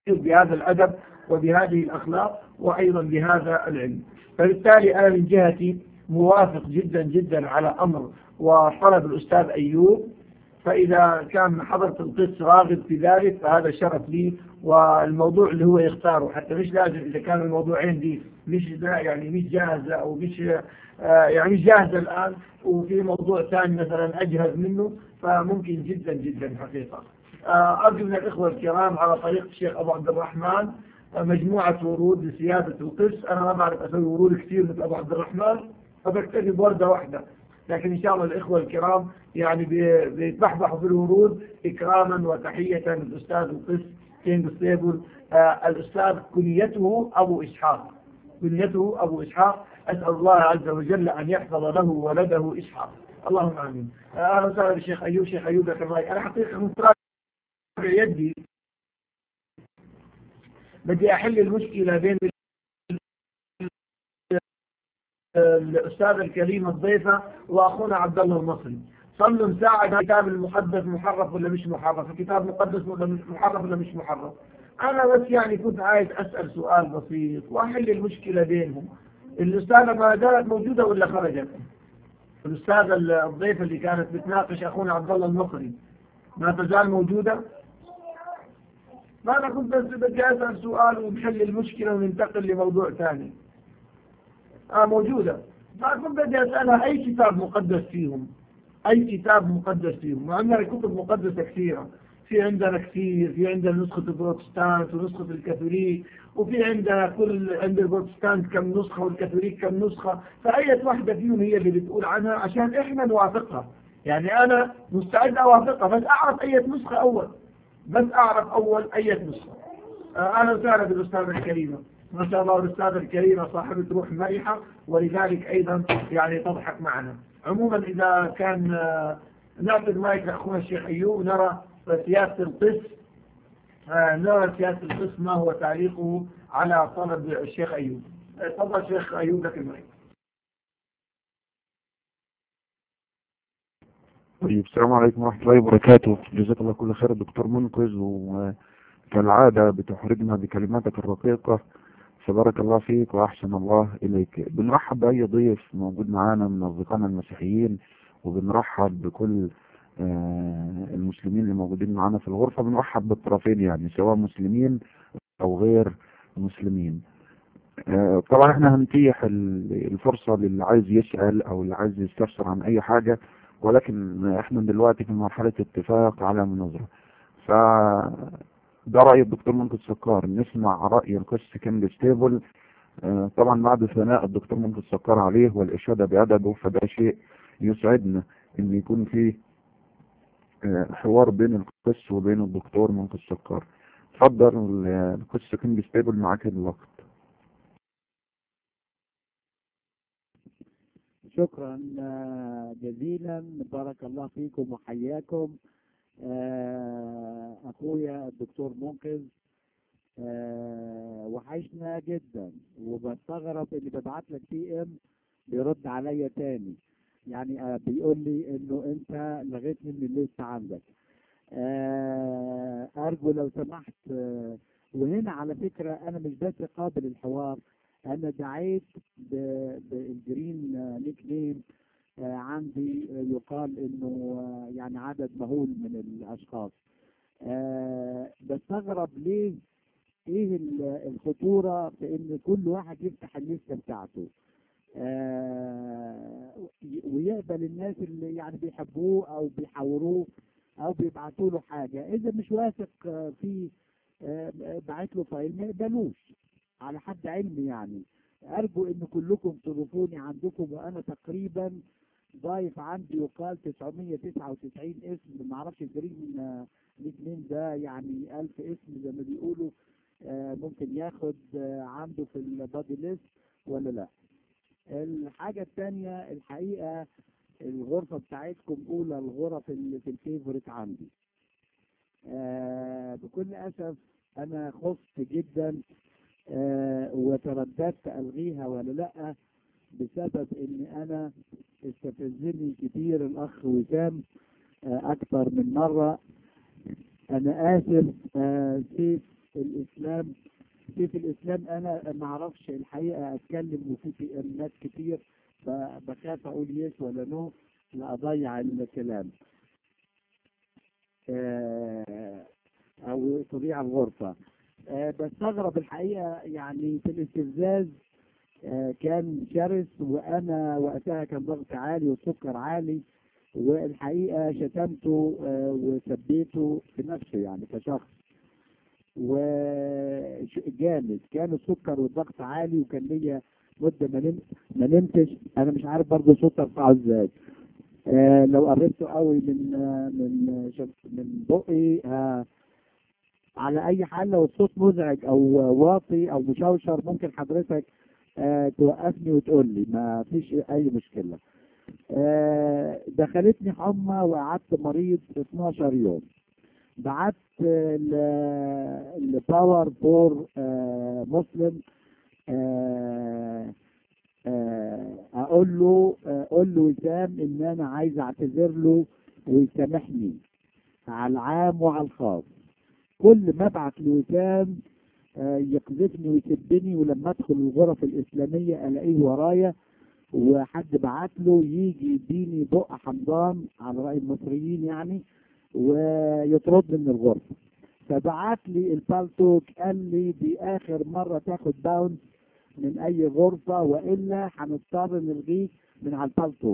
بهذا الأدب وبهذه الأخلاق وأيضا بهذا العلم فبالتالي أنا من جهتي موافق جدا جدا على أمر وطلب الأستاذ أيوب فإذا كان حضرة القس راغب في ذلك فهذا شرف لي والموضوع اللي هو يختاره حتى مش لازم إذا كان الموضوعين دي مش يعني مش جاهزة أو مش آه، يعني مش جاهزة الآن وفي موضوع ثاني مثلا أجهز منه فممكن جدا جدا حقيقة آه، أرجو من الإخوة الكرام على طريق الشيخ أبو عبد الرحمن آه، مجموعة ورود لسيادة القس أنا ما بعرف أسوي ورود كثير مثل أبو عبد الرحمن فبكتفي بوردة واحدة لكن إن شاء الله الإخوة الكرام يعني بيتبحبحوا في الورود إكراما وتحية للأستاذ القس كينج ستيبل آه الأستاذ كنيته أبو إسحاق كنيته أبو إسحاق أسأل الله عز وجل أن يحفظ له ولده إسحاق اللهم آمين آه، أهلا وسهلا بالشيخ أيوب شيخ أيوب أنا حقيقة متراجع يدي بدي أحل المشكلة بين الأستاذ الكريم الضيفة وأخونا عبد الله المصري صلوا ساعة الكتاب المقدس محرف ولا مش محرف الكتاب مقدس ولا مش محرف ولا مش محرف أنا بس يعني كنت عايز أسأل سؤال بسيط وأحل المشكلة بينهم الأستاذة ما زالت موجودة ولا خرجت الأستاذة الضيفة اللي كانت بتناقش أخونا عبد الله المصري ما تزال موجودة ما أنا كنت بس بدي أسأل سؤال ونحل المشكلة وننتقل لموضوع ثاني آه موجودة فكنت بدي أسألها أي كتاب مقدس فيهم أي كتاب مقدس فيهم مع أننا كتب مقدسة كثيرة في عندنا كثير في عندنا نسخة البروتستانت ونسخة الكاثوليك وفي عندنا كل عند البروتستانت كم نسخة والكاثوليك كم نسخة فأية واحدة فيهم هي اللي بتقول عنها عشان إحنا نوافقها يعني أنا مستعد أوافقها بس أعرف أية نسخة أول بس أعرف أول أية نسخة آه أهلا وسهلا بالأستاذة الكريمة ما شاء الله الأستاذة الكريمة صاحبة روح مرحة ولذلك أيضا يعني تضحك معنا عموما إذا كان آه، نعطي المايك لأخونا الشيخ أيوب نرى سياسة القس آه، نرى سياسة القس ما هو تعليقه على طلب الشيخ أيوب تفضل شيخ أيوب لك المايك طيب السلام عليكم ورحمة الله وبركاته جزاك الله كل خير دكتور منقذ وكالعادة بتحرجنا بكلماتك الرقيقة فبارك الله فيك وأحسن الله إليك بنرحب بأي ضيف موجود معانا من أصدقائنا المسيحيين وبنرحب بكل آه، المسلمين اللي موجودين معانا في الغرفة بنرحب بالطرفين يعني سواء مسلمين أو غير مسلمين آه، طبعا احنا هنتيح الفرصة للي عايز يسأل أو اللي عايز يستفسر عن أي حاجة ولكن احنا دلوقتي في مرحلة اتفاق على مناظرة ف ده رأي الدكتور منتج سكار نسمع رأي القس كينج ستيبل آه، طبعا بعد ثناء الدكتور منتج سكار عليه والإشادة بعدده فده شيء يسعدنا ان يكون في آه، حوار بين القس وبين الدكتور منتج سكار اتفضل القس كينج ستيبل معاك الوقت شكرا آه، جزيلا بارك الله فيكم وحياكم آه، اخويا الدكتور منقذ آه، وحشنا جدا وبستغرب اللي ببعت لك بي ام بيرد عليا تاني يعني آه، بيقول لي انه انت لغيتني من الليست عندك ارجو لو سمحت وهنا على فكرة انا مش بس قابل الحوار انا دعيت بالجرين نيك نيم آه، عندي يقال انه آه، يعني عدد مهول من الاشخاص آه، بستغرب ليه ايه الخطورة في ان كل واحد يفتح الليستة بتاعته ويقبل الناس اللي يعني بيحبوه او بيحاوروه او بيبعتوا له حاجة اذا مش واثق فيه بعت له فايل ما يقبلوش على حد علمي يعني ارجو ان كلكم تضيفوني عندكم وانا تقريبا ضايف عندي يقال 999 اسم ما اعرفش الجريم الاثنين ده يعني 1000 اسم زي ما بيقولوا آه، ممكن ياخد آه، عنده في البادي ليست ولا لا الحاجة الثانية الحقيقة الغرفة بتاعتكم أولى الغرف اللي في الفيفوريت عندي آه، بكل أسف أنا خفت جدا وترددت ألغيها ولا لأ بسبب ان انا استفزني كتير الاخ وسام آه، اكثر من مرة انا اسف آه، سيف الاسلام في في الاسلام انا ما اعرفش الحقيقه اتكلم وفي في ناس كتير فبخاف اقول يس ولا نو لاضيع الكلام آه، او تضيع الغرفه آه، بستغرب الحقيقه يعني في الاستفزاز آه، كان شرس وانا وقتها كان ضغط عالي والسكر عالي والحقيقه شتمته آه، وسبيته في نفسه يعني كشخص وجامد كان السكر والضغط عالي وكان ليا مده ما نمت ما نمتش انا مش عارف برضه صوت ارفعه ازاي آه لو قربته قوي من آه من شف- من بقي آه على اي حال لو الصوت مزعج او واطي او مشوشر ممكن حضرتك آه توقفني وتقول لي ما فيش اي مشكله آه دخلتني حمى وقعدت مريض 12 يوم بعت لباور فور مسلم آه، آه، اقول له آه، قول له وسام ان انا عايز اعتذر له ويسامحني على العام وعلى الخاص كل ما ابعت لوسام آه، يقذفني ويسبني ولما ادخل الغرف الاسلاميه الاقيه ورايا وحد بعت له يجي يديني بق حمضان على راي المصريين يعني ويطردني من الغرفه فبعت لي البالتوك قال لي دي اخر مره تاخد باونس من اي غرفه والا هنضطر نلغيك من على البالتوك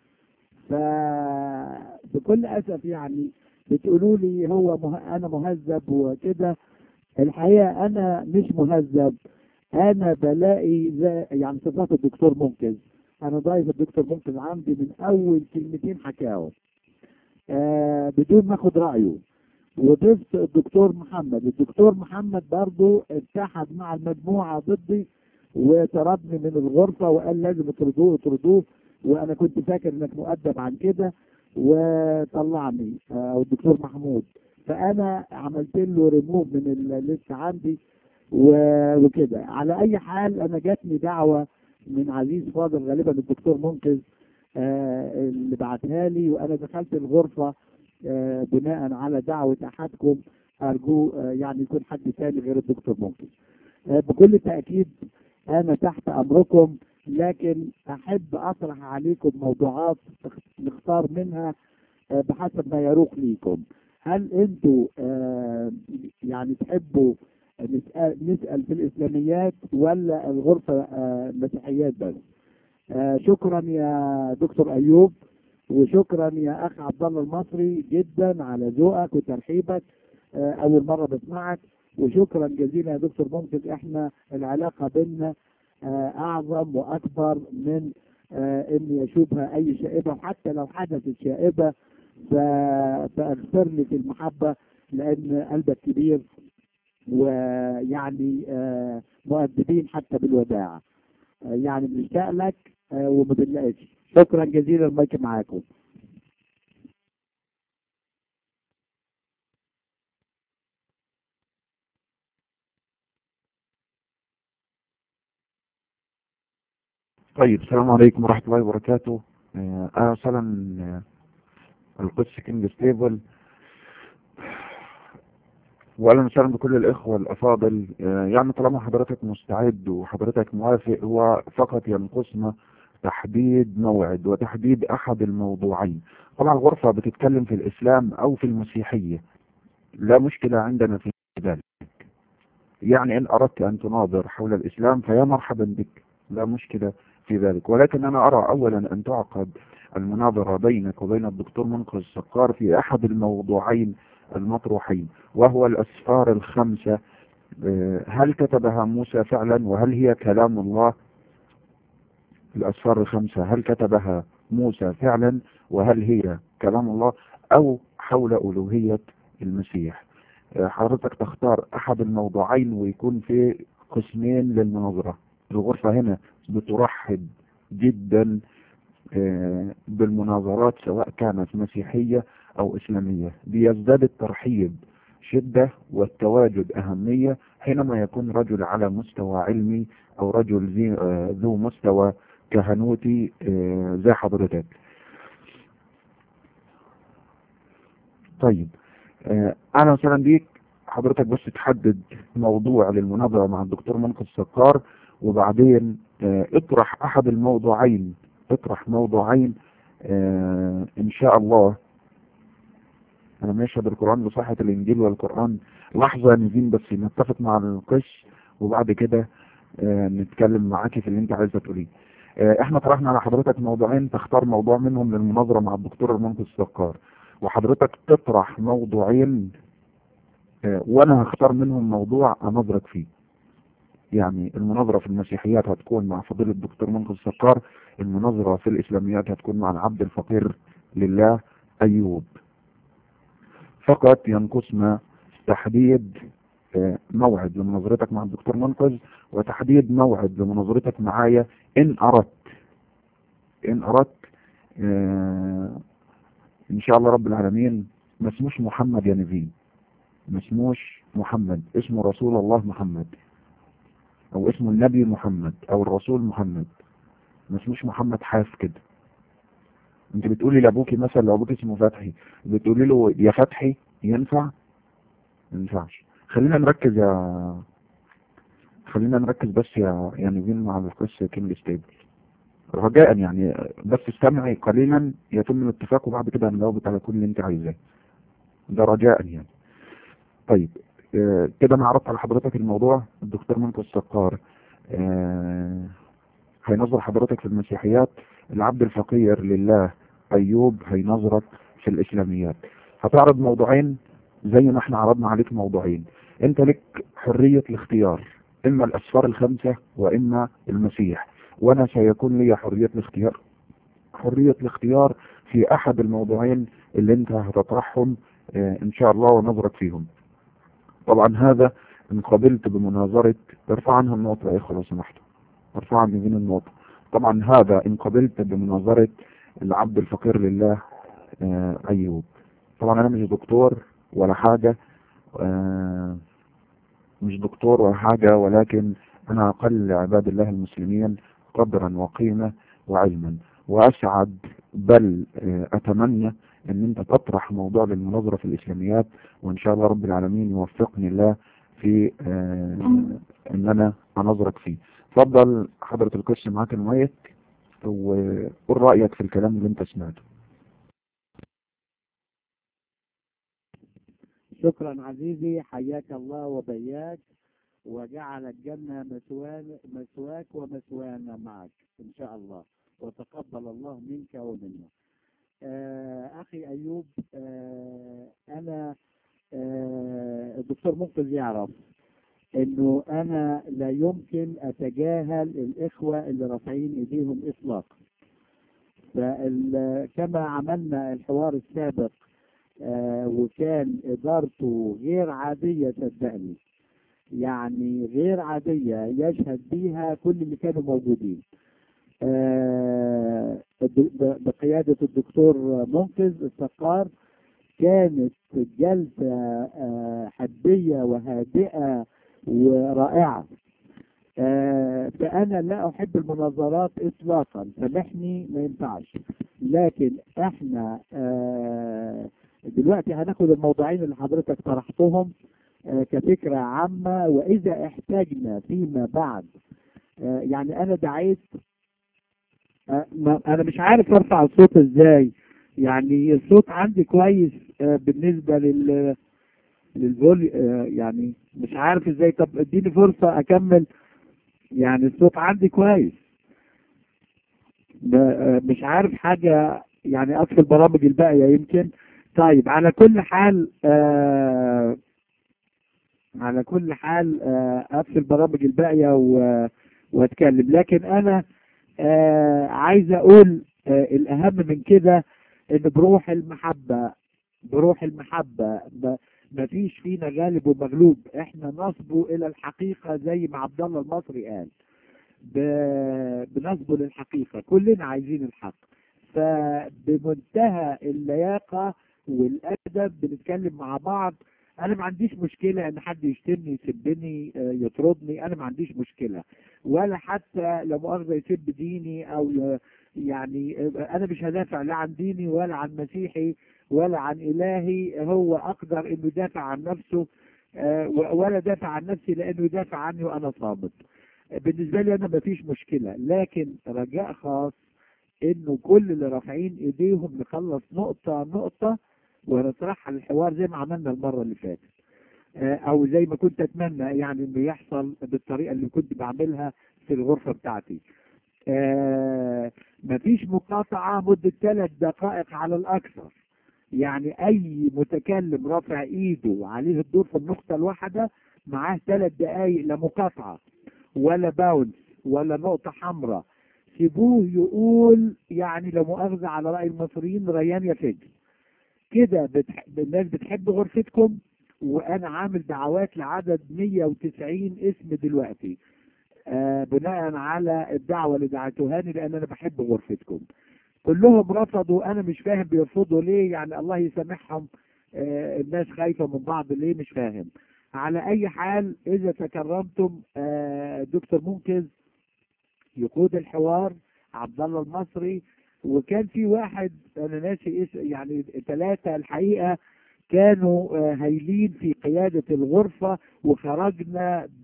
فبكل اسف يعني بتقولوا لي هو مه... انا مهذب وكده الحقيقه انا مش مهذب انا بلاقي زي يعني صفات الدكتور منقذ انا ضايف الدكتور منقذ عندي من اول كلمتين حكاهم آه بدون ما اخد رايه وضفت الدكتور محمد الدكتور محمد برضو اتحد مع المجموعه ضدي وطردني من الغرفه وقال لازم اطردوه اطردوه وانا كنت فاكر انك مؤدب عن كده وطلعني آه، الدكتور محمود فانا عملت له ريموف من الليست عندي و- وكده على اي حال انا جاتني دعوه من عزيز فاضل غالبا الدكتور منقذ آه، اللي بعتها لي وانا دخلت الغرفه آه، بناء على دعوه احدكم ارجو آه، يعني يكون حد ثاني غير الدكتور منقذ آه، بكل تاكيد انا تحت امركم لكن احب اطرح عليكم موضوعات تخ- نختار منها آه، بحسب ما يروق ليكم هل انتوا آه، يعني تحبوا نسأل, نسأل في الإسلاميات ولا الغرفة آه، مسيحيات بس آه، شكرا يا دكتور أيوب وشكرا يا أخ عبد الله المصري جدا على ذوقك وترحيبك آه، أول مرة بسمعك وشكرا جزيلا يا دكتور ممكن احنا العلاقة بيننا آه، أعظم وأكبر من آه، إني أشوفها أي شائبة وحتى لو حدثت شائبة ف- فاغفر لي في المحبة لأن قلبك كبير ويعني آه، مؤدبين حتى بالوداع آه، يعني بنشتاق لك آه، وما بنلاقيش شكرا جزيلا المايك معاكم طيب السلام عليكم ورحمة الله وبركاته آه، أنا وسهلا آه، القدس كينج ستيبل وأهلا وسهلا بكل الإخوة الأفاضل آه، يعني طالما حضرتك مستعد وحضرتك موافق هو فقط ينقصنا تحديد موعد وتحديد أحد الموضوعين طبعا الغرفة بتتكلم في الإسلام أو في المسيحية لا مشكلة عندنا في ذلك يعني إن أردت أن تناظر حول الإسلام فيا مرحبا بك لا مشكلة في ذلك ولكن أنا أرى أولا أن تعقد المناظرة بينك وبين الدكتور منقذ سقار في أحد الموضوعين المطروحين وهو الأسفار الخمسة آه، هل كتبها موسى فعلا وهل هي كلام الله الأسفار الخمسة هل كتبها موسى فعلا وهل هي كلام الله أو حول ألوهية المسيح آه، حضرتك تختار أحد الموضوعين ويكون في قسمين للمناظرة الغرفة هنا بترحب جدا آه، بالمناظرات سواء كانت مسيحية أو إسلامية بيزداد الترحيب شدة والتواجد أهمية حينما يكون رجل على مستوى علمي أو رجل ذي- آه، ذو مستوى كهنوتي آه، زي حضرتك طيب آه، أهلا وسهلا بيك حضرتك بس تحدد موضوع للمناظرة مع الدكتور منقذ سكار وبعدين آه، اطرح احد الموضوعين اطرح موضوعين آه، ان شاء الله انا ماشي بالقرآن بصحة الانجيل والقرآن لحظة نزين بس نتفق مع القش وبعد كده آه، نتكلم معاكي في اللي انت عايزة تقوليه آه، احنا طرحنا على حضرتك موضوعين تختار موضوع منهم للمناظرة مع الدكتور المنقذ سكار وحضرتك تطرح موضوعين آه، وانا هختار منهم موضوع اناظرك فيه يعني المناظرة في المسيحيات هتكون مع فضيلة الدكتور منقذ سكار المناظرة في الإسلاميات هتكون مع العبد الفقير لله أيوب فقط ينقصنا تحديد آه، موعد لمناظرتك مع الدكتور منقذ وتحديد موعد لمناظرتك معايا إن أردت إن أردت آه، إن شاء الله رب العالمين ما اسموش محمد يا نبيل ما اسموش محمد اسمه رسول الله محمد او اسمه النبي محمد او الرسول محمد ما اسموش محمد حاف كده انت بتقولي لابوكي مثلا لو ابوك اسمه فتحي بتقولي له يا فتحي ينفع ما ينفعش خلينا نركز يا خلينا نركز بس يا يا نيفين مع القصة كينج ستيبل رجاء يعني بس استمعي قليلا يتم الاتفاق وبعد كده هنجاوبك على كل اللي انت عايزاه ده رجاء يعني طيب آه، كده انا عرضت على حضرتك الموضوع الدكتور منقذ سقار آه، هينظر حضرتك في المسيحيات العبد الفقير لله ايوب هينظرك في الاسلاميات هتعرض موضوعين زي ما احنا عرضنا عليك موضوعين انت لك حرية الاختيار اما الاسفار الخمسة واما المسيح وانا سيكون لي حرية الاختيار حرية الاختيار في احد الموضوعين اللي انت هتطرحهم آه، ان شاء الله ونظرك فيهم طبعا هذا ان قبلت بمناظرة ارفع عنها النقطة يا اخوة لو سمحتوا ارفع عن يمين النقطة طبعا هذا ان قبلت بمناظرة العبد الفقير لله آه، ايوب طبعا انا مش دكتور ولا حاجة آه، مش دكتور ولا حاجة ولكن انا اقل عباد الله المسلمين قدرا وقيمة وعلما واسعد بل آه، اتمنى ان انت تطرح موضوع للمناظرة في الاسلاميات وان شاء الله رب العالمين يوفقني الله في آه، ان انا اناظرك فيه اتفضل حضرة القس معاك المايك وقول رأيك في الكلام اللي انت سمعته شكرا عزيزي حياك الله وبياك وجعل الجنة مثوان مثواك ومثوانا معك إن شاء الله وتقبل الله منك ومنا آه أخي أيوب آه أنا آه الدكتور منقذ يعرف إنه أنا لا يمكن أتجاهل الإخوة اللي رافعين إيديهم إطلاقا فكما عملنا الحوار السابق آه وكان إدارته غير عادية صدقني يعني غير عادية يشهد بيها كل اللي كانوا موجودين آه ب- بقيادة الدكتور منقذ السقار كانت جلسة آه حدية وهادئة ورائعة آه فأنا لا أحب المناظرات إطلاقا سامحني ما ينفعش لكن إحنا آه دلوقتي هناخد الموضوعين اللي حضرتك طرحتهم آه كفكرة عامة وإذا احتاجنا فيما بعد آه يعني أنا دعيت آه ما- أنا مش عارف أرفع الصوت إزاي يعني الصوت عندي كويس آه بالنسبة لل للفولي آه يعني مش عارف ازاي طب اديني فرصة اكمل يعني الصوت عندي كويس ب- آه، مش عارف حاجة يعني اطفي البرامج الباقية يمكن طيب على كل حال آه على كل حال آه اطفي البرامج الباقية و- واتكلم لكن انا آه عايز اقول آه الاهم من كده ان بروح المحبة بروح المحبة ب- مفيش فينا غالب ومغلوب احنا نصبو الى الحقيقة زي ما عبد الله المصري قال ب- بنصبو للحقيقة كلنا عايزين الحق فبمنتهى اللياقة والأدب بنتكلم مع بعض أنا ما عنديش مشكلة إن حد يشتمني يسبني آه، يطردني أنا ما عنديش مشكلة ولا حتى لا مؤاخذة يسب ديني أو ي- يعني آه، أنا مش هدافع لا عن ديني ولا عن مسيحي ولا عن إلهي هو أقدر إنه يدافع عن نفسه آه، و- ولا دافع عن نفسي لانه يدافع عني وانا صامت بالنسبه لي انا مفيش مشكله لكن رجاء خاص انه كل اللي رافعين ايديهم نخلص نقطه نقطه ونطرحها للحوار زي ما عملنا المره اللي فاتت آه، او زي ما كنت اتمنى يعني انه يحصل بالطريقه اللي كنت بعملها في الغرفه بتاعتي آه، مفيش مقاطعه مده ثلاث دقائق على الاكثر يعني اي متكلم رافع ايده وعليه الدور في النقطه الواحده معاه ثلاث دقائق لا مقاطعه ولا باونس ولا نقطه حمراء سيبوه يقول يعني لا مؤاخذه على راي المصريين ريان يا فجر كده بتح... الناس بتحب غرفتكم وانا عامل دعوات لعدد 190 اسم دلوقتي آه بناء على الدعوه اللي دعيتوهاني لان انا بحب غرفتكم كلهم رفضوا انا مش فاهم بيرفضوا ليه يعني الله يسامحهم آه الناس خايفه من بعض ليه مش فاهم على اي حال اذا تكرمتم آه دكتور منقذ يقود الحوار عبد الله المصري وكان في واحد انا ناسي اسم يعني ثلاثه الحقيقه كانوا آه، هايلين في قياده الغرفه وخرجنا ب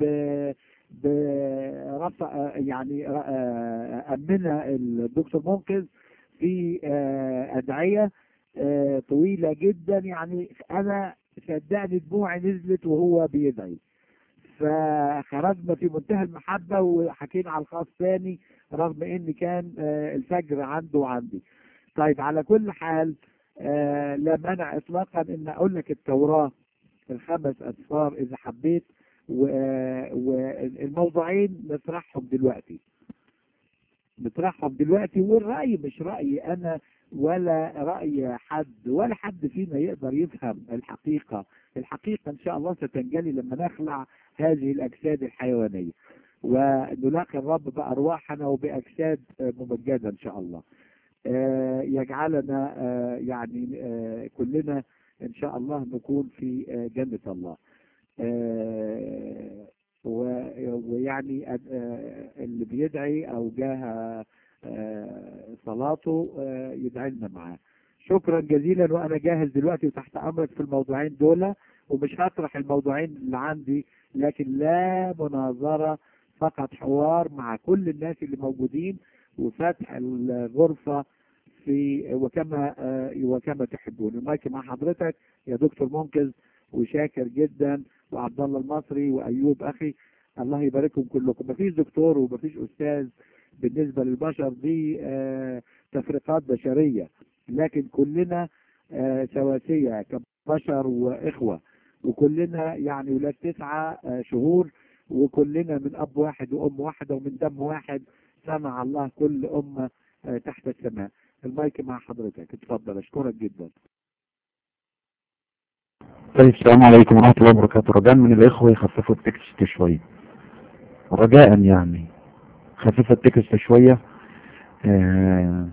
برفع آه، يعني آه، امنا الدكتور منقذ في آه، ادعيه آه، طويله جدا يعني انا صدقني دموعي نزلت وهو بيدعي فخرجنا في منتهى المحبة وحكينا على الخاص ثاني رغم ان كان آه، الفجر عنده وعندي طيب على كل حال آه، لا مانع اطلاقا ان اقول لك التوراة الخمس اسفار اذا حبيت و- آه، والموضوعين نطرحهم دلوقتي نطرحهم دلوقتي والرأي مش رأيي أنا ولا رأي حد ولا حد فينا يقدر يفهم الحقيقة الحقيقة إن شاء الله ستنجلي لما نخلع هذه الأجساد الحيوانية ونلاقي الرب بأرواحنا وبأجساد آه، ممجدة إن شاء الله آه، يجعلنا آه، يعني آه، كلنا إن شاء الله نكون في آه، جنة الله آه، و- ويعني آه، اللي بيدعي او جاه آه، صلاته آه، يدعي لنا معاه شكرا جزيلا وانا جاهز دلوقتي وتحت امرك في الموضوعين دول ومش هطرح الموضوعين اللي عندي لكن لا مناظرة فقط حوار مع كل الناس اللي موجودين وفتح الغرفة في وكما آه، وكما تحبون المايك مع حضرتك يا دكتور منقذ وشاكر جدا وعبد الله المصري وايوب اخي الله يبارككم كلكم مفيش دكتور ومفيش استاذ بالنسبه للبشر دي آه، تفرقات بشريه لكن كلنا آه، سواسيه كبشر واخوه وكلنا يعني ولاد تسعه آه، شهور وكلنا من اب واحد وام واحده ومن دم واحد سمع الله كل امه آه، تحت السماء المايك مع حضرتك اتفضل اشكرك جدا طيب السلام عليكم ورحمة الله وبركاته رجاء من الإخوة يخففوا التكست شوية رجاء يعني خففوا التكست شوية آه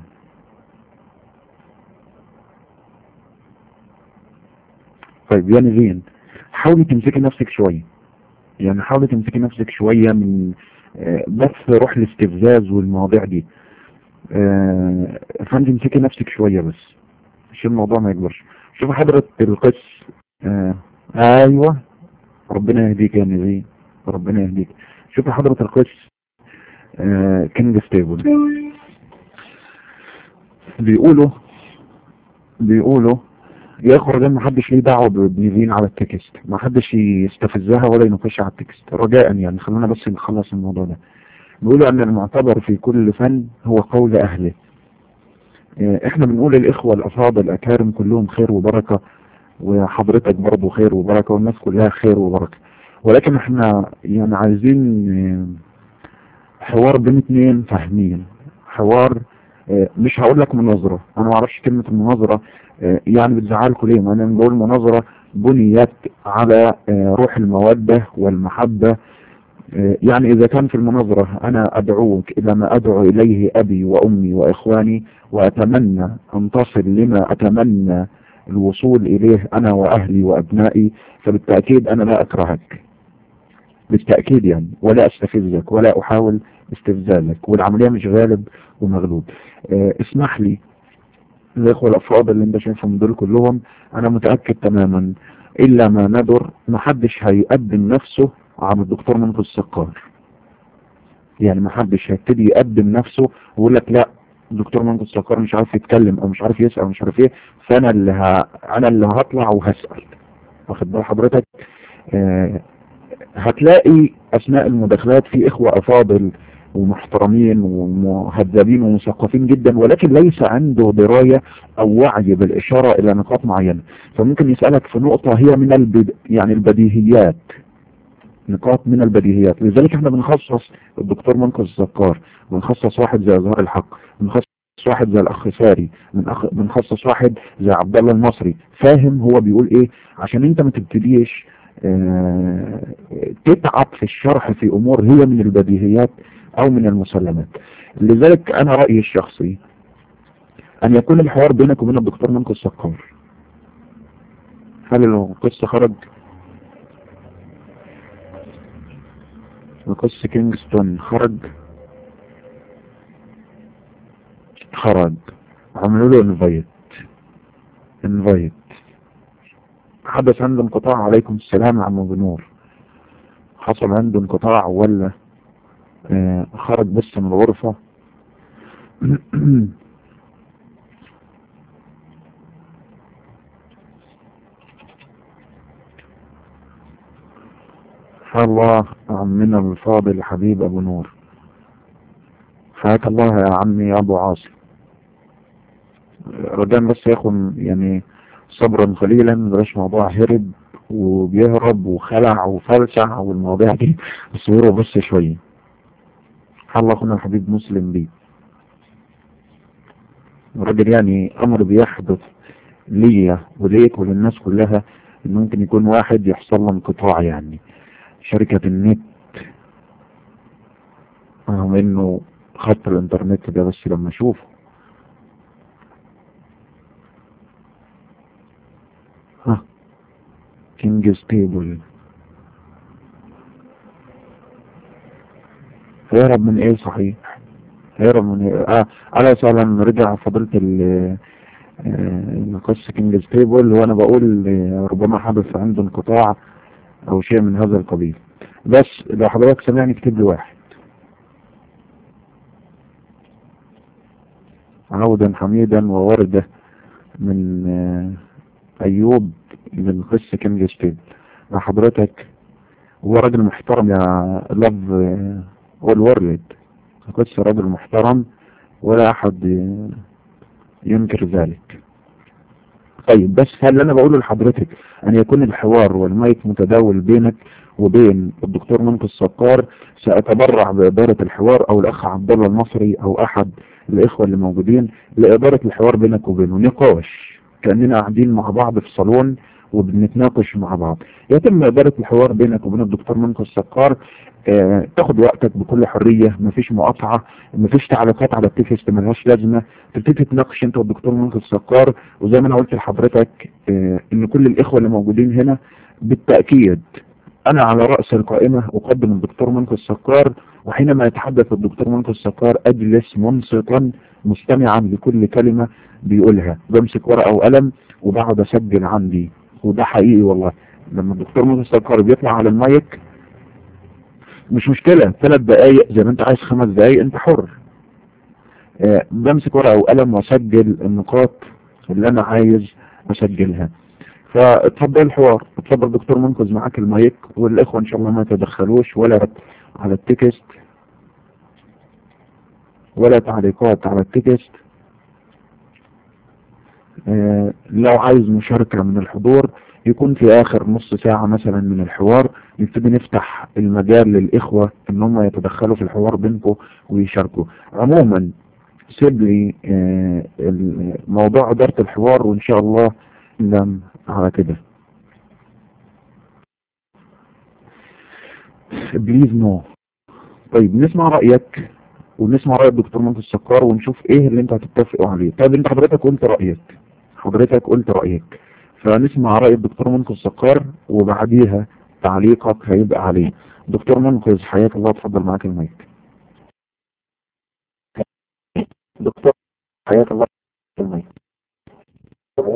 طيب يا نيفين حاولي تمسكي نفسك شوية يعني حاولي تمسكي نفسك شوية من آه بس روح الاستفزاز والمواضيع دي آه فانت امسكي نفسك شوية بس عشان الموضوع ما يكبرش شوف حضرة القس آه. ايوه ربنا يهديك يا نبي ربنا يهديك شوف حضرة القس آه. كينج ستيبل بيقولوا بيقولوا يا اخو رجاء ما حدش ليه دعوه بنيفين على التكست ما حدش يستفزها ولا يناقش على التكست رجاء يعني خلونا بس نخلص الموضوع ده بيقولوا ان المعتبر في كل فن هو قول اهله آه، احنا بنقول الاخوه الافاضل الاكارم كلهم خير وبركه وحضرتك برضه خير وبركة والناس كلها خير وبركة ولكن احنا يعني عايزين آه، حوار بين اتنين فاهمين حوار آه، مش هقول لك مناظرة انا ما اعرفش كلمة المناظرة آه، يعني بتزعلكوا ليه ما انا بقول مناظرة بنيت على آه، روح المودة والمحبة آه، يعني اذا كان في المناظرة انا ادعوك الى ما ادعو اليه ابي وامي واخواني واتمنى ان تصل لما اتمنى الوصول إليه أنا وأهلي وأبنائي فبالتأكيد أنا لا أكرهك بالتأكيد يعني ولا أستفزك ولا أحاول استفزازك والعملية مش غالب ومغلوب آه، اسمح لي الاخوة الافاضل اللي انت شايفهم دول كلهم انا متأكد تماما الا ما ندر محدش هيقدم نفسه عن الدكتور منقذ السكار يعني محدش هيبتدي يقدم نفسه ويقول لك لا الدكتور منقذ السكار مش عارف يتكلم او مش عارف يسأل مش عارف ايه فانا اللي ه... انا اللي هطلع وهسأل واخد بال حضرتك آه هتلاقي اثناء المداخلات في اخوة افاضل ومحترمين ومهذبين ومثقفين جدا ولكن ليس عنده دراية او وعي بالاشارة الى نقاط معينة فممكن يسألك في نقطة هي من البد... يعني البديهيات نقاط من البديهيات لذلك احنا بنخصص الدكتور منقذ الزكار بنخصص واحد زي ظهر الحق بنخصص واحد زي الاخ ساري بنخصص واحد زي عبد الله المصري فاهم هو بيقول ايه عشان انت ما تبتديش اه تتعب في الشرح في امور هي من البديهيات او من المسلمات لذلك انا رأيي الشخصي ان يكون الحوار بينك وبين الدكتور منقذ السكار هل القصة خرج وقصة كينجستون خرج خرج عملوا له انفايت انفايت حدث عنده انقطاع عليكم السلام يا عم بنور حصل عنده انقطاع ولا آه خرج بس من الغرفة الله عمنا الفاضل حبيب ابو نور حياك الله يا عمي يا ابو عاصم رجاء بس ياخد يعني صبرا قليلا بلاش موضوع هرب وبيهرب وخلع وفلسع والمواضيع دي اصبروا بس شوية الله اخونا الحبيب مسلم بيه الراجل يعني امر بيحدث ليا وليك وللناس كلها ان ممكن يكون واحد يحصل له انقطاع يعني شركة النت رغم انه خط الانترنت ده بس لما اشوفه ها كينج ستيبل هيهرب من ايه صحيح هيهرب من ايه اه على سؤالا رجع فضيلة القصة كينج ستيبل وانا بقول ربما حدث عنده انقطاع او شيء من هذا القبيل بس لو حضرتك سمعني اكتب لي واحد عودا حميدا ووردة من ايوب من قصة كينج ستيبل مع حضرتك هو راجل محترم يا لاف والورلد قصة راجل محترم ولا احد ينكر ذلك طيب بس هل انا بقوله لحضرتك ان يكون الحوار والمايك متداول بينك وبين الدكتور منقذ السكار سأتبرع بإدارة الحوار او الاخ عبد الله المصري او احد الاخوة اللي موجودين لإدارة الحوار بينك وبينه نقاش كأننا قاعدين مع بعض في صالون وبنتناقش مع بعض يتم إدارة الحوار بينك وبين الدكتور منقذ السكار آه تاخد وقتك بكل حرية مفيش مقاطعة مفيش تعليقات على التكست ملهاش لازمة تبتدي تناقش انت والدكتور منقذ السكار وزي ما انا قلت لحضرتك آه ان كل الاخوة اللي موجودين هنا بالتأكيد انا على رأس القائمة اقدم الدكتور منقذ السكار وحينما يتحدث الدكتور منقذ السكار اجلس منصتا مستمعا لكل كلمة بيقولها بمسك ورقة وقلم وبقعد اسجل عندي وده حقيقي والله لما الدكتور منقذ السكار بيطلع على المايك مش مشكلة ثلاث دقايق زي ما انت عايز خمس دقايق انت حر آه بمسك ورقة وقلم واسجل النقاط اللي انا عايز اسجلها فاتفضل الحوار اتفضل دكتور منقذ معاك المايك والاخوة ان شاء الله ما يتدخلوش ولا على التكست ولا تعليقات على التكست آه لو عايز مشاركة من الحضور يكون في اخر نص ساعة مثلا من الحوار نبتدي نفتح المجال للاخوة ان هم يتدخلوا في الحوار بينكم ويشاركوا عموما سيب لي آه موضوع ادارة الحوار وان شاء الله نعم على كده بليز نو طيب نسمع رأيك ونسمع رأي الدكتور منصور السكار ونشوف ايه اللي انت هتتفقوا عليه طيب انت حضرتك قلت رأيك حضرتك قلت رأيك فنسمع رأي الدكتور منقذ السكار وبعديها تعليقك هيبقى عليه دكتور منقذ حياك الله اتفضل معاك المايك دكتور حياك الله المايك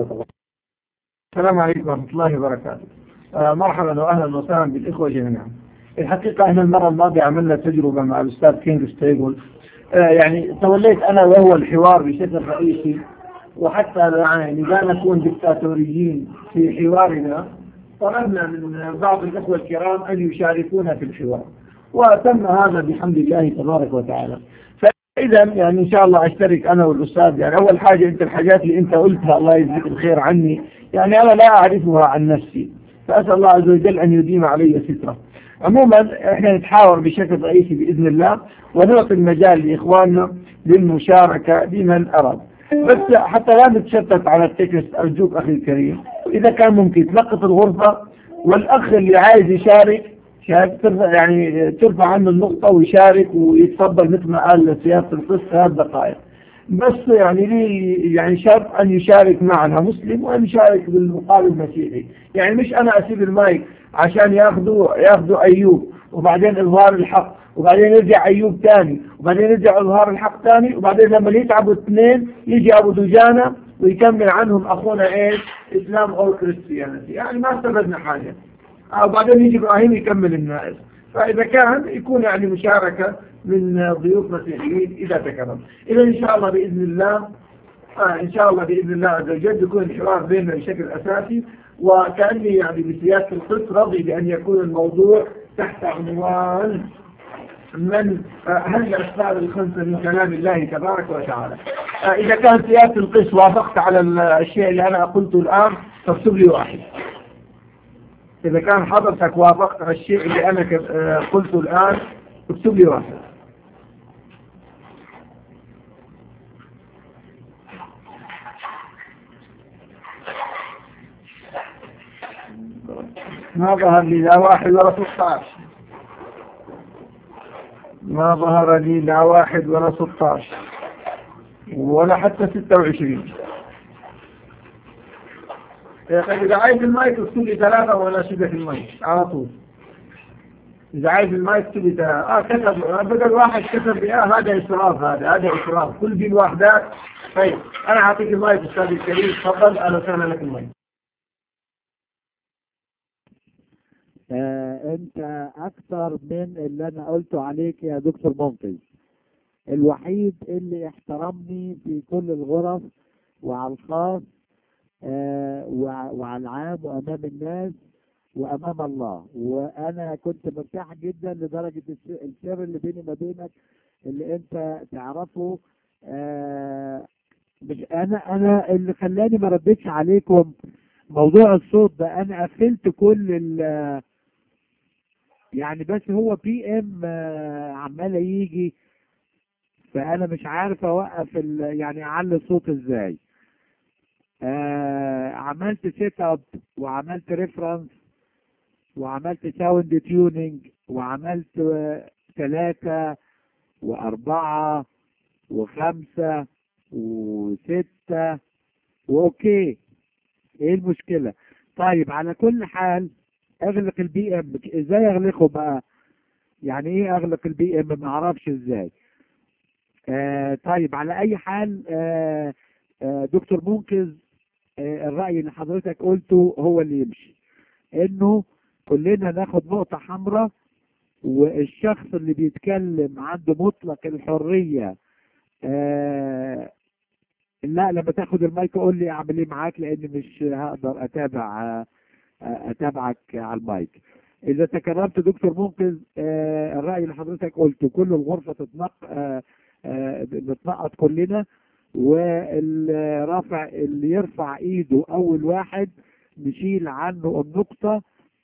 جزاك الله السلام عليكم ورحمة الله وبركاته آه مرحبا وأهلا وسهلا بالإخوة جميعا الحقيقة احنا المرة الماضية عملنا تجربة مع الأستاذ كينغ ستيبل آه يعني توليت أنا وهو الحوار بشكل رئيسي وحتى يعني لا نكون دكتاتوريين في حوارنا طلبنا من بعض الإخوة الكرام أن يشاركونا في الحوار وتم هذا بحمد الله تبارك وتعالى فإذا يعني إن شاء الله أشترك أنا والأستاذ يعني أول حاجة أنت الحاجات اللي أنت قلتها الله يجزيك الخير عني يعني أنا لا أعرفها عن نفسي فأسأل الله عز وجل أن يديم علي ستره عموما احنا نتحاور بشكل رئيسي بإذن الله ونعطي المجال لإخواننا للمشاركة لمن أراد بس حتى لا نتشتت على التكست أرجوك أخي الكريم إذا كان ممكن تلقط الغرفة والأخ اللي عايز يشارك شارك ترفع يعني ترفع عنه النقطة ويشارك ويتفضل مثل ما قال سياسة القسط ثلاث دقائق بس يعني لي يعني شرط أن يشارك معنا مسلم وأن يشارك بالمقابل مسيحي يعني مش أنا أسيب المايك عشان ياخذوا ياخذوا أيوب وبعدين إظهار الحق وبعدين يرجع أيوب ثاني وبعدين يرجع إظهار الحق ثاني وبعدين لما يتعبوا اثنين يجي أبو دجانة ويكمل عنهم أخونا إيش إسلام أو كريستيانيتي يعني ما استفدنا حاجة وبعدين يجي إبراهيم يكمل النائب فإذا كان يكون يعني مشاركة من ضيوف مسيحيين إذا تكرم إذا إن شاء الله بإذن الله آه إن شاء الله بإذن الله عز وجل يكون الحوار بيننا بشكل أساسي وكأني يعني بسياسة القدس رضي بأن يكون الموضوع تحت عنوان من هل الأسباب الخمسة من كلام الله تبارك وتعالى آه إذا كان سياسة القدس وافقت على الشيء اللي أنا قلته الآن فاكتب لي واحد إذا كان حضرتك وافقت على الشيء اللي أنا قلته الآن اكتب لي واحد ما ظهر لي لا واحد ولا 16 ما ظهر لي لا واحد ولا 16 ولا حتى 26 يا أخي إذا عايز المايك اكتب لي ثلاثة ولا شبه المايك على طول إذا عايز المايك اكتب لي ثلاثة آه كتب بدل واحد كتب لي آه هذا إسراف هذا هذا إسراف كل دي الوحدات طيب أنا أعطيك المايك أستاذ الكريم تفضل أنا كان لك المايك آه انت اكثر من اللي انا قلته عليك يا دكتور منقذ الوحيد اللي احترمني في كل الغرف وعلى الخاص آه وعلى العام وامام الناس وامام الله وانا كنت مرتاح جدا لدرجه السر اللي بيني وما بينك اللي انت تعرفه آه مش انا انا اللي خلاني ما ردتش عليكم موضوع الصوت ده انا قفلت كل ال يعني بس هو بي ام عمال يجي فانا مش عارف اوقف يعني اعلي الصوت ازاي آه عملت سيت اب وعملت ريفرنس وعملت ساوند تيوننج وعملت ثلاثة وأربعة وخمسة وستة وأوكي إيه المشكلة؟ طيب على كل حال اغلق البي ام ازاي اغلقه بقى يعني ايه اغلق البي ام ما اعرفش ازاي آه طيب على اي حال آه آه دكتور منقذ آه الرأي اللي حضرتك قلته هو اللي يمشي انه كلنا ناخد نقطة حمراء والشخص اللي بيتكلم عنده مطلق الحرية آه لا لما تاخد المايك قول لي اعمل ايه معاك لان مش هقدر اتابع آه اتابعك على المايك اذا تكرمت دكتور منقذ آه الراي اللي حضرتك قلته كل الغرفه تتنق آه آه نتنقط كلنا والرافع اللي يرفع ايده اول واحد نشيل عنه النقطه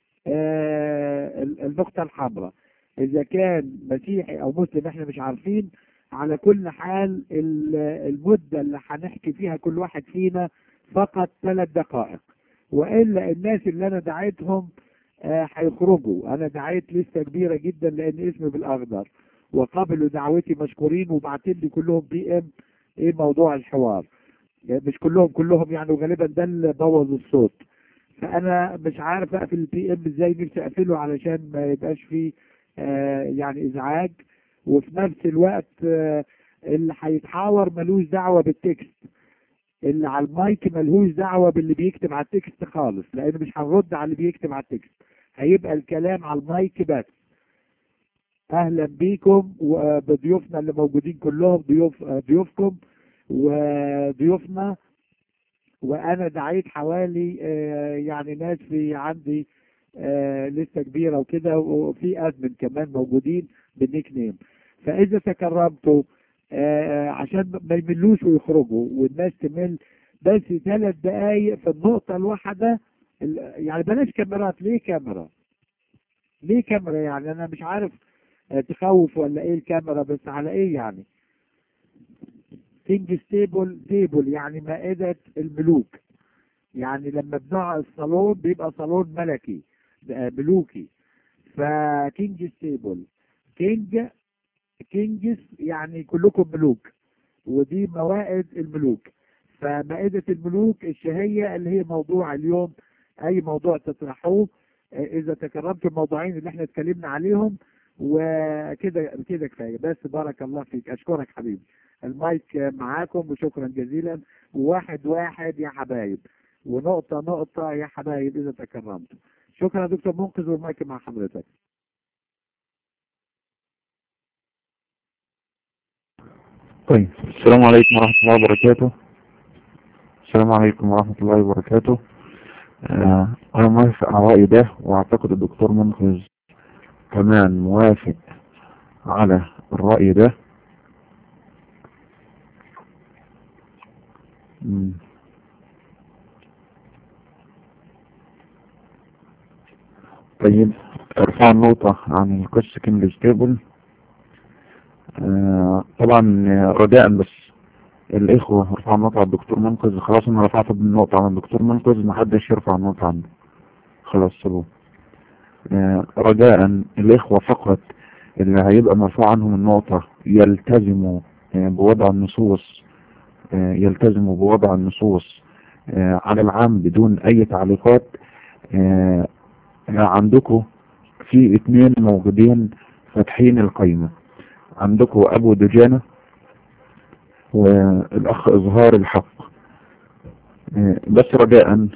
النقطه الحمراء اذا كان مسيحي او مسلم احنا مش عارفين على كل حال المده اللي هنحكي فيها كل واحد فينا فقط ثلاث دقائق والا الناس اللي انا دعيتهم هيخرجوا آه انا دعيت لسه كبيره جدا لان اسمي بالاخضر وقبلوا دعوتي مشكورين وبعتين لي كلهم بي ام ايه موضوع الحوار يعني مش كلهم كلهم يعني غالبا ده اللي بوظ الصوت فانا مش عارف اقفل البي ام ازاي نفسي اقفله علشان ما يبقاش فيه آه يعني ازعاج وفي نفس الوقت آه اللي هيتحاور ملوش دعوه بالتكست اللي على المايك ملهوش دعوة باللي بيكتب على التكست خالص لأن مش هنرد على اللي بيكتب على التكست هيبقى الكلام على المايك بس أهلا بيكم وبضيوفنا اللي موجودين كلهم ضيوف ضيوفكم وضيوفنا وأنا دعيت حوالي آه، يعني ناس في عندي آه، لسه كبيرة وكده وفي أدمن كمان موجودين بالنيك نيم فإذا تكرمتوا آه، عشان ما يملوش ويخرجوا والناس تمل بس ثلاث دقايق في النقطة الواحدة ال- يعني بلاش كاميرات ليه كاميرا؟ ليه كاميرا يعني أنا مش عارف آه، تخوف ولا إيه الكاميرا بس على إيه يعني؟ كينج ستيبل تيبل يعني مائدة الملوك يعني لما بنقعد الصالون بيبقى صالون ملكي آه، ملوكي فكينج ستيبل كينج كينجز يعني كلكم ملوك ودي موائد الملوك فمائدة الملوك الشهية اللي هي موضوع اليوم أي موضوع تطرحوه آه، إذا تكرمتوا الموضوعين اللي احنا اتكلمنا عليهم وكده كده كفاية بس بارك الله فيك أشكرك حبيبي المايك معاكم وشكرا جزيلا واحد واحد يا حبايب ونقطة نقطة يا حبايب إذا تكرمتوا شكرا دكتور منقذ والمايك مع حضرتك طيب السلام عليكم ورحمة الله وبركاته السلام عليكم ورحمة الله وبركاته آه أنا موافق على رأيي ده وأعتقد الدكتور منقذ كمان موافق على الرأي ده مم. طيب ارفع النقطة عن القصة كينج ستيبل آه طبعا آه، رجاء بس الإخوة ارفعوا النقطة على الدكتور منقذ خلاص أنا رفعت النقطة على الدكتور منقذ محدش يرفع النقطة عنه خلاص سيبوه آه رجاء الإخوة فقط اللي هيبقى مرفوع عنهم النقطة يلتزموا آه بوضع النصوص آه يلتزموا بوضع النصوص آه على العام بدون أي تعليقات آه عندكم في اتنين موجودين فاتحين القايمة عندكم أبو دجانة والأخ إظهار الحق آه، بس رجاء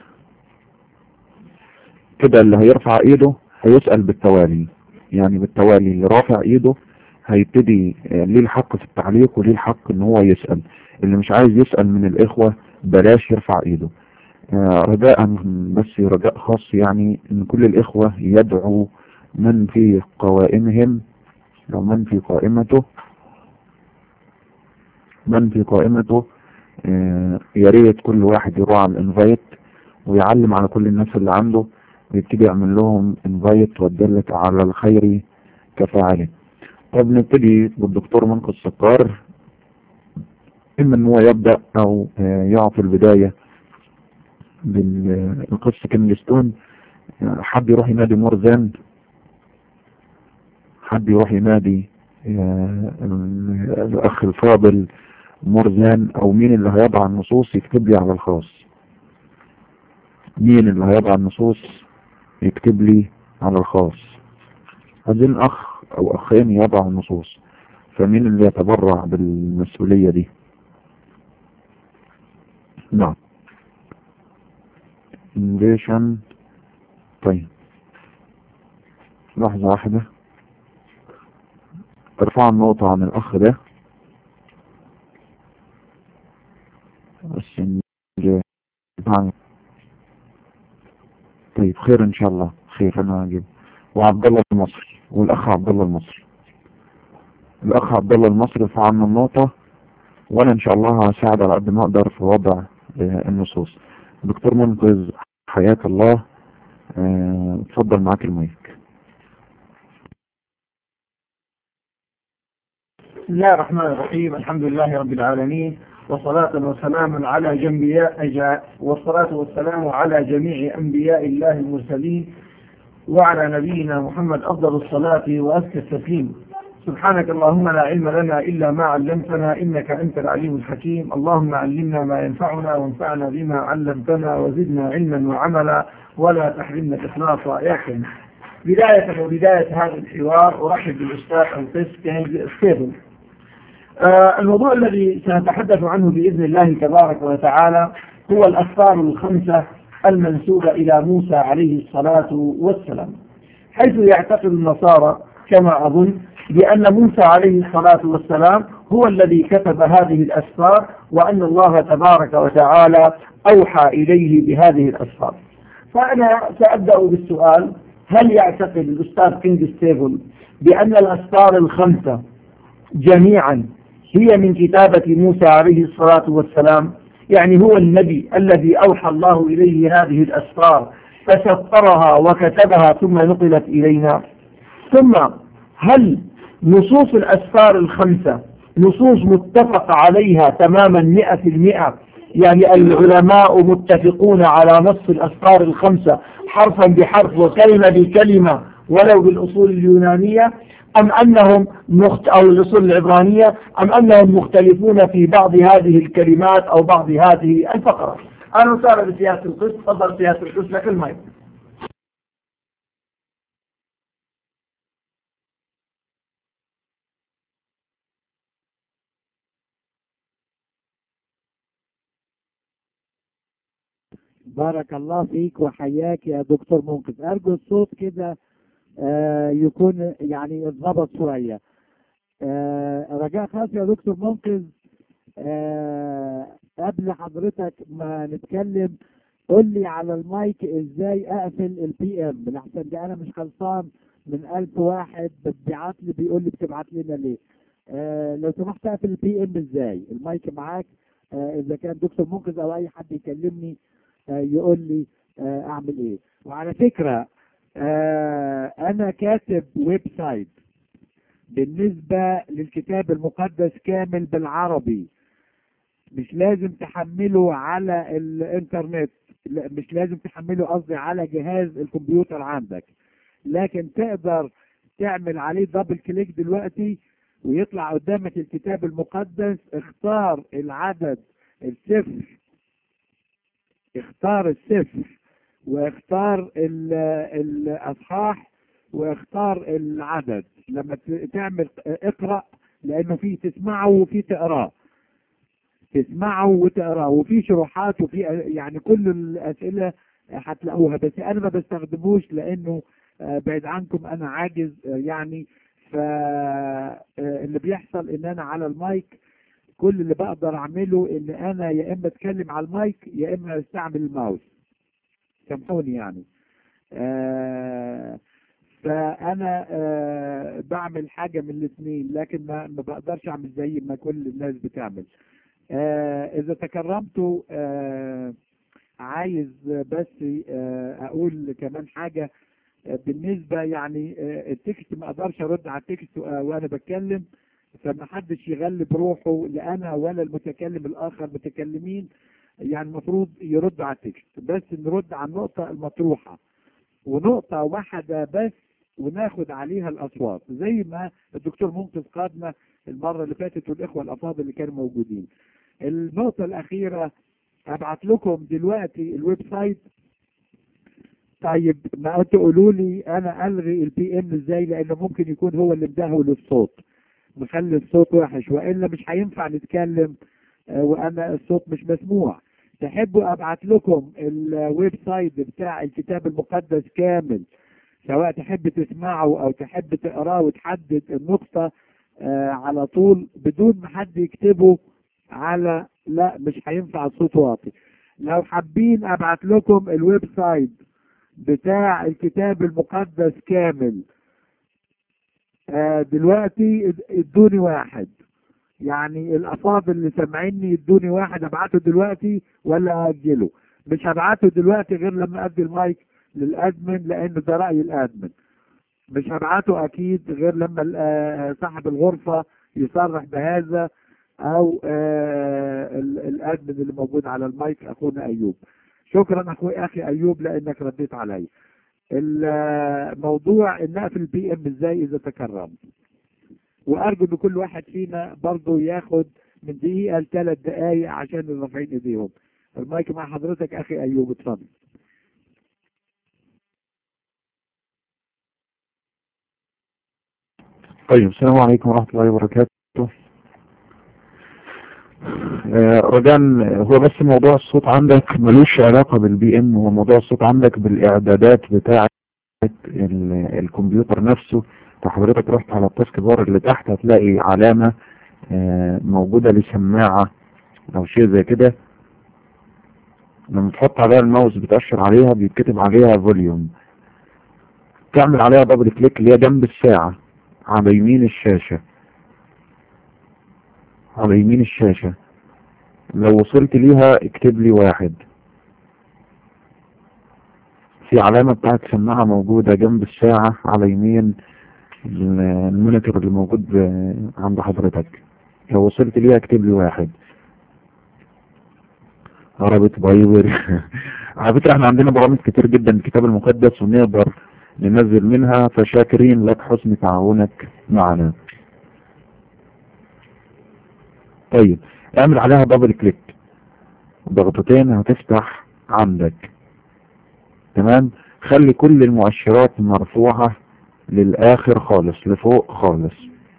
كده اللي هيرفع ايده هيسأل بالتوالي يعني بالتوالي اللي رافع ايده هيبتدي آه، ليه الحق في التعليق وليه الحق ان هو يسأل اللي مش عايز يسأل من الإخوة بلاش يرفع ايده آه، رجاء بس رجاء خاص يعني ان كل الإخوة يدعوا من في قوائمهم أو من في قائمته من في قائمته آه، يا ريت كل واحد يروح على الانفايت ويعلم على كل الناس اللي عنده ويبتدي يعمل لهم انفايت والدلة على الخير كفاعله طب نبتدي بالدكتور منقذ سكار اما ان هو يبدأ او آه، يعطي البداية بالقصة كينجستون آه، حد يروح ينادي مرزان حد يروح ينادي آه، الأخ الفاضل مرزان أو مين اللي هيضع النصوص يكتب لي على الخاص مين اللي هيضع النصوص يكتب لي على الخاص عايزين أخ أو أخين يضع النصوص فمين اللي يتبرع بالمسؤولية دي نعم انجيشن طيب لحظة واحدة ارفع النقطة عن الأخ ده بس نجي- نعم. طيب خير إن شاء الله خير أنا أجيب وعبد الله المصري والأخ عبد الله المصري الأخ عبد الله المصري ارفع عنه النقطة وأنا إن شاء الله هساعد على قد ما أقدر في وضع آه، النصوص دكتور منقذ حياك الله آه، اتفضل معاك المايك بسم الله الرحمن الرحيم الحمد لله رب العالمين وصلاة وسلاما على جنبياء والصلاة والسلام على جميع أنبياء الله المرسلين وعلى نبينا محمد أفضل الصلاة وأزكى التسليم سبحانك اللهم لا علم لنا إلا ما علمتنا إنك أنت العليم الحكيم اللهم علمنا ما ينفعنا وانفعنا بما علمتنا وزدنا علما وعملا ولا تحرمنا إخلاصا يا كريم بداية وبداية هذا الحوار أرحب بالأستاذ أنقذ كينج ستيبل آه، الموضوع الذي سنتحدث عنه بإذن الله تبارك وتعالى هو الأسفار الخمسة المنسوبة إلى موسى عليه الصلاة والسلام حيث يعتقد النصارى كما أظن بأن موسى عليه الصلاة والسلام هو الذي كتب هذه الأسفار وأن الله تبارك وتعالى أوحى إليه بهذه الأسفار فأنا سأبدأ بالسؤال هل يعتقد الأستاذ كينج ستيفل بأن الأسفار الخمسة جميعا هي من كتابة موسى عليه الصلاة والسلام يعني هو النبي الذي أوحى الله إليه هذه الأسفار فسطرها وكتبها ثم نقلت إلينا ثم هل نصوص الأسفار الخمسة نصوص متفق عليها تماما مئة في المئة يعني العلماء متفقون على نص الأسفار الخمسة حرفا بحرف وكلمة بكلمة ولو بالأصول اليونانية أم أنهم مخت... أو الأصول العبرانية أم أنهم مختلفون في بعض هذه الكلمات أو بعض هذه الفقرات أنا وسهلا بسياسة القسط تفضل سياسة القسط لك المايك بارك الله فيك وحياك يا دكتور منقذ أرجو الصوت كده آه، يكون يعني اتظبط شوية آه، رجاء خاص يا دكتور منقذ آه، قبل حضرتك ما نتكلم قول لي على المايك ازاي اقفل البي ام لحسن دي انا مش خلصان من ألف واحد بتبعت لي بيقول لي بتبعت لنا ليه آه لو سمحت اقفل البي ام ازاي المايك معاك آه اذا كان دكتور منقذ او اي حد يكلمني آه يقول لي آه اعمل ايه وعلى فكرة آه انا كاتب ويب سايت بالنسبة للكتاب المقدس كامل بالعربي مش لازم تحمله على الانترنت لا، مش لازم تحمله قصدي على جهاز الكمبيوتر عندك لكن تقدر تعمل عليه دبل كليك دلوقتي ويطلع قدامك الكتاب المقدس اختار العدد الصفر اختار الصفر واختار ال- الاصحاح واختار العدد لما ت- تعمل اقرا لانه في تسمعه وفي تقراه تسمعه وتقراه وفي شروحات وفي يعني كل الاسئله هتلاقوها بس انا ما بستخدموش لانه آه، بعيد عنكم انا عاجز آه، يعني فاللي بيحصل ان انا على المايك كل اللي بقدر اعمله ان انا يا اما اتكلم على المايك يا اما استعمل الماوس سامحوني يعني آه فانا آه بعمل حاجه من الاثنين لكن ما, ما بقدرش اعمل زي ما كل الناس بتعمل آه اذا تكرمتوا آه عايز بس آه اقول كمان حاجه آه بالنسبه يعني آه التكست ما اقدرش ارد على التكست آه وانا بتكلم فما حدش يغلب روحه لا انا ولا المتكلم الاخر متكلمين يعني المفروض يرد على التكست بس نرد على النقطه المطروحه ونقطه واحده بس وناخد عليها الاصوات زي ما الدكتور منقذ قادنا المره اللي فاتت والاخوه الافاضل اللي كانوا موجودين النقطه الاخيره هبعت لكم دلوقتي الويب سايت طيب ما تقولوا لي انا الغي البي ام ازاي لانه ممكن يكون هو اللي مدهول الصوت مخلي الصوت وحش والا مش هينفع نتكلم آه، وانا الصوت مش مسموع تحبوا ابعت لكم الويب سايت بتاع الكتاب المقدس كامل سواء تحب تسمعه او تحب تقراه وتحدد النقطة آه على طول بدون ما حد يكتبه على لا مش هينفع الصوت واطي لو حابين ابعت لكم الويب سايت بتاع الكتاب المقدس كامل آه دلوقتي اد- ادوني واحد يعني الافاضل اللي سامعيني ادوني واحد ابعته دلوقتي ولا اجله مش هبعته دلوقتي غير لما ادي المايك للادمن لان ده راي الادمن مش هبعته اكيد غير لما ال- آه، صاحب الغرفه يصرح بهذا او آه، ال- الادمن اللي موجود على المايك اخونا ايوب شكرا اخوي اخي ايوب لانك رديت علي الموضوع ان اقفل البي ام ازاي اذا تكرمت وارجو ان كل واحد فينا برضه ياخد من دقيقه لثلاث دقائق عشان اللي رافعين ايديهم المايك مع حضرتك اخي ايوب اتفضل طيب السلام عليكم ورحمة الله وبركاته آه، رجان هو بس موضوع الصوت عندك ملوش علاقة بالبي ام هو موضوع الصوت عندك بالاعدادات بتاعة ال- الكمبيوتر نفسه فحضرتك رحت على التاسك بار اللي تحت هتلاقي علامة آه، موجودة لسماعة او شيء زي كده لما تحط عليها الماوس بتأشر عليها بيتكتب عليها فوليوم تعمل عليها دبل كليك اللي هي جنب الساعة على يمين الشاشة على يمين الشاشة لو وصلت ليها اكتب لي واحد في علامة بتاعت سماعة موجودة جنب الساعة على يمين ال- المونيتور اللي موجود آه، عند حضرتك لو وصلت ليها اكتب لي واحد عربة بايبر على فكرة احنا عندنا برامج كتير جدا الكتاب المقدس ونقدر ننزل منها فشاكرين لك حسن تعاونك معنا طيب اعمل عليها دبل كليك ضغطتين هتفتح عندك تمام خلي كل المؤشرات مرفوعة للآخر خالص لفوق خالص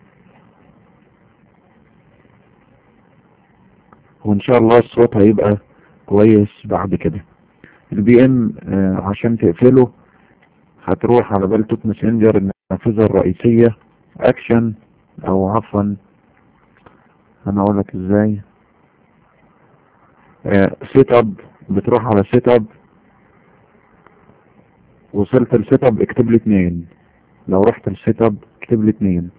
وإن شاء الله الصوت هيبقى كويس بعد كده البي ام آه، عشان تقفله هتروح على بلتوت ماسنجر النافذة الرئيسية اكشن او عفوا انا اقول لك ازاي سيت اب بتروح على سيت اب وصلت السيت اب اكتب لي اتنين لو رحت السيت اب اكتب لي اتنين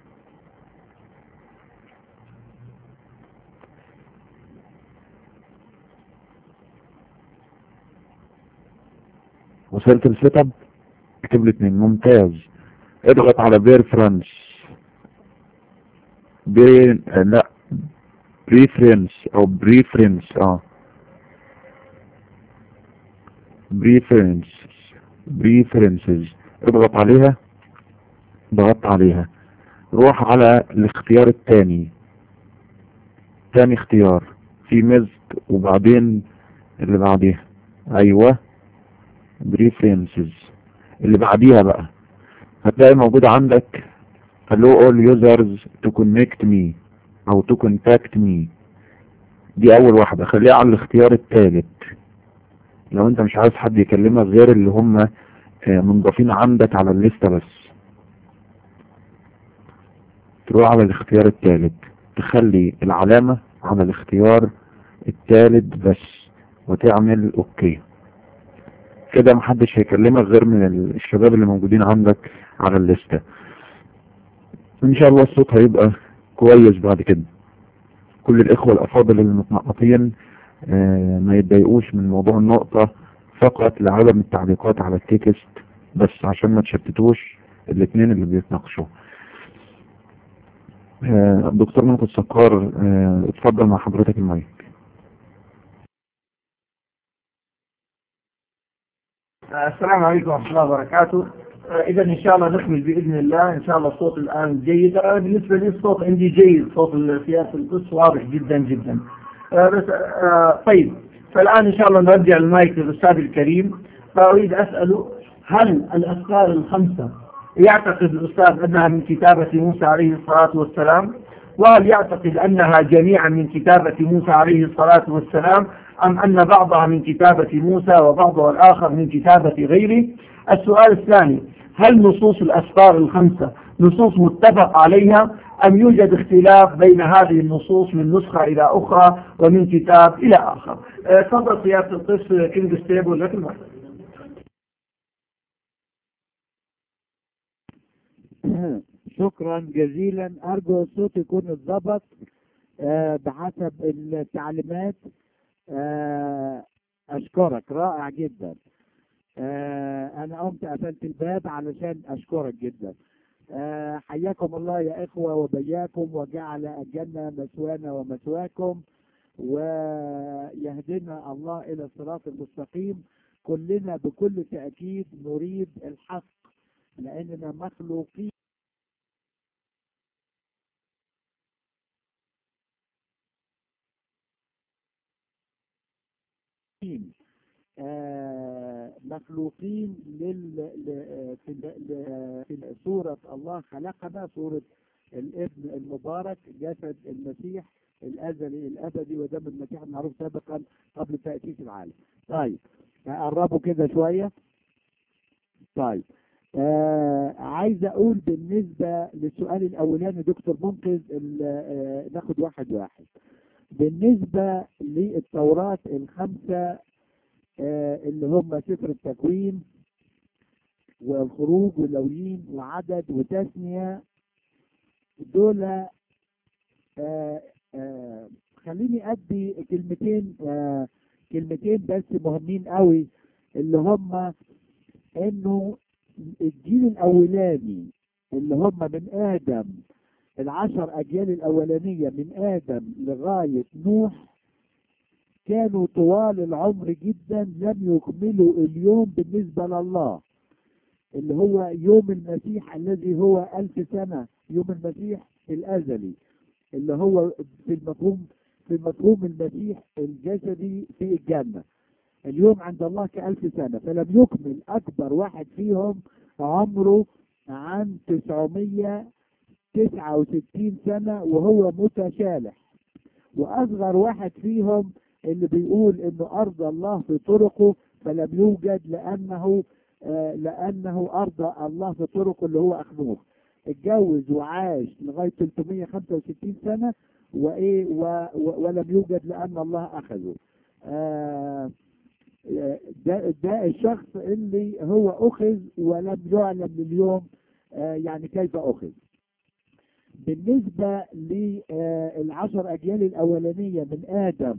وصلت السيت اب اكتب لي اتنين ممتاز اضغط على بيرفرنس بين آه، لا بريفرنس او بريفرنس اه بريفرنس بريفرنسز اضغط عليها ضغطت عليها روح على الاختيار الثاني تاني اختيار في مزد وبعدين اللي بعديها ايوه بريفرنسز اللي بعديها بقى هتلاقي موجود عندك allow all users to connect me او to contact me دي اول واحدة خليها على الاختيار الثالث لو انت مش عايز حد يكلمك غير اللي هم آه، منضافين عندك على الليستة بس تروح على الاختيار الثالث تخلي العلامة على الاختيار الثالث بس وتعمل اوكي كده محدش هيكلمك غير من ال- الشباب اللي موجودين عندك على الليستة ان شاء الله الصوت هيبقى كويس بعد كده كل الاخوة الافاضل المتنقطين آه، ما يتضايقوش من موضوع النقطة فقط لعدم التعليقات على التكست بس عشان ما تشتتوش الاثنين اللي بيتناقشوا آه، دكتور منقذ سكار آه، اتفضل مع حضرتك المايك السلام عليكم ورحمة الله وبركاته إذا إن شاء الله نكمل بإذن الله إن شاء الله الصوت الآن جيد أنا بالنسبة لي الصوت عندي جيد صوت سياسة القدس واضح جدا جدا آه، بس آه، طيب فالآن إن شاء الله نرجع المايك للأستاذ الكريم فأريد أسأله هل الأذكار الخمسة يعتقد الأستاذ أنها من كتابة موسى عليه الصلاة والسلام وهل يعتقد أنها جميعا من كتابة موسى عليه الصلاة والسلام أم أن بعضها من كتابة موسى وبعضها الآخر من كتابة غيره السؤال الثاني هل نصوص الأسفار الخمسة نصوص متفق عليها أم يوجد اختلاف بين هذه النصوص من نسخة إلى أخرى ومن كتاب إلى آخر آه، تفضل سيادة القس كينج ستيبل لك المرة شكرا جزيلا ارجو الصوت يكون اتظبط آه، بحسب التعليمات آه، اشكرك رائع جدا آه، انا قمت قفلت الباب علشان اشكرك جدا آه، حياكم الله يا اخوه وبياكم وجعل الجنه مثوانا ومثواكم ويهدنا الله الى الصراط المستقيم كلنا بكل تاكيد نريد الحق لاننا مخلوقين آه، مخلوقين لل... ل... في... ل... في سورة الله خلقنا سورة الابن المبارك جسد المسيح الازلي الابدي ودم المسيح المعروف سابقا قبل تاسيس العالم طيب قربوا كده شويه طيب آه عايز اقول بالنسبه للسؤال الاولاني دكتور منقذ ال- آه ناخد واحد واحد بالنسبه للتوراه الخمسه آه اللي هم سفر التكوين والخروج واللويين وعدد وتثنيه دول آه آه خليني ادي كلمتين آه كلمتين بس مهمين قوي اللي هم انه الجيل الاولاني اللي هم من ادم العشر اجيال الاولانيه من ادم لغايه نوح كانوا طوال العمر جدا لم يكملوا اليوم بالنسبه لله اللي هو يوم المسيح الذي هو ألف سنة يوم المسيح الأزلي اللي هو في المفهوم في مفهوم المسيح الجسدي في الجنة اليوم عند الله كألف سنة فلم يكمل أكبر واحد فيهم عمره عن 969 سنة وهو متشالح وأصغر واحد فيهم اللي بيقول إنه أرضى الله في طرقه فلم يوجد لأنه آه لأنه أرضى الله في طرقه اللي هو أخنوخ اتجوز وعاش لغاية 365 سنة وإيه و و ولم يوجد لأن الله أخذه آه ده, ده الشخص اللي هو أخذ ولم يعلم لليوم آه يعني كيف أخذ بالنسبة للعشر أجيال الأولانية من آدم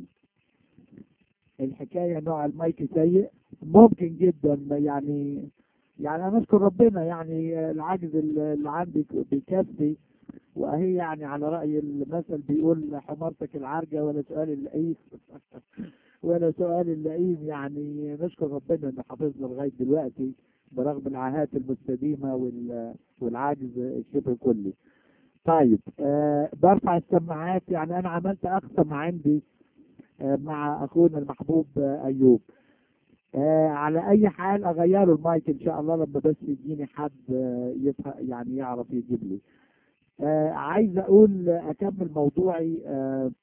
الحكاية نوع المايك سيء ممكن جدا يعني يعني أنا أشكر ربنا يعني العجز اللي عندي بيكفي وهي يعني على رأي المثل بيقول حمارتك العرجة ولا سؤال اللئيم ولا سؤال اللئيم يعني نشكر ربنا إنه حافظنا لغاية دلوقتي برغم العاهات المستديمة وال- والعجز الشبه كلي. طيب آه برفع السماعات يعني أنا عملت أقصى ما عندي آه مع أخونا المحبوب آه أيوب. آه على أي حال أغيره المايك إن شاء الله لما بس يجيني حد آه يفهم يعني يعرف يجيب لي. آه عايز أقول أكمل موضوعي آه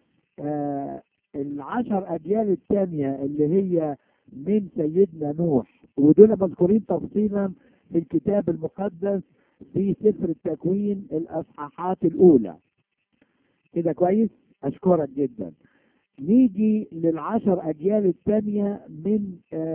آه العشر أجيال الثانية اللي هي من سيدنا نوح ودول مذكورين تفصيلا في الكتاب المقدس في سفر التكوين الأصحاحات الأولى كده كويس أشكرك جدا نيجي للعشر أجيال الثانية من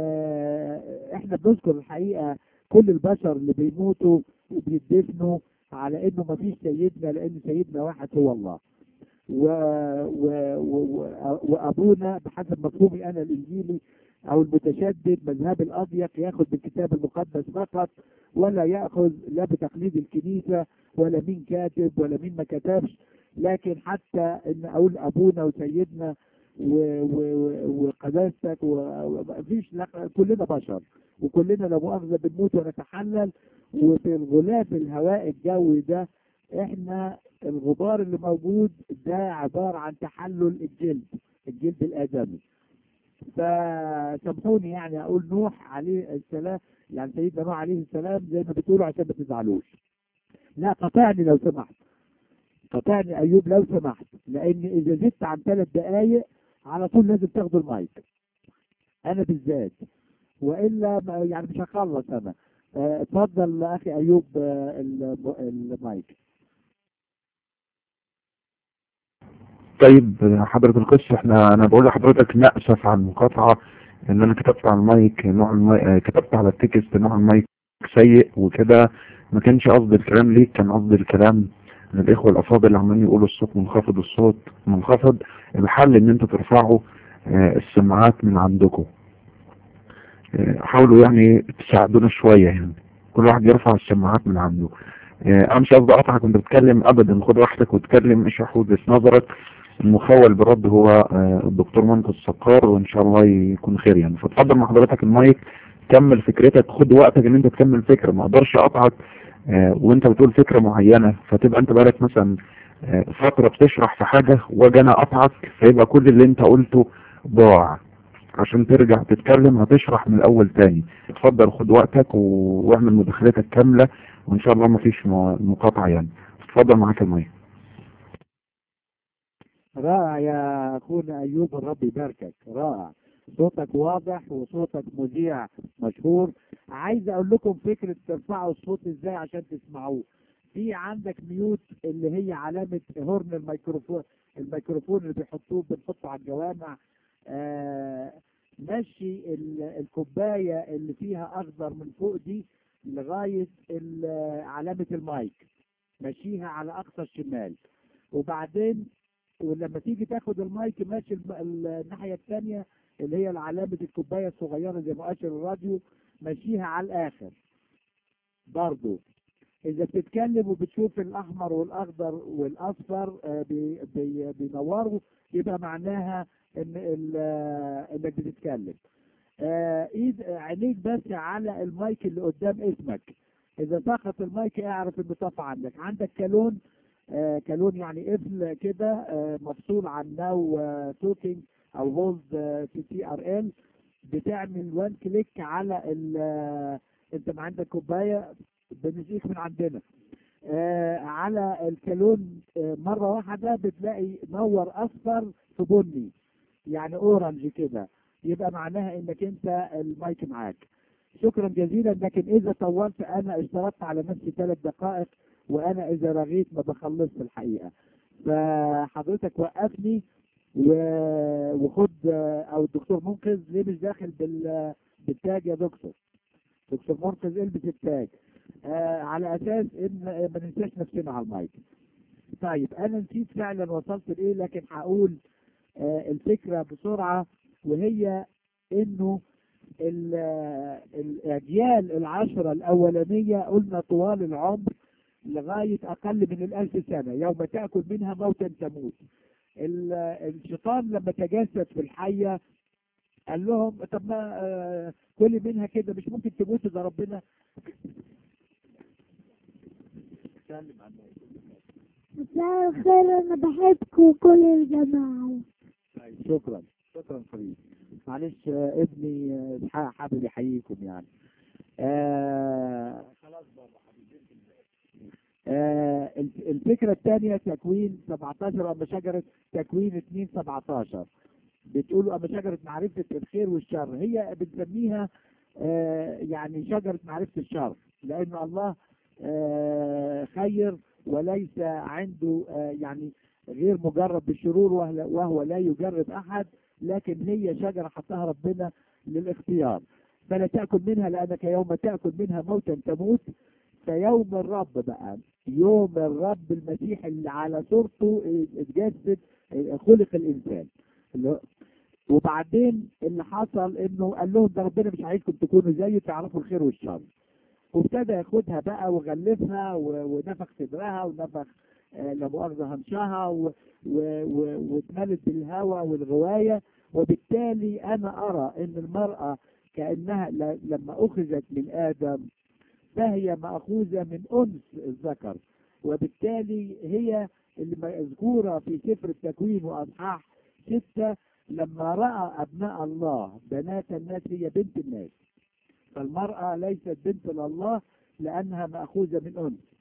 آه إحنا بنذكر الحقيقة كل البشر اللي بيموتوا وبيدفنوا على إنه ما فيش سيدنا لأن سيدنا واحد هو الله و... و... و... وأبونا بحسب مفهومي أنا الإنجيلي أو المتشدد مذهب الأضيق ياخذ بالكتاب المقدس فقط ولا يأخذ لا بتقليد الكنيسة ولا مين كاتب ولا مين ما كتبش لكن حتى إن أقول أبونا وسيدنا و- و- و- وقداستك ومفيش لا- كلنا بشر وكلنا لا مؤاخذة بنموت ونتحلل وفي الغلاف الهواء الجوي ده احنا الغبار اللي موجود ده عبارة عن تحلل الجلد الجلد الآدمي فسامحوني يعني اقول نوح عليه السلام يعني سيدنا نوح عليه السلام زي ما بتقولوا عشان ما تزعلوش لا قطعني لو سمحت قطعني ايوب لو سمحت لان اذا زدت عن ثلاث دقائق على طول لازم تاخدوا المايك انا بالذات والا ما- يعني مش هخلص انا آه، اتفضل اخي ايوب آه، الم- المايك طيب حضرة القس احنا انا بقول لحضرتك نأسف على المقاطعة ان انا كتبت على المايك نوع المايك كتبت على التكست نوع المايك سيء وكده ما كانش قصدي الكلام ليك كان قصدي الكلام للاخوة الافاضل اللي عمالين يقولوا الصوت منخفض الصوت منخفض الحل ان انتوا ترفعوا آه، السماعات من عندكم آه، حاولوا يعني تساعدونا شوية يعني كل واحد يرفع السماعات من عنده آه، انا مش قصدي اقطعك كنت بتتكلم ابدا خد راحتك واتكلم اشرح وجهة نظرك المخول بالرد هو آه، الدكتور منقذ السقار وان شاء الله يكون خير يعني فاتفضل مع حضرتك المايك كمل فكرتك خد وقتك ان انت تكمل فكرة ما اقدرش اقطعك آه، وانت بتقول فكرة معينة فتبقى انت بقالك مثلا آه، فترة بتشرح في حاجة واجي انا اقطعك فيبقى كل اللي انت قلته ضاع عشان ترجع تتكلم هتشرح من الاول تاني اتفضل خد وقتك و- واعمل مداخلتك كاملة وان شاء الله مفيش م- مقاطعة يعني اتفضل معاك المايك رائع يا اخونا ايوب الرب يباركك رائع صوتك واضح وصوتك مذيع مشهور عايز اقول لكم فكره ترفعوا الصوت ازاي عشان تسمعوه في عندك ميوت اللي هي علامه هورن الميكروفون الميكروفون اللي بيحطوه بنحطه على الجوامع آه مشي ال- الكوبايه اللي فيها اخضر من فوق دي لغايه ال- علامه المايك مشيها على اقصى الشمال وبعدين ولما تيجي تاخد المايك ماشي الم- ال- الناحيه الثانيه اللي هي علامه الكوبايه الصغيره زي مؤشر الراديو مشيها على الاخر برضو اذا بتتكلم وبتشوف الاحمر والاخضر والاصفر آه، بي- بي- بينوروا يبقى معناها ان ال- آه، انك بتتكلم آه، ايد عينيك بس على المايك اللي قدام اسمك اذا سقط المايك اعرف انه طفى عندك عندك كالون آه كالون يعني قفل كده آه مفصول عن ناو توكينج او هولد في تي ار ال بتعمل وان كليك على ال آه، انت ما عندك كوبايه بنسيك من عندنا آه على الكالون آه مره واحده بتلاقي نور اصفر في بني يعني اورنج كده يبقى معناها انك انت المايك معاك شكرا جزيلا لكن اذا طولت انا اشترطت على نفسي ثلاث دقائق وانا اذا رغيت ما بخلصش الحقيقه فحضرتك وقفني و- وخد او الدكتور منقذ ليه مش داخل بال بالتاج يا دكتور دكتور منقذ البس التاج آه على اساس ان ما ننساش نفسنا على المايك طيب انا نسيت فعلا وصلت لايه لكن هقول آه الفكره بسرعه وهي انه ال- الاجيال العشره الاولانيه قلنا طوال العمر لغايه اقل من الالف سنه يوم تاكل منها موتا تموت ال- الشيطان لما تجسد في الحيه قال لهم طب ما آه، كل منها كده مش ممكن تموت ده ربنا اتكلم عن مساء الخير انا بحبكم كل الجماعة طيب شكرا شكرا حبيبي معلش آه، ابني آه، ح- حابب يحييكم يعني آه خلاص بابا حبيبي آه الف- الفكرة الثانية تكوين 17 أما شجرة تكوين 2 17 بتقولوا أما شجرة معرفة الخير والشر هي بنسميها آه يعني شجرة معرفة الشر لأن الله آه خير وليس عنده آه يعني غير مجرد بالشرور وهو- وهو لا يجرب أحد لكن هي شجرة حطها ربنا للاختيار فلا تأكل منها لأنك يوم تأكل منها موتا تموت فيوم الرب بقى يوم الرب المسيح اللي على صورته اتجسد خلق الإنسان اللي هو- وبعدين اللي حصل انه قال لهم ده ربنا مش عايزكم تكونوا زيه تعرفوا الخير والشر وابتدى ياخدها بقى وغلفها و- ونفخ صدرها ونفخ آه، لا مؤاخذة هنشها و- و- و- واتملت بالهواء والغواية وبالتالي أنا أرى أن المرأة كأنها ل- لما أخذت من آدم فهي مأخوذة من أنس الذكر وبالتالي هي اللي مذكورة في سفر التكوين وأصحاح ستة لما رأى أبناء الله بنات الناس هي بنت الناس فالمرأة ليست بنت لله لأنها مأخوذة من أنس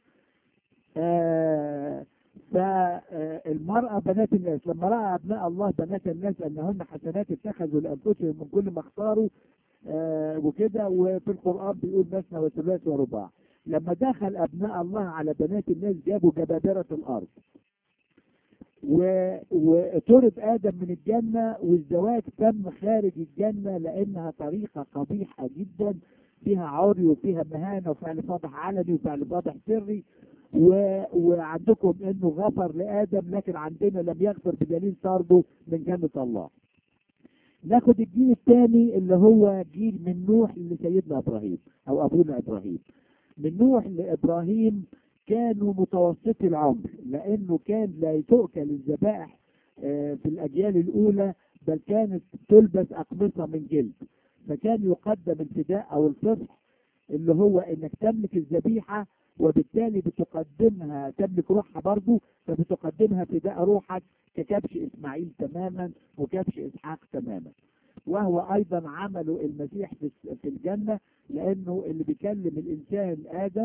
آه فالمرأة بنات الناس لما رأى أبناء الله بنات الناس أنهن حسنات اتخذوا لأنفسهم من كل ما اختاروا آه وكده وفي القرآن بيقول مثنى وثلاث ورباع لما دخل أبناء الله على بنات الناس جابوا جبابرة الأرض و- وطرد آدم من الجنة والزواج تم خارج الجنة لأنها طريقة قبيحة جدا فيها عري وفيها مهانة وفعل فاضح علني وفعل فاضح سري و... وعندكم انه غفر لادم لكن عندنا لم يغفر بدليل طرده من جنة الله ناخد الجيل الثاني اللي هو جيل من نوح لسيدنا ابراهيم او ابونا ابراهيم من نوح لابراهيم كانوا متوسطي العمر لانه كان لا تؤكل الذبائح آه، في الاجيال الاولى بل كانت تلبس اقمصه من جلد فكان يقدم الفداء او الفصح اللي هو انك تملك الذبيحه وبالتالي بتقدمها تملك روحها برضه فبتقدمها فداء روحك ككبش اسماعيل تماما وكبش اسحاق تماما وهو ايضا عمله المسيح في في الجنه لانه اللي بيكلم الانسان ادم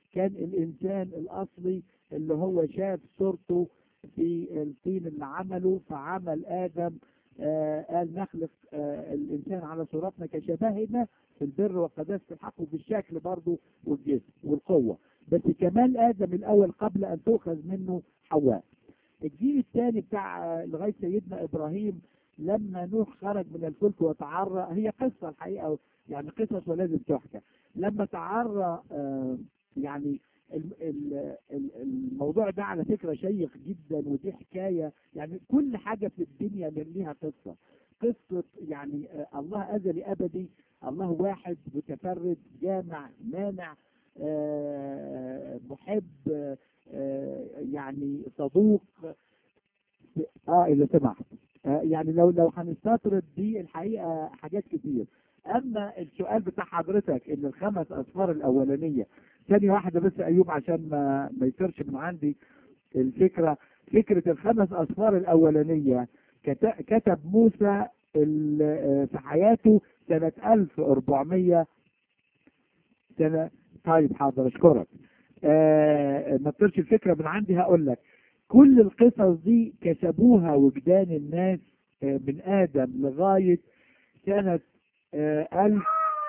كان الإنسان الأصلي اللي هو شاف صورته في الطين اللي عمله فعمل آدم آه قال نخلق آه الإنسان على صورتنا كشبهنا في البر والقداسة الحق وفي الشكل برضه والجسم والقوة بس كمال آدم الأول قبل أن تؤخذ منه حواء الجيل الثاني بتاع آه، لغاية سيدنا إبراهيم لما نوح خرج من الفلك وتعرى هي قصة الحقيقة يعني قصص ولازم تحكى لما تعرى آه، يعني ال- ال- ال- الموضوع ده على فكرة شيق جدا ودي حكاية يعني كل حاجة في الدنيا من ليها قصة قصة يعني آه، الله أزلي أبدي الله واحد متفرد جامع مانع آه، محب آه، آه، يعني صدوق اه اذا سمحت آه يعني لو لو هنستطرد دي الحقيقه حاجات كتير اما السؤال بتاع حضرتك ان الخمس اصفار الاولانيه ثانيه واحده بس ايوب عشان ما ما يصيرش من عندي الفكره فكره الخمس اصفار الاولانيه كت- كتب موسى ال- آه، في حياته سنه 1400 سنه طيب حاضر اشكرك آه ما تطيرش الفكره من عندي هقول لك كل القصص دي كسبوها وجدان الناس آه، من آدم لغاية سنة آه، ألف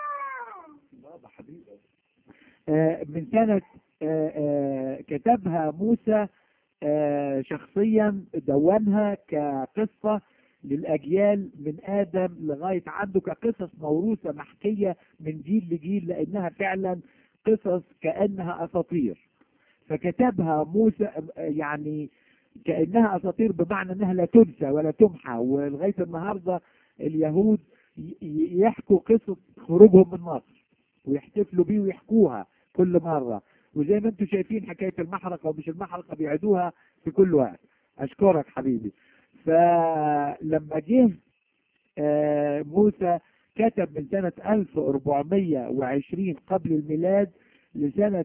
آه، من سنة آه، آه، كتبها موسى آه، شخصيا دونها كقصة للأجيال من آدم لغاية عنده كقصص موروثة محكية من جيل لجيل لأنها فعلا قصص كأنها أساطير فكتبها موسى آه، يعني كأنها أساطير بمعنى أنها لا تنسى ولا تمحى ولغاية النهاردة اليهود ي- ي- يحكوا قصة خروجهم من مصر ويحتفلوا بيه ويحكوها كل مرة وزي ما انتم شايفين حكاية المحرقة ومش المحرقة بيعيدوها في كل وقت أشكرك حبيبي فلما جه آه، موسى كتب من سنة 1420 قبل الميلاد لسنة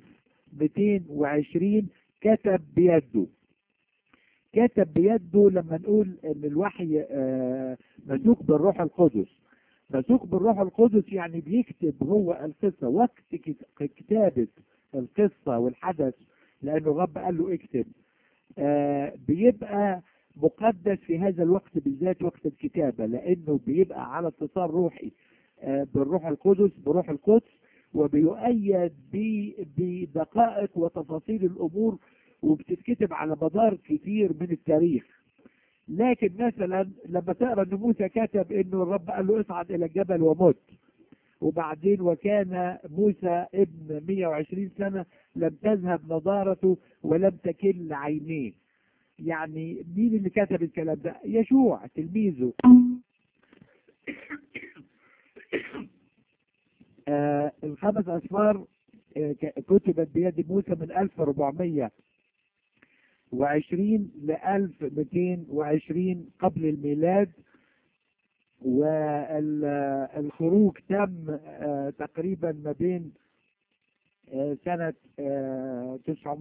1220 كتب بيده كتب بيده لما نقول ان الوحي آه، مسوق بالروح القدس مسوق بالروح القدس يعني بيكتب هو القصة وقت كت- كتابة القصة والحدث لأنه الرب قال له اكتب آه، بيبقى مقدس في هذا الوقت بالذات وقت الكتابة لأنه بيبقى على اتصال روحي آه، بالروح القدس بروح القدس وبيؤيد ب- بدقائق وتفاصيل الأمور وبتتكتب على مدار كتير من التاريخ لكن مثلا لما تقرا ان موسى كتب انه الرب قال له اصعد الى الجبل ومت وبعدين وكان موسى ابن 120 سنة لم تذهب نضارته ولم تكل عينيه يعني مين اللي كتب الكلام ده يشوع تلميذه آه الخمس أسفار آه ك- كتبت بيد موسى من 1420 ل 1220 قبل الميلاد والخروج تم آه، تقريبا ما بين آه، سنة آه،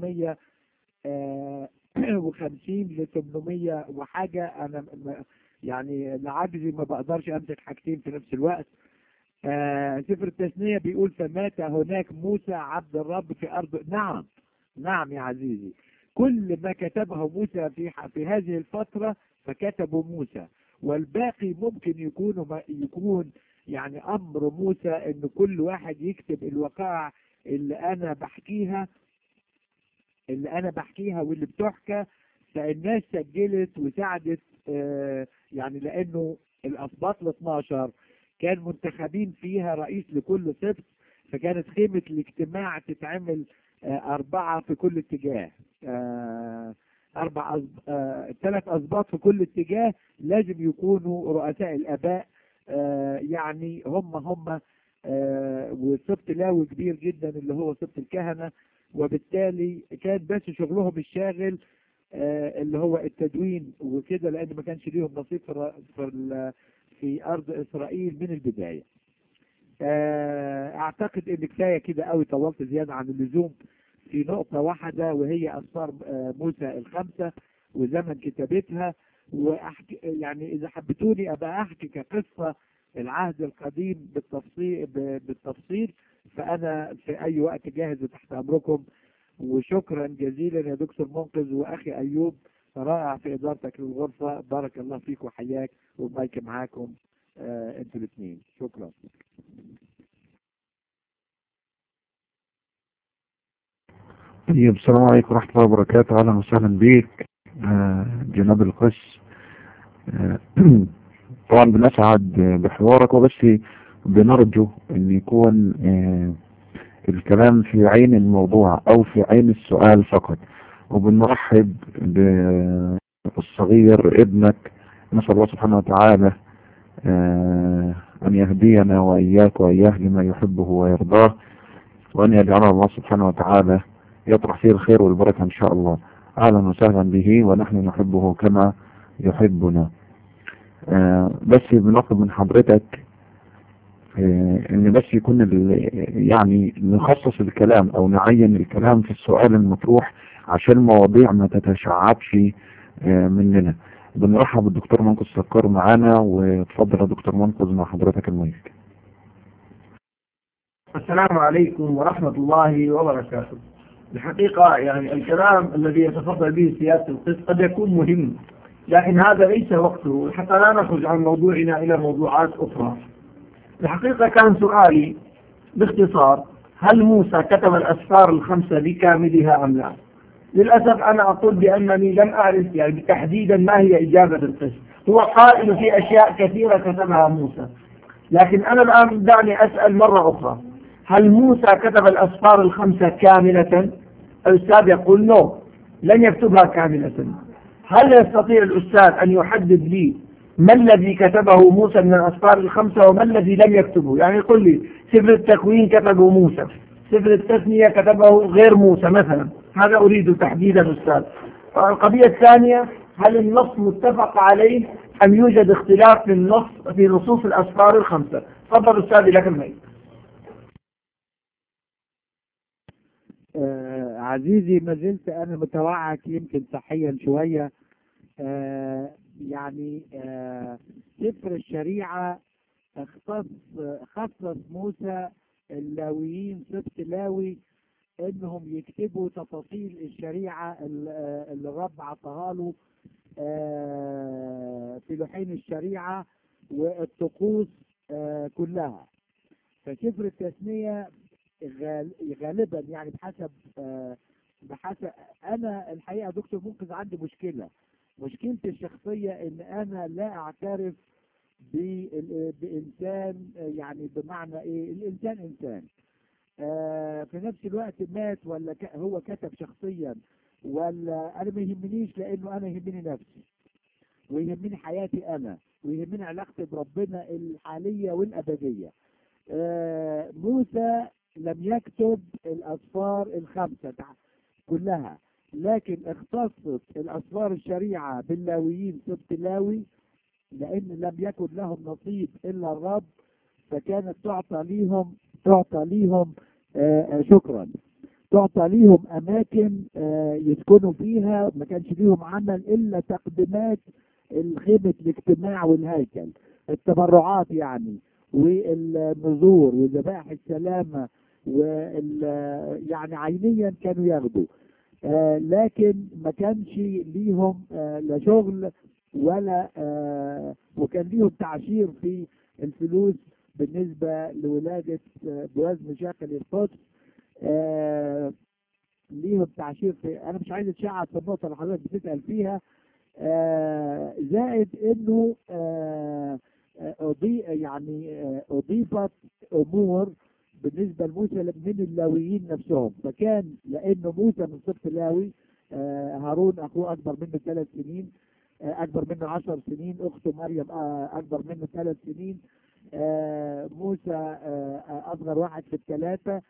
950 ل 800 وحاجة أنا م- يعني لعجزي ما بقدرش أمسك حاجتين في نفس الوقت آه، سفر التثنية بيقول فمات هناك موسى عبد الرب في أرض نعم نعم يا عزيزي كل ما كتبه موسى في ح- في هذه الفترة فكتبه موسى والباقي ممكن يكون ما- يكون يعني أمر موسى إن كل واحد يكتب الوقائع اللي أنا بحكيها اللي أنا بحكيها واللي بتحكى فالناس سجلت وساعدت آه، يعني لأنه الأسباط ال 12 كان منتخبين فيها رئيس لكل سبت فكانت خيمة الاجتماع تتعمل آه، أربعة في كل اتجاه آه، أربع أسب... آه، ثلاث أسباط في كل اتجاه لازم يكونوا رؤساء الآباء آه، يعني هم هم آه، وسبط لاوي كبير جدا اللي هو سبط الكهنة وبالتالي كان بس شغلهم الشاغل آه، اللي هو التدوين وكده لأن ما كانش ليهم نصيب في الر- في, ال- في أرض إسرائيل من البداية آه، أعتقد إن كفاية كده قوي طولت زيادة عن اللزوم في نقطة واحدة وهي أسفار آه، موسى الخمسة وزمن كتابتها وأحكي يعني إذا حبيتوني أبقى أحكي كقصة العهد القديم بالتفصيل ب- بالتفصيل فأنا في أي وقت جاهز وتحت أمركم وشكرا جزيلا يا دكتور منقذ وأخي أيوب رائع في إدارتك للغرفة بارك الله فيك وحياك والمايك معاكم آه انتوا الاثنين شكرا طيب السلام عليكم ورحمة الله وبركاته أهلا وسهلا بك آه، جناب القس آه، طبعا بنسعد بحوارك وبس بنرجو أن يكون آه، الكلام في عين الموضوع أو في عين السؤال فقط وبنرحب بالصغير ابنك نسأل الله سبحانه وتعالى آه، أن يهدينا وإياك وإياه لما يحبه ويرضاه وأن يجعلنا الله سبحانه وتعالى يطرح فيه الخير والبركة إن شاء الله أهلا وسهلا به ونحن نحبه كما يحبنا آه بس بنطلب من حضرتك آه ان بس يكون ال- يعني نخصص الكلام او نعين الكلام في السؤال المطروح عشان المواضيع ما تتشعبش آه مننا بنرحب بالدكتور منقذ سكر معانا وتفضل يا دكتور منقذ مع حضرتك المايك السلام عليكم ورحمة الله وبركاته الحقيقة يعني الكلام الذي يتفضل به سيادة القس قد يكون مهم لكن هذا ليس وقته حتى لا نخرج عن موضوعنا إلى موضوعات أخرى الحقيقة كان سؤالي باختصار هل موسى كتب الأسفار الخمسة بكاملها أم لا للأسف أنا أقول بأنني لم أعرف يعني تحديدا ما هي إجابة القس هو قائل في أشياء كثيرة كتبها موسى لكن أنا الآن دعني أسأل مرة أخرى هل موسى كتب الأسفار الخمسة كاملة الأستاذ يقول نو لن يكتبها كاملة هل يستطيع الأستاذ أن يحدد لي ما الذي كتبه موسى من الأسفار الخمسة وما الذي لم يكتبه يعني يقول لي سفر التكوين كتبه موسى سفر التثنية كتبه غير موسى مثلا هذا أريد تحديدا أستاذ القضية الثانية هل النص متفق عليه أم يوجد اختلاف في النص في نصوص الأسفار الخمسة تفضل أستاذي لك الميت آه عزيزي ما زلت أنا متوعك يمكن صحيا شوية آه يعني آه سفر الشريعة اختص خصص موسى اللاويين سبت لاوي انهم يكتبوا تفاصيل الشريعة ال- آه، اللي الرب عطاها له آه، في لوحين الشريعة والطقوس آه، كلها فسفر التثنية غال- غالبا يعني بحسب آه، بحسب انا الحقيقه يا دكتور منقذ عندي مشكله مشكلتي الشخصيه ان انا لا اعترف بال- بانسان آه، يعني بمعنى ايه الانسان انسان آه، في نفس الوقت مات ولا ك- هو كتب شخصيا ولا انا ما يهمنيش لانه انا يهمني نفسي ويهمني حياتي انا ويهمني علاقتي بربنا الحاليه والابديه آه، موسى لم يكتب الأسفار الخمسة تع- كلها لكن اختصت الأسفار الشريعة باللاويين سبت لاوي لأن لم يكن لهم نصيب إلا الرب فكانت تعطى ليهم تعطى ليهم آه آه، شكرا تعطى ليهم أماكن آه يسكنوا فيها ما كانش ليهم عمل إلا تقديمات الخيمة الاجتماع والهيكل التبرعات يعني والنذور وذبائح السلامة وال يعني عينيا كانوا ياخدوا آه لكن ما كانش ليهم آه لا شغل ولا آه وكان ليهم تعشير في الفلوس بالنسبة لولادة آه بوزن شاكل القدس آه ليهم تعشير في أنا مش عايز أتشعب في النقطة اللي حضرتك بتسأل فيها آه زائد إنه آه آه، أضي يعني آه، أضيفت أمور بالنسبة لموسى من اللاويين نفسهم فكان لأنه موسى من سبط لاوي آه، هارون أخوه أكبر منه ثلاث سنين آه، أكبر منه عشر سنين أخته مريم آه، أكبر منه ثلاث سنين آه، موسى آه، آه، أصغر واحد في الثلاثة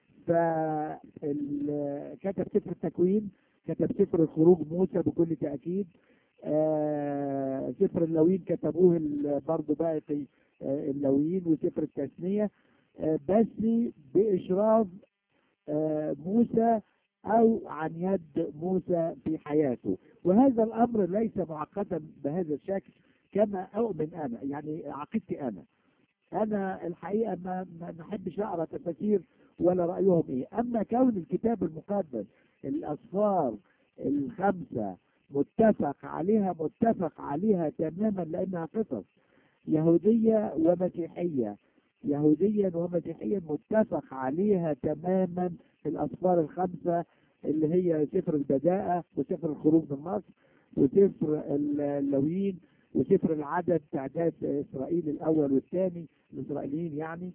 فكتب سفر التكوين كتب سفر الخروج موسى بكل تأكيد آه، سفر اللاويين كتبوه ال- برضه باقي آه، اللاويين وسفر التثنية آه، بس بإشراف آه، موسى أو عن يد موسى في حياته وهذا الأمر ليس معقدا بهذا الشكل كما أؤمن أنا يعني عقيدتي أنا انا الحقيقه ما ما ما احبش اقرا تفاسير ولا رايهم ايه اما كون الكتاب المقدس الاصفار الخمسه متفق عليها متفق عليها تماما لانها قصص يهوديه ومسيحيه يهوديا ومسيحيا متفق عليها تماما في الاسفار الخمسه اللي هي سفر البداءه وسفر الخروج من مصر وسفر اللويين وسفر العدد تعداد اسرائيل الاول والثاني الاسرائيليين يعني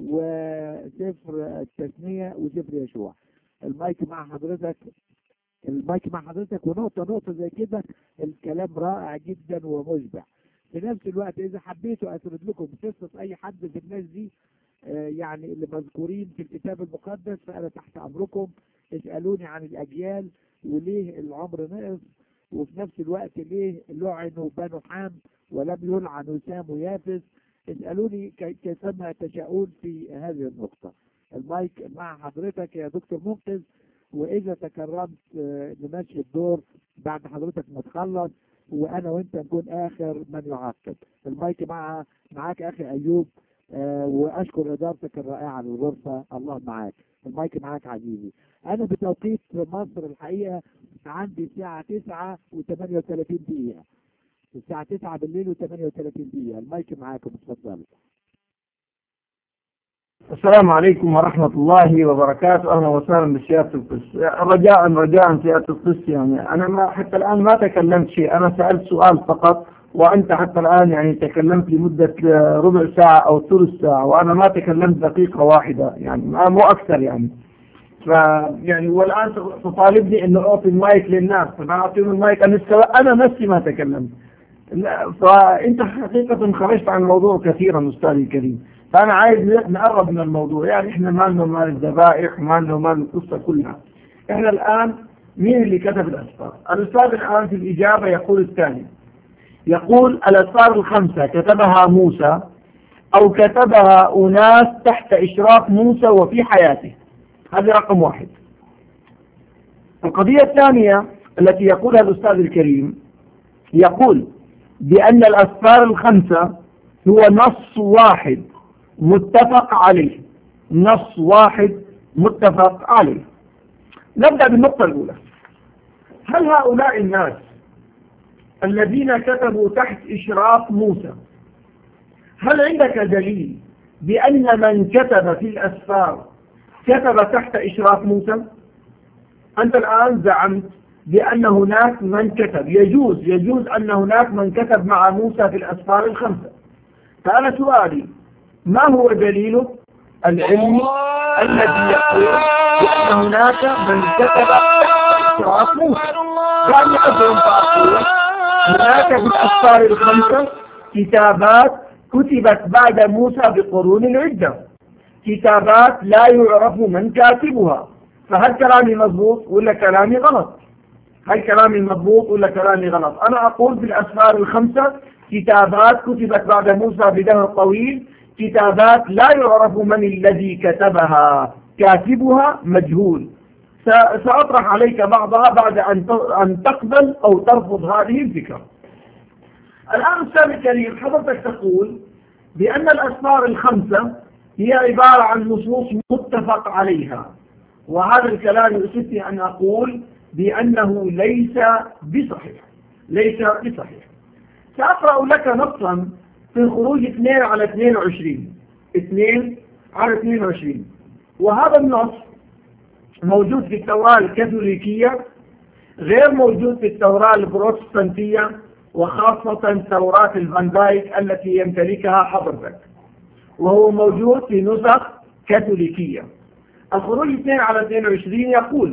وسفر التثنيه وسفر يشوع المايك مع حضرتك المايك مع حضرتك ونقطه نقطه زي كده الكلام رائع جدا ومشبع في نفس الوقت اذا حبيتوا اسرد لكم قصه اي حد في الناس دي آه، يعني اللي مذكورين في الكتاب المقدس فانا تحت امركم اسالوني عن الاجيال وليه العمر نقص وفي نفس الوقت ليه لعنوا بنو حام ولم يلعنوا سام ويافس اسالوني كي- كيفما تشاءون في هذه النقطه المايك مع حضرتك يا دكتور منقذ واذا تكرمت آه، نمشي الدور بعد حضرتك ما تخلص وانا وانت نكون اخر من يعقب المايك مع معاك اخي ايوب آه واشكر ادارتك الرائعه للغرفه الله معاك المايك معاك عزيزي انا بتوقيت مصر الحقيقه عندي الساعه 9 و38 دقيقه الساعه 9 بالليل و38 دقيقه المايك معاكم اتفضلوا السلام عليكم ورحمة الله وبركاته أهلا وسهلا بسيادة القس رجاء رجاء سيادة القس يعني أنا ما حتى الآن ما تكلمت شيء أنا سألت سؤال فقط وأنت حتى الآن يعني تكلمت لمدة آه، ربع ساعة أو ثلث ساعة وأنا ما تكلمت دقيقة واحدة يعني ما مو أكثر يعني ف يعني والآن تطالبني إنه أعطي المايك للناس فأنا أعطيهم المايك أنا السوا- أنا نفسي ما تكلمت لا، فأنت حقيقة خرجت عن الموضوع كثيرا أستاذي الكريم فأنا عايز نقرب من الموضوع يعني إحنا ما لنا مال الذبائح ما لنا مال القصة كلها إحنا الآن مين اللي كتب الأسفار الأستاذ الآن في الإجابة يقول الثاني يقول الأسفار الخمسة كتبها موسى أو كتبها أناس تحت إشراف موسى وفي حياته هذا رقم واحد القضية الثانية التي يقولها الأستاذ الكريم يقول بأن الأسفار الخمسة هو نص واحد متفق عليه نص واحد متفق عليه نبدأ بالنقطة الأولى هل هؤلاء الناس الذين كتبوا تحت إشراف موسى هل عندك دليل بأن من كتب في الأسفار كتب تحت إشراف موسى أنت الآن زعمت بأن هناك من كتب يجوز يجوز أن هناك من كتب مع موسى في الأسفار الخمسة فأنا سؤالي ما هو دليله العلمي الذي يقول بأن هناك من كتب تحت إشراف موسى كان يقول فأقول هناك في الأسفار الخمسة كتابات كتبت بعد موسى بقرون عدة كتابات لا يعرف من كاتبها فهل كلامي مضبوط ولا كلامي غلط هل كلامي مضبوط ولا كلامي غلط أنا أقول في الأسفار الخمسة كتابات كتبت بعد موسى بدهر طويل كتابات لا يعرف من الذي كتبها كاتبها مجهول س- سأطرح عليك بعضها بعد أن ت- أن تقبل أو ترفض هذه الفكرة الآن أستاذ الكريم حضرتك تقول بأن الأسفار الخمسة هي عبارة عن نصوص متفق عليها وهذا الكلام يؤسفني أن أقول بأنه ليس بصحيح ليس بصحيح سأقرأ لك نصا في الخروج 2 على 22 2 على 22 وهذا النص موجود في التوراة الكاثوليكية غير موجود في التوراة البروتستانتية وخاصة توراة الفان دايك التي يمتلكها حضرتك وهو موجود في نسخ كاثوليكية الخروج 2 على 22 يقول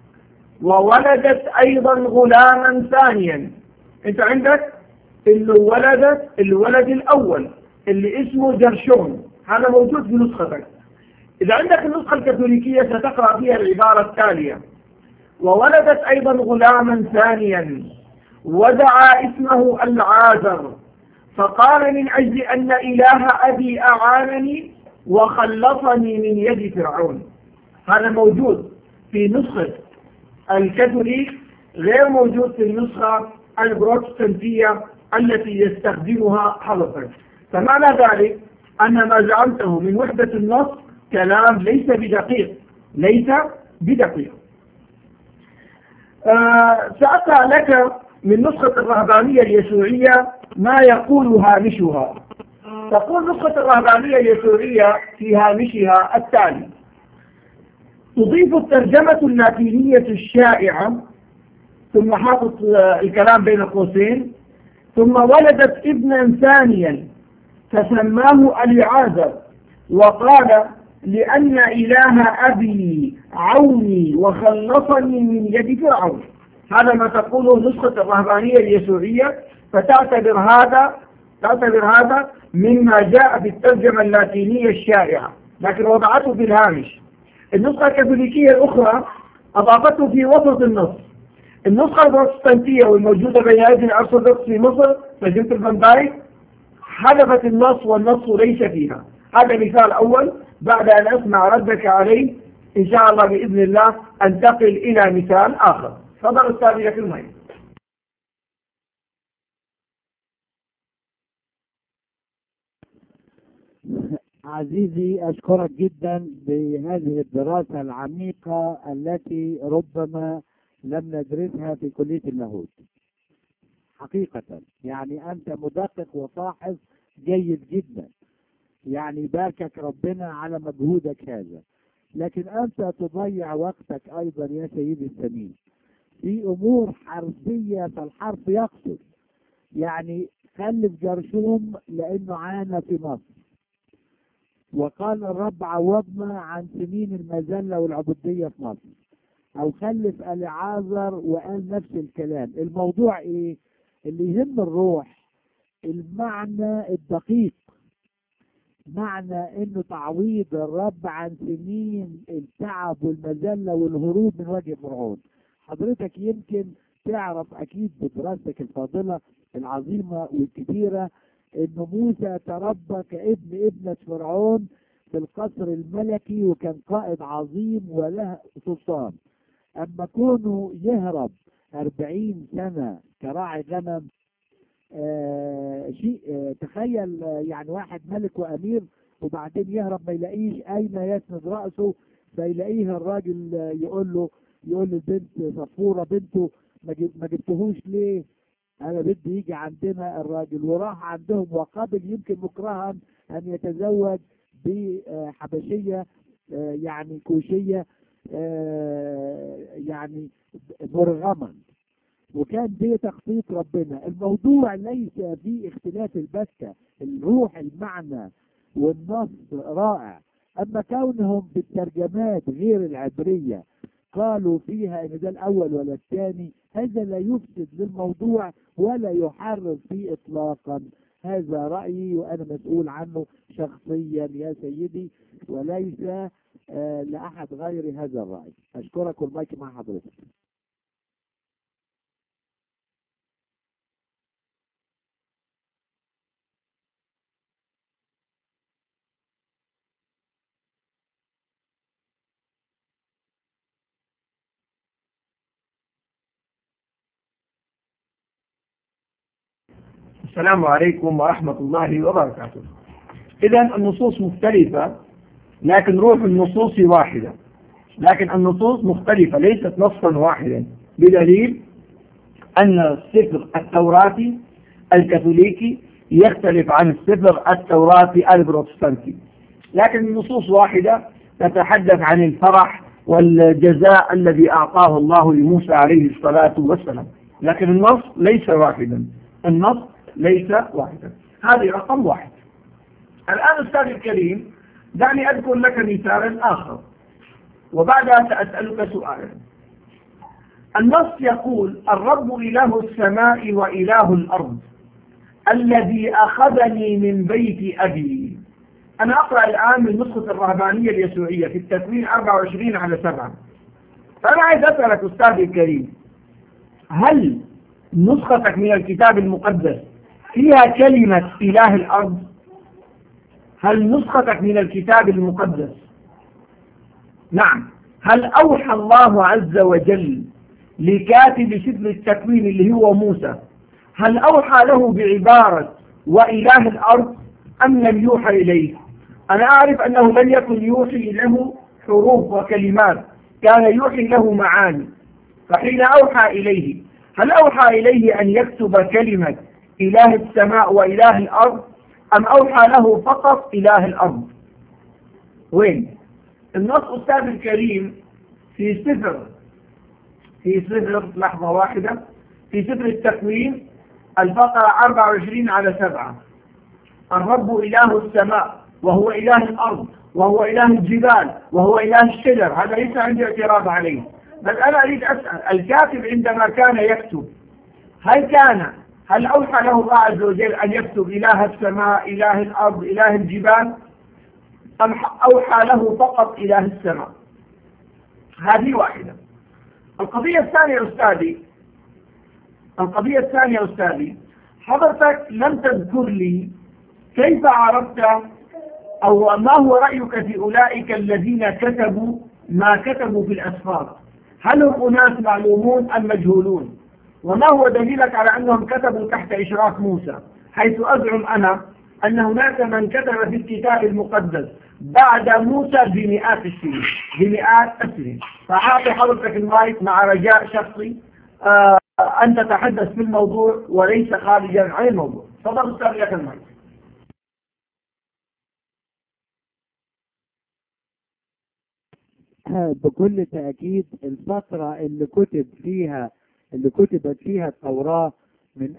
وولدت أيضا غلاما ثانيا أنت عندك اللي ولدت الولد الأول اللي اسمه جرشون هذا موجود في نسختك إذا عندك النسخة الكاثوليكية ستقرأ فيها العبارة التالية وولدت أيضا غلاما ثانيا ودعا اسمه العازر فقال من أجل أن إله أبي أعانني وخلصني من يد فرعون هذا موجود في نسخة الكاثوليك غير موجود في النسخة البروتستانتية التي يستخدمها حضرتك فمعنى ذلك أن ما زعمته من وحدة النص كلام ليس بدقيق ليس بدقيق آه سأقرأ لك من نسخة الرهبانية اليسوعية ما يقول هامشها تقول نسخة الرهبانية اليسوعية في هامشها التالي تضيف الترجمة اللاتينية الشائعة ثم حاطط الكلام بين قوسين ثم ولدت ابنا ثانيا فسماه اليعازر وقال لأن إله أبي عوني وخلصني من يد فرعون هذا ما تقوله نسخة الرهبانية اليسوعية فتعتبر هذا تعتبر هذا مما جاء في الترجمة اللاتينية الشائعة لكن وضعته في الهامش النسخة الكاثوليكية الأخرى أضافته في وسط النص النسخة البروتستانتية والموجودة بين أيدي الأرثوذكس في مصر ترجمة الفان حذفت النص والنص ليس فيها هذا مثال أول بعد أن أسمع ردك عليه إن شاء الله بإذن الله أنتقل إلى مثال آخر تفضل أستاذي لك المهم عزيزي أشكرك جدا بهذه الدراسة العميقة التي ربما لم ندرسها في كلية اللاهوت حقيقة يعني أنت مدقق وصاحب جيد جدا يعني باركك ربنا على مجهودك هذا لكن أنت تضيع وقتك أيضا يا سيدي السمين في أمور حرفية فالحرف يقصد يعني خلف جرشوم لأنه عانى في مصر وقال الرب عوضنا عن سنين المذلة والعبودية في مصر أو خلف العازر وقال نفس الكلام الموضوع إيه اللي يهم الروح المعنى الدقيق معنى انه تعويض الرب عن سنين التعب والمذلة والهروب من وجه فرعون حضرتك يمكن تعرف اكيد بدراستك الفاضلة العظيمة والكبيرة ان موسى تربى كابن ابنة فرعون في القصر الملكي وكان قائد عظيم وله سلطان اما كونه يهرب أربعين سنة كراعي غنم آه شيء آه تخيل آه يعني واحد ملك وأمير وبعدين يهرب ما يلاقيش أين يسند رأسه فيلاقيه الراجل آه يقول له يقول للبنت صفورة بنته ما جب- ما جبتهوش ليه؟ أنا بدي يجي عندنا الراجل وراح عندهم وقبل يمكن مكرها أن يتزوج بحبشية آه يعني كوشية آه يعني مرغما وكان دي تخطيط ربنا الموضوع ليس فيه اختلاف البتة الروح المعنى والنص رائع أما كونهم بالترجمات غير العبرية قالوا فيها ان ده الاول ولا الثاني هذا لا يفسد للموضوع ولا يحرر فيه اطلاقا هذا رايي وانا مسؤول عنه شخصيا يا سيدي وليس آه لاحد غير هذا الراي اشكرك والمايك مع حضرتك السلام عليكم ورحمة الله وبركاته إذا النصوص مختلفة لكن روح النصوص واحدة لكن النصوص مختلفة ليست نصا واحدا بدليل أن السفر التوراتي الكاثوليكي يختلف عن السفر التوراتي البروتستانتي لكن النصوص واحدة تتحدث عن الفرح والجزاء الذي أعطاه الله لموسى عليه الصلاة والسلام لكن النص ليس واحدا النص ليس واحدا هذه رقم واحد الآن أستاذ الكريم دعني أذكر لك مثالا آخر وبعدها سأسألك سؤالا النص يقول الرب إله السماء وإله الأرض الذي أخذني من بيت أبي أنا أقرأ الآن من نسخة الرهبانية اليسوعية في التكوين 24 على 7 فأنا عايز أسألك أستاذي الكريم هل نسختك من الكتاب المقدس فيها كلمة إله الأرض هل نسختك من الكتاب المقدس نعم هل أوحى الله عز وجل لكاتب سفر التكوين اللي هو موسى هل أوحى له بعبارة وإله الأرض أم لم يوحى إليه أنا أعرف أنه لم يكن يوحي له حروف وكلمات كان يوحي له معاني فحين أوحى إليه هل أوحى إليه أن يكتب كلمة إله السماء وإله الأرض أم أوحى له فقط إله الأرض وين النص أستاذ الكريم في سفر في سفر لحظة واحدة في سفر التكوين البقرة 24 على 7 الرب إله السماء وهو إله الأرض وهو إله الجبال وهو إله الشجر هذا ليس عندي اعتراض عليه بل أنا أريد أسأل الكاتب عندما كان يكتب هل كان هل أوحى له الله عز وجل أن يكتب إله السماء إله الأرض إله الجبال أم أوحى له فقط إله السماء هذه واحدة القضية الثانية أستاذي القضية الثانية أستاذي حضرتك لم تذكر لي كيف عرفت أو ما هو رأيك في أولئك الذين كتبوا ما كتبوا في الأسفار هل هم أناس معلومون أم مجهولون وما هو دليلك على أنهم كتبوا تحت إشراف موسى حيث أزعم أنا أن هناك من كتب في الكتاب المقدس بعد موسى بمئات السنين بمئات السنين فأعطي حضرتك المايك مع رجاء شخصي آه أن تتحدث في الموضوع وليس خارجا عن الموضوع تفضل أستاذ لك المايك بكل تأكيد الفترة اللي كتب فيها اللي كتبت فيها التوراة من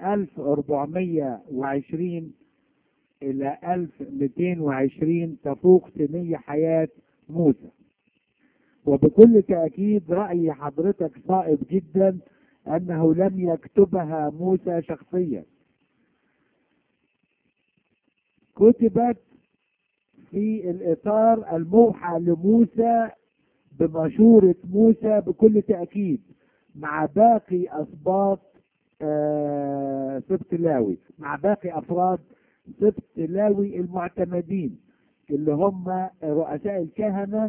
1420 إلى 1220 تفوق سنية حياة موسى وبكل تأكيد رأي حضرتك صائب جدا أنه لم يكتبها موسى شخصيا كتبت في الإطار الموحى لموسى بمشورة موسى بكل تأكيد مع باقي أسباط آه سبط لاوي مع باقي أفراد سبط لاوي المعتمدين اللي هم رؤساء الكهنة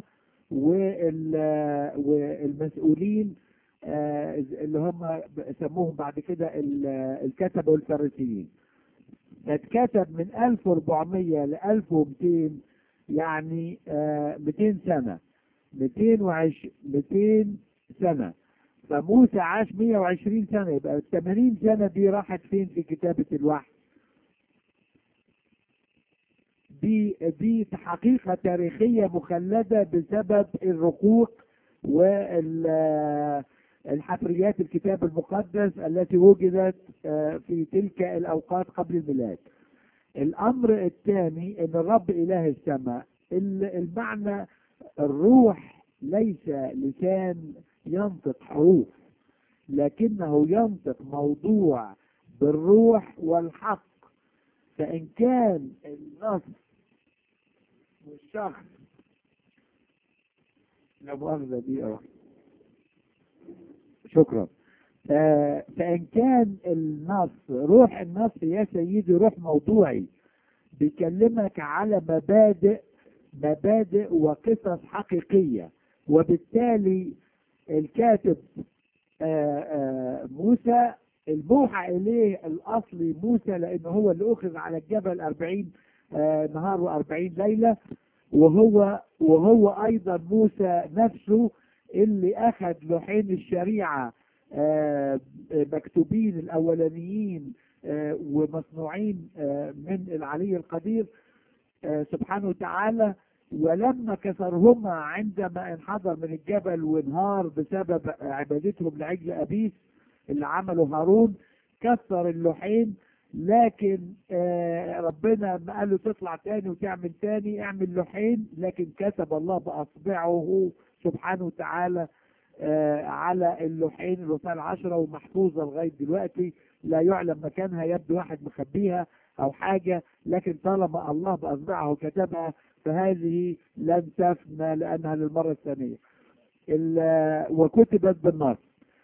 والمسؤولين آه اللي هم سموهم بعد كده الكتبة والفريسيين اتكتب من 1400 ل 1200 يعني آه 200 سنة 220 200 سنة فموسى عاش 120 سنة يبقى ال 80 سنة دي راحت فين في كتابة الوحي دي دي حقيقة تاريخية مخلدة بسبب الرقوق والحفريات الكتاب المقدس التي وجدت في تلك الأوقات قبل الميلاد الأمر الثاني أن الرب إله السماء المعنى الروح ليس لسان ينطق حروف لكنه ينطق موضوع بالروح والحق فإن كان النص والشخص لا مؤاخذة دي أو شكرا آه فإن كان النص روح النص يا سيدي روح موضوعي بيكلمك على مبادئ مبادئ وقصص حقيقية وبالتالي الكاتب آآ آآ موسى الموحى إليه الأصلي موسى لأنه هو اللي أخذ على الجبل أربعين نهار وأربعين ليلة وهو وهو أيضا موسى نفسه اللي أخذ لوحين الشريعة مكتوبين الأولانيين ومصنوعين من العلي القدير سبحانه وتعالى ولما كسرهما عندما انحدر من الجبل وانهار بسبب عبادتهم لعجل أبيس اللي عمله هارون كسر اللوحين لكن آه ربنا ما قال له تطلع تاني وتعمل تاني اعمل لوحين لكن كتب الله بأصبعه سبحانه وتعالى آه على اللوحين الرسائل العشرة ومحفوظة لغاية دلوقتي لا يعلم مكانها يبدو واحد مخبيها أو حاجة لكن طالما الله بأصبعه كتبها فهذه لن تفنى لأنها للمرة الثانية وكتبت بالنص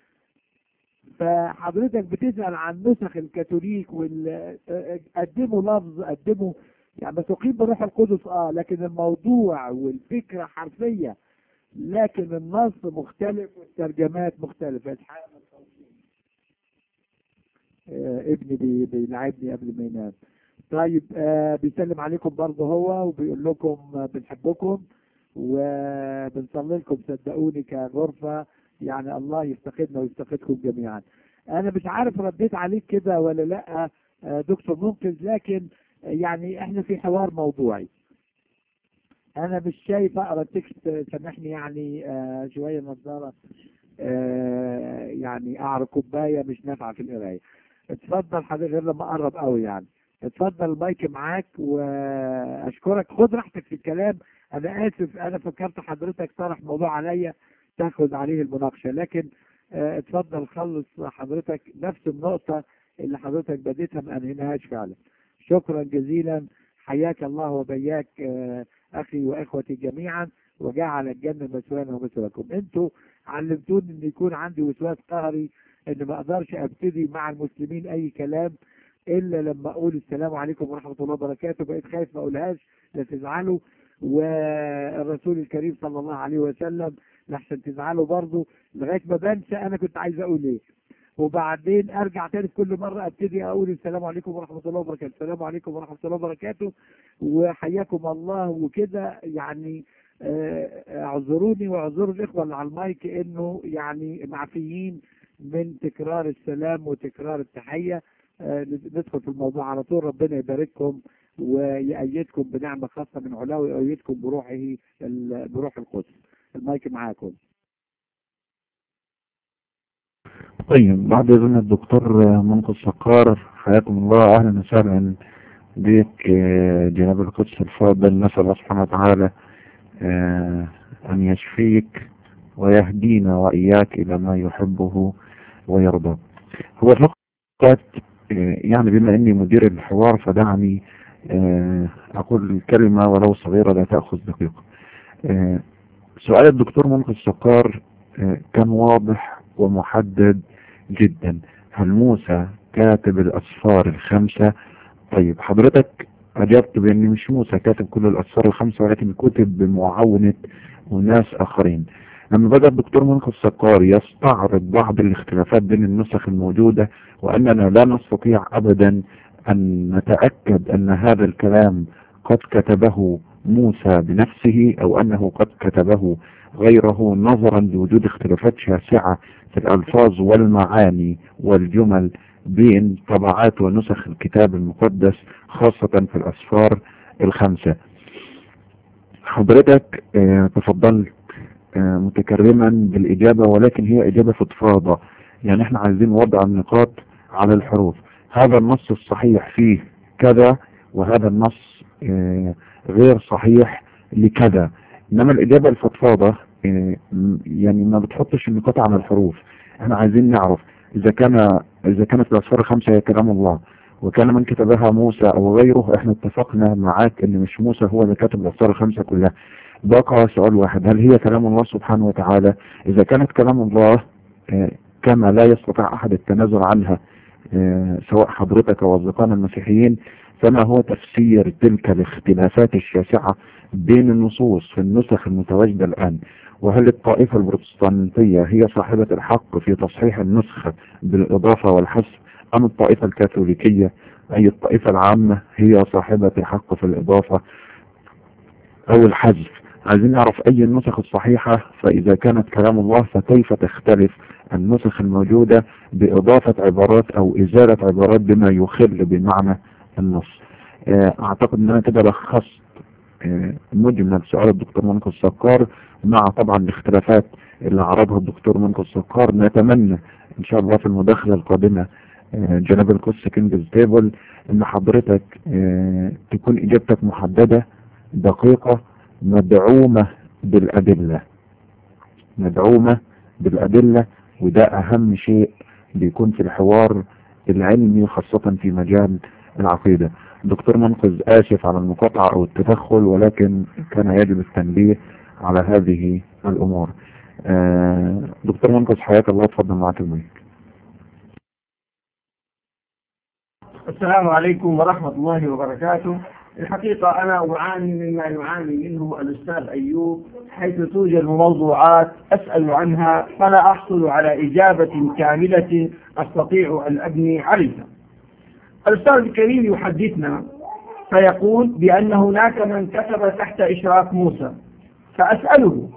فحضرتك بتسأل عن نسخ الكاثوليك وال قدموا لفظ قدموا يعني بس أقيم بروح القدس اه لكن الموضوع والفكرة حرفية لكن النص مختلف والترجمات مختلفة آه ابني بي بيلعبني قبل ما ينام طيب آه بيسلم عليكم برضه هو وبيقول لكم آه، بنحبكم وبنصلي لكم صدقوني كغرفة يعني الله يفتقدنا ويفتقدكم جميعا انا مش عارف رديت عليك كده ولا لا آه، دكتور منقذ لكن يعني احنا في حوار موضوعي انا مش شايف اقرا التكست سامحني يعني آه شويه نظاره آه يعني اعرف كوبايه مش نافعه في القرايه اتفضل حضرتك غير لما اقرب قوي يعني اتفضل المايك معاك واشكرك خد راحتك في الكلام انا اسف انا فكرت حضرتك طرح موضوع عليا تاخد عليه المناقشه لكن آه اتفضل خلص حضرتك نفس النقطه اللي حضرتك بديتها ما انهيناهاش فعلا شكرا جزيلا حياك الله وبياك آه اخي واخوتي جميعا وجعل الجنه مثوانا ومثواكم انتوا علمتوني ان يكون عندي وسواس قهري ان ما اقدرش ابتدي مع المسلمين اي كلام الا لما اقول السلام عليكم ورحمه الله وبركاته بقيت خايف ما اقولهاش لا تزعلوا والرسول الكريم صلى الله عليه وسلم لحسن تزعلوا برضه لغايه ما بنسى انا كنت عايز اقول ايه وبعدين ارجع تاني في كل مره ابتدي اقول السلام عليكم ورحمه الله وبركاته السلام عليكم ورحمه الله وبركاته وحياكم الله وكده يعني آه، اعذروني واعذروا الاخوه اللي على المايك انه يعني معفيين من تكرار السلام وتكرار التحيه آه، ندخل في الموضوع على طول ربنا يبارككم ويأيدكم بنعمه خاصه من علاه ويأيدكم بروحه ال- بروح القدس المايك معاكم طيب بعد إذن الدكتور منقذ سكار حياكم الله أهلا وسهلا بك آه، جناب القدس الفاضل نسأل الله سبحانه وتعالى آه، أن يشفيك ويهدينا وإياك إلى ما يحبه ويرضى هو فقط آه، يعني بما أني مدير الحوار فدعني آه، أقول كلمة ولو صغيرة لا تأخذ دقيقة آه، سؤال الدكتور منقذ سكار آه، كان واضح ومحدد جدا هل موسى كاتب الأسفار الخمسة طيب حضرتك أجبت بأن مش موسى كاتب كل الأسفار الخمسة ولكن كتب بمعاونة وناس آخرين لما بدأ الدكتور منقذ سكار يستعرض بعض الاختلافات بين النسخ الموجودة وأننا لا نستطيع أبدا أن نتأكد أن هذا الكلام قد كتبه موسى بنفسه أو أنه قد كتبه غيره نظرا لوجود اختلافات شاسعة في الألفاظ والمعاني والجمل بين طبعات ونسخ الكتاب المقدس خاصة في الأسفار الخمسة حضرتك آه، تفضلت آه، متكرما بالإجابة ولكن هي إجابة فضفاضة يعني احنا عايزين وضع النقاط على الحروف هذا النص الصحيح فيه كذا وهذا النص آه، غير صحيح لكذا انما الإجابة الفضفاضة آه، م- يعني ما بتحطش النقاط على الحروف احنا عايزين نعرف إذا كان إذا كانت الأسفار الخمسة هي كلام الله وكان من كتبها موسى أو غيره احنا اتفقنا معاك إن مش موسى هو اللي كتب الأسفار الخمسة كلها بقى سؤال واحد هل هي كلام الله سبحانه وتعالى إذا كانت كلام الله آه، كما لا يستطيع أحد التنازل عنها آه، سواء حضرتك أو أصدقائنا المسيحيين فما هو تفسير تلك الاختلافات الشاسعة بين النصوص في النسخ المتواجدة الآن وهل الطائفة البروتستانتية هي صاحبة الحق في تصحيح النسخة بالإضافة والحذف أم الطائفة الكاثوليكية أي الطائفة العامة هي صاحبة الحق في الإضافة أو الحذف عايزين نعرف أي النسخ الصحيحة فإذا كانت كلام الله فكيف تختلف النسخ الموجودة بإضافة عبارات أو إزالة عبارات بما يخل بمعنى النص آه، أعتقد أن أنا كده لخصت آه، مجمل سؤال الدكتور منقذ سكار مع طبعا الاختلافات اللي عرضها الدكتور منقذ سكار نتمنى ان شاء الله في المداخلة القادمة آه، جناب القدس كينجز تيبل ان حضرتك آه، تكون اجابتك محددة دقيقة مدعومة بالادلة مدعومة بالادلة وده اهم شيء بيكون في الحوار العلمي خاصة في مجال العقيدة دكتور منقذ آسف على المقاطعة أو التدخل ولكن كان يجب التنبيه على هذه الأمور آه، دكتور منقذ حياك الله تفضل معك المايك السلام عليكم ورحمة الله وبركاته الحقيقة أنا أعاني مما يعاني منه الأستاذ أيوب حيث توجد موضوعات أسأل عنها فلا أحصل على إجابة كاملة أستطيع أن أبني عليها الأستاذ الكريم يحدثنا فيقول بأن هناك من كتب تحت إشراف موسى فأسأله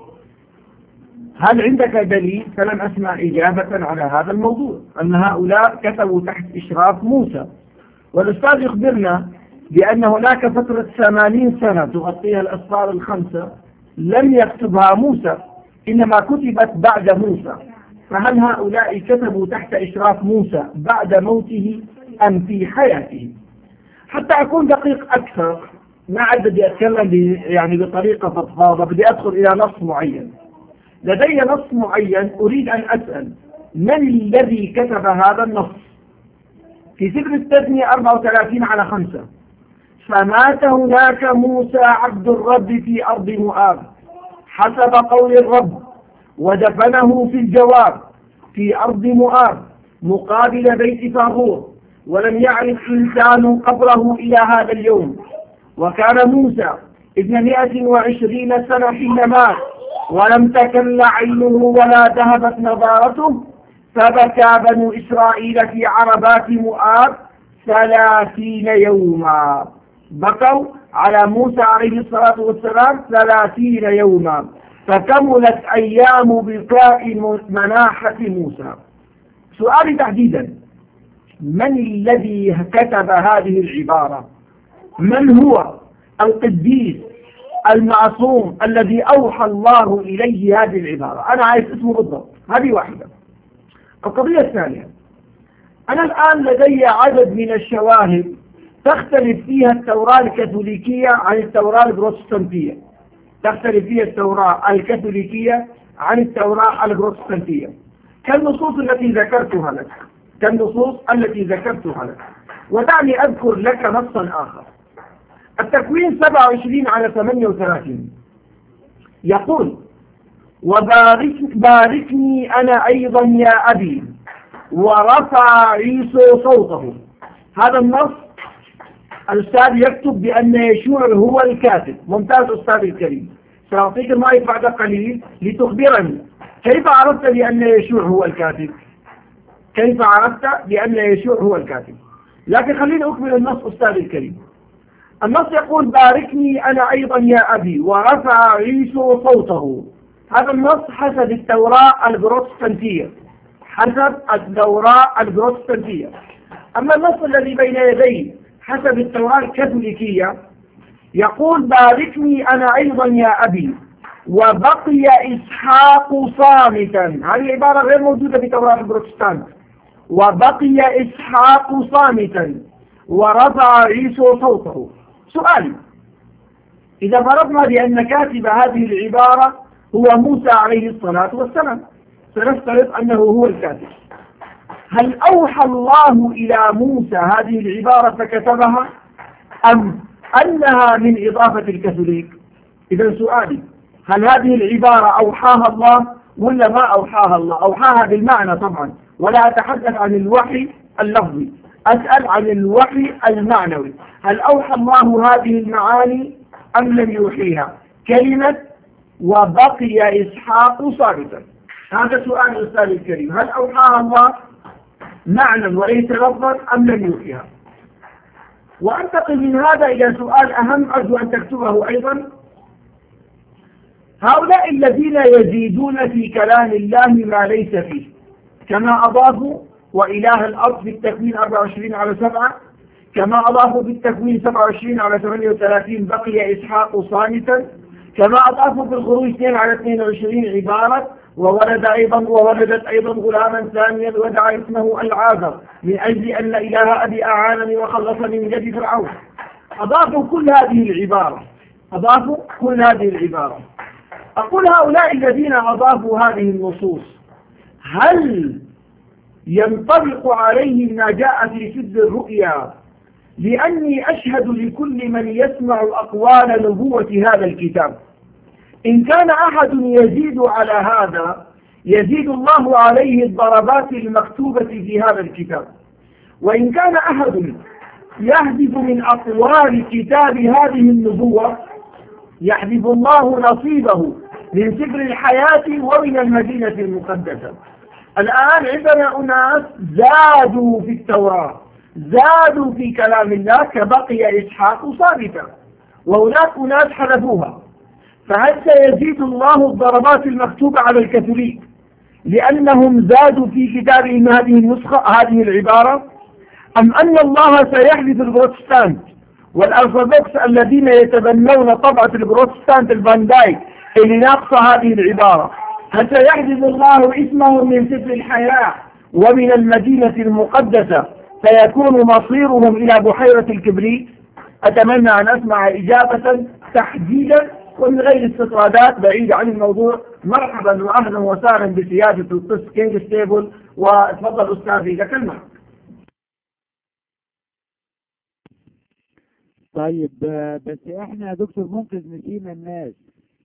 هل عندك دليل فلم أسمع إجابة على هذا الموضوع أن هؤلاء كتبوا تحت إشراف موسى والأستاذ يخبرنا بأن هناك فترة ثمانين سنة تغطيها الأسفار الخمسة لم يكتبها موسى إنما كتبت بعد موسى فهل هؤلاء كتبوا تحت إشراف موسى بعد موته أم في حياته حتى أكون دقيق أكثر ما عاد بدي أتكلم يعني بطريقة فضفاضة بدي أدخل إلى نص معين لدي نص معين أريد أن أسأل من الذي كتب هذا النص في سفر التثنية 34 على 5 فمات هناك موسى عبد الرب في أرض مؤاب حسب قول الرب ودفنه في الجواب في أرض مؤاب مقابل بيت فاغور ولم يعرف إنسان قبره إلى هذا اليوم وكان موسى ابن مئة وعشرين سنة حين مات ولم تكل عينه ولا ذهبت نظارته فبكى بنو إسرائيل في عربات مؤاب ثلاثين يوما بقوا على موسى عليه الصلاة والسلام ثلاثين يوما فكملت أيام بكاء مناحة موسى سؤالي تحديدا من الذي كتب هذه العبارة من هو القديس المعصوم الذي أوحى الله إليه هذه العبارة أنا عايز اسمه بالضبط هذه واحدة القضية الثانية أنا الآن لدي عدد من الشواهد تختلف فيها التوراة الكاثوليكية عن التوراة البروتستانتية تختلف فيها التوراة الكاثوليكية عن التوراة البروتستانتية كالنصوص التي ذكرتها لك كالنصوص التي ذكرتها لك ودعني أذكر لك نصا آخر التكوين 27 على 38 يقول وبارك باركني أنا أيضا يا أبي ورفع عيسو صوته هذا النص الأستاذ يكتب بأن يشوع هو الكاتب ممتاز أستاذ الكريم سأعطيك المايك بعد قليل لتخبرني كيف عرفت بأن يشوع هو الكاتب كيف عرفت بأن يشوع هو الكاتب لكن خليني أكمل النص أستاذ الكريم النص يقول باركني أنا أيضا يا أبي ورفع عيسو صوته هذا النص حسب التوراة البروتستانتية حسب التوراة البروتستانتية أما النص الذي بين يدي حسب التوراة الكاثوليكية يقول باركني أنا أيضا يا أبي وبقي إسحاق صامتا هذه العبارة غير موجودة في توراة البروتستانت وبقي إسحاق صامتا ورفع عيسو صوته سؤال إذا فرضنا بأن كاتب هذه العبارة هو موسى عليه الصلاة والسلام سنفترض أنه هو الكاتب هل أوحى الله إلى موسى هذه العبارة فكتبها أم أنها من إضافة الكاثوليك إذا سؤالي هل هذه العبارة أوحاها الله ولا ما أوحاها الله أوحاها بالمعنى طبعا ولا أتحدث عن الوحي اللفظي أسأل عن الوحي المعنوي هل أوحى الله هذه المعاني أم لم يوحيها كلمة وبقي إسحاق صامتا هذا سؤال الأستاذ الكريم هل أوحاها الله معنى وليس لفظا أم لم يوحيها وأنتقل من هذا إلى سؤال أهم أرجو أن تكتبه أيضا هؤلاء الذين يزيدون في كلام الله ما ليس فيه كما أضافوا وإله الأرض في التكوين 24 على 7 كما أضافوا في التكوين 27 على 38 بقي إسحاق صامتا كما أضافوا في الخروج 2 على 22 عبارة وولد أيضا وولدت أيضا غلاما ثانيا ودعا اسمه العازر من أجل أن إله أبي أعانني وخلصني من يد فرعون أضافوا كل هذه العبارة أضافوا كل هذه العبارة أقول هؤلاء الذين أضافوا هذه النصوص هل ينطبق عليهم ما جاء في سد الرؤيا لأني أشهد لكل من يسمع أقوال نبوة هذا الكتاب إن كان أحد يزيد على هذا يزيد الله عليه الضربات المكتوبة في هذا الكتاب وإن كان أحد يحذف من أقوال كتاب هذه النبوة يحذف الله نصيبه من سفر الحياة ومن المدينة المقدسة الآن عندنا أناس زادوا في التوراة زادوا في كلام الله كبقي إسحاق صامتا وهناك أناس حذفوها فهل سيزيد الله الضربات المكتوبة على الكاثوليك لأنهم زادوا في كتابهم هذه النسخة هذه العبارة أم أن الله سيحذف البروتستانت والأرثوذكس الذين يتبنون طبعة البروتستانت الفاندايك اللي ناقصة هذه العبارة هل سيحذف الله اسمهم من سفر الحياة ومن المدينة المقدسة فيكون مصيرهم إلى بحيرة الكبريت أتمنى أن أسمع إجابة تحديدا ومن غير استطرادات بعيدة عن الموضوع مرحبا وأهلا وسهلا بسيادة القس كينج ستيبل وتفضل أستاذي لك المعك طيب آه، بس احنا يا دكتور منقذ نسينا الناس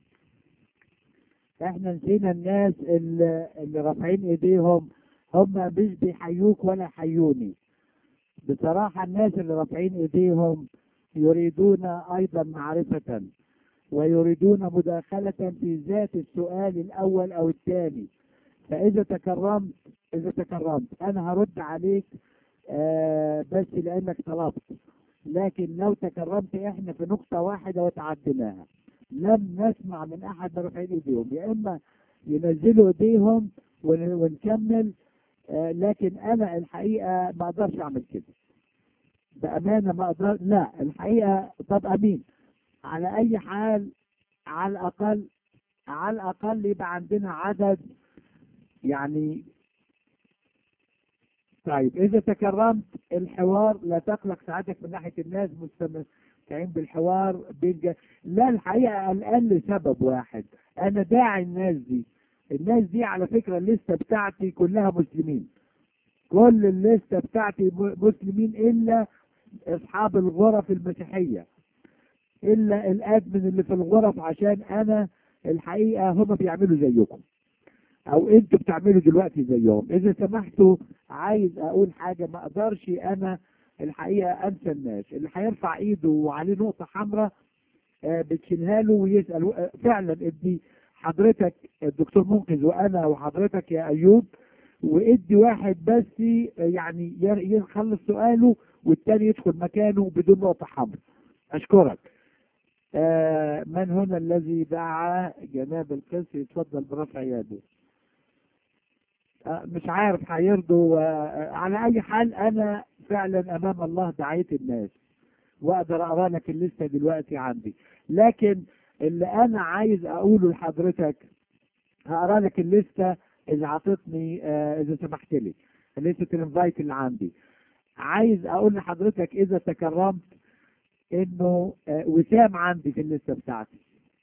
احنا نسينا الناس اللي, اللي رافعين ايديهم هم مش بيحيوك ولا يحيوني بصراحة الناس اللي رافعين ايديهم يريدون ايضا معرفة ويريدون مداخلة في ذات السؤال الاول او الثاني فاذا تكرمت اذا تكرمت انا هرد عليك آه بس لانك طلبت لكن لو تكرمت احنا في نقطة واحدة وتعديناها لم نسمع من احد رافعين ايديهم يا اما ينزلوا ايديهم ون- ونكمل آه، لكن انا الحقيقة ما اقدرش اعمل كده بامانة ما اقدر لا الحقيقة طب امين على اي حال على الاقل على الاقل يبقى عندنا عدد يعني طيب اذا تكرمت الحوار لا تقلق ساعتك من ناحيه الناس مستمتعين بالحوار بيلجا لا الحقيقه الان لسبب واحد انا داعي الناس دي الناس دي على فكره الليسته بتاعتي كلها مسلمين كل الليسته بتاعتي م- مسلمين الا اصحاب الغرف المسيحيه الا الادمن اللي في الغرف عشان انا الحقيقه هم بيعملوا زيكم او انتوا بتعملوا دلوقتي زيهم اذا سمحتوا عايز اقول حاجه ما اقدرش انا الحقيقه انسى الناس اللي هيرفع ايده وعليه نقطه حمراء آه، بتشيلها له ويسال آه، فعلا ادي حضرتك الدكتور منقذ وانا وحضرتك يا ايوب وادي واحد بس آه، يعني ير- يخلص سؤاله والتاني يدخل مكانه بدون نقطه حمراء اشكرك آه، من هنا الذي دعا جناب القس يتفضل برفع يده آه، مش عارف هيرضوا آه، على اي حال انا فعلا امام الله دعيت الناس واقدر اقرا لك الليسته دلوقتي عندي لكن اللي انا عايز اقوله لحضرتك هقرا لك الليسته اذا عطتني آه، اذا سمحت لي ليسته الانفايت اللي عندي عايز اقول لحضرتك اذا تكرمت انه آه، وسام عندي في الليسته بتاعتي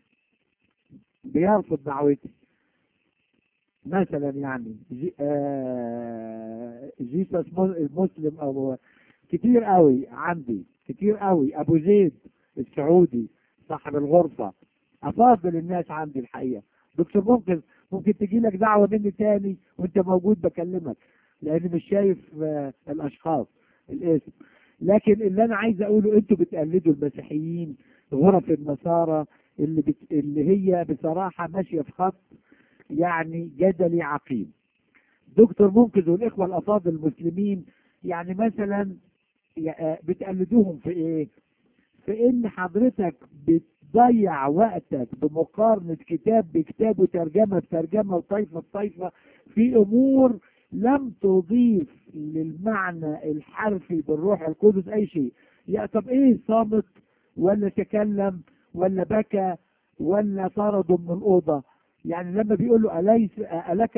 بيرفض دعوتي مثلا يعني جي آه جيسس مس- مسلم او كتير قوي عندي كتير قوي ابو زيد السعودي صاحب الغرفه افاضل الناس عندي الحقيقه دكتور منقذ ممكن تجي لك دعوه مني تاني وانت موجود بكلمك لاني مش شايف آه الاشخاص الاسم لكن اللي انا عايز اقوله انتوا بتقلدوا المسيحيين غرف النصارى اللي بت... اللي هي بصراحه ماشيه في خط يعني جدلي عقيم دكتور منقذ والاخوه الافاضل المسلمين يعني مثلا ي- آه، بتقلدوهم في ايه في ان حضرتك بتضيع وقتك بمقارنة كتاب بكتاب وترجمة بترجمة وطائفة بطائفة في امور لم تضيف للمعنى الحرفي بالروح القدس اي شيء يا طب ايه صامت ولا تكلم ولا بكى ولا طرده من الاوضه يعني لما بيقول له اليس الك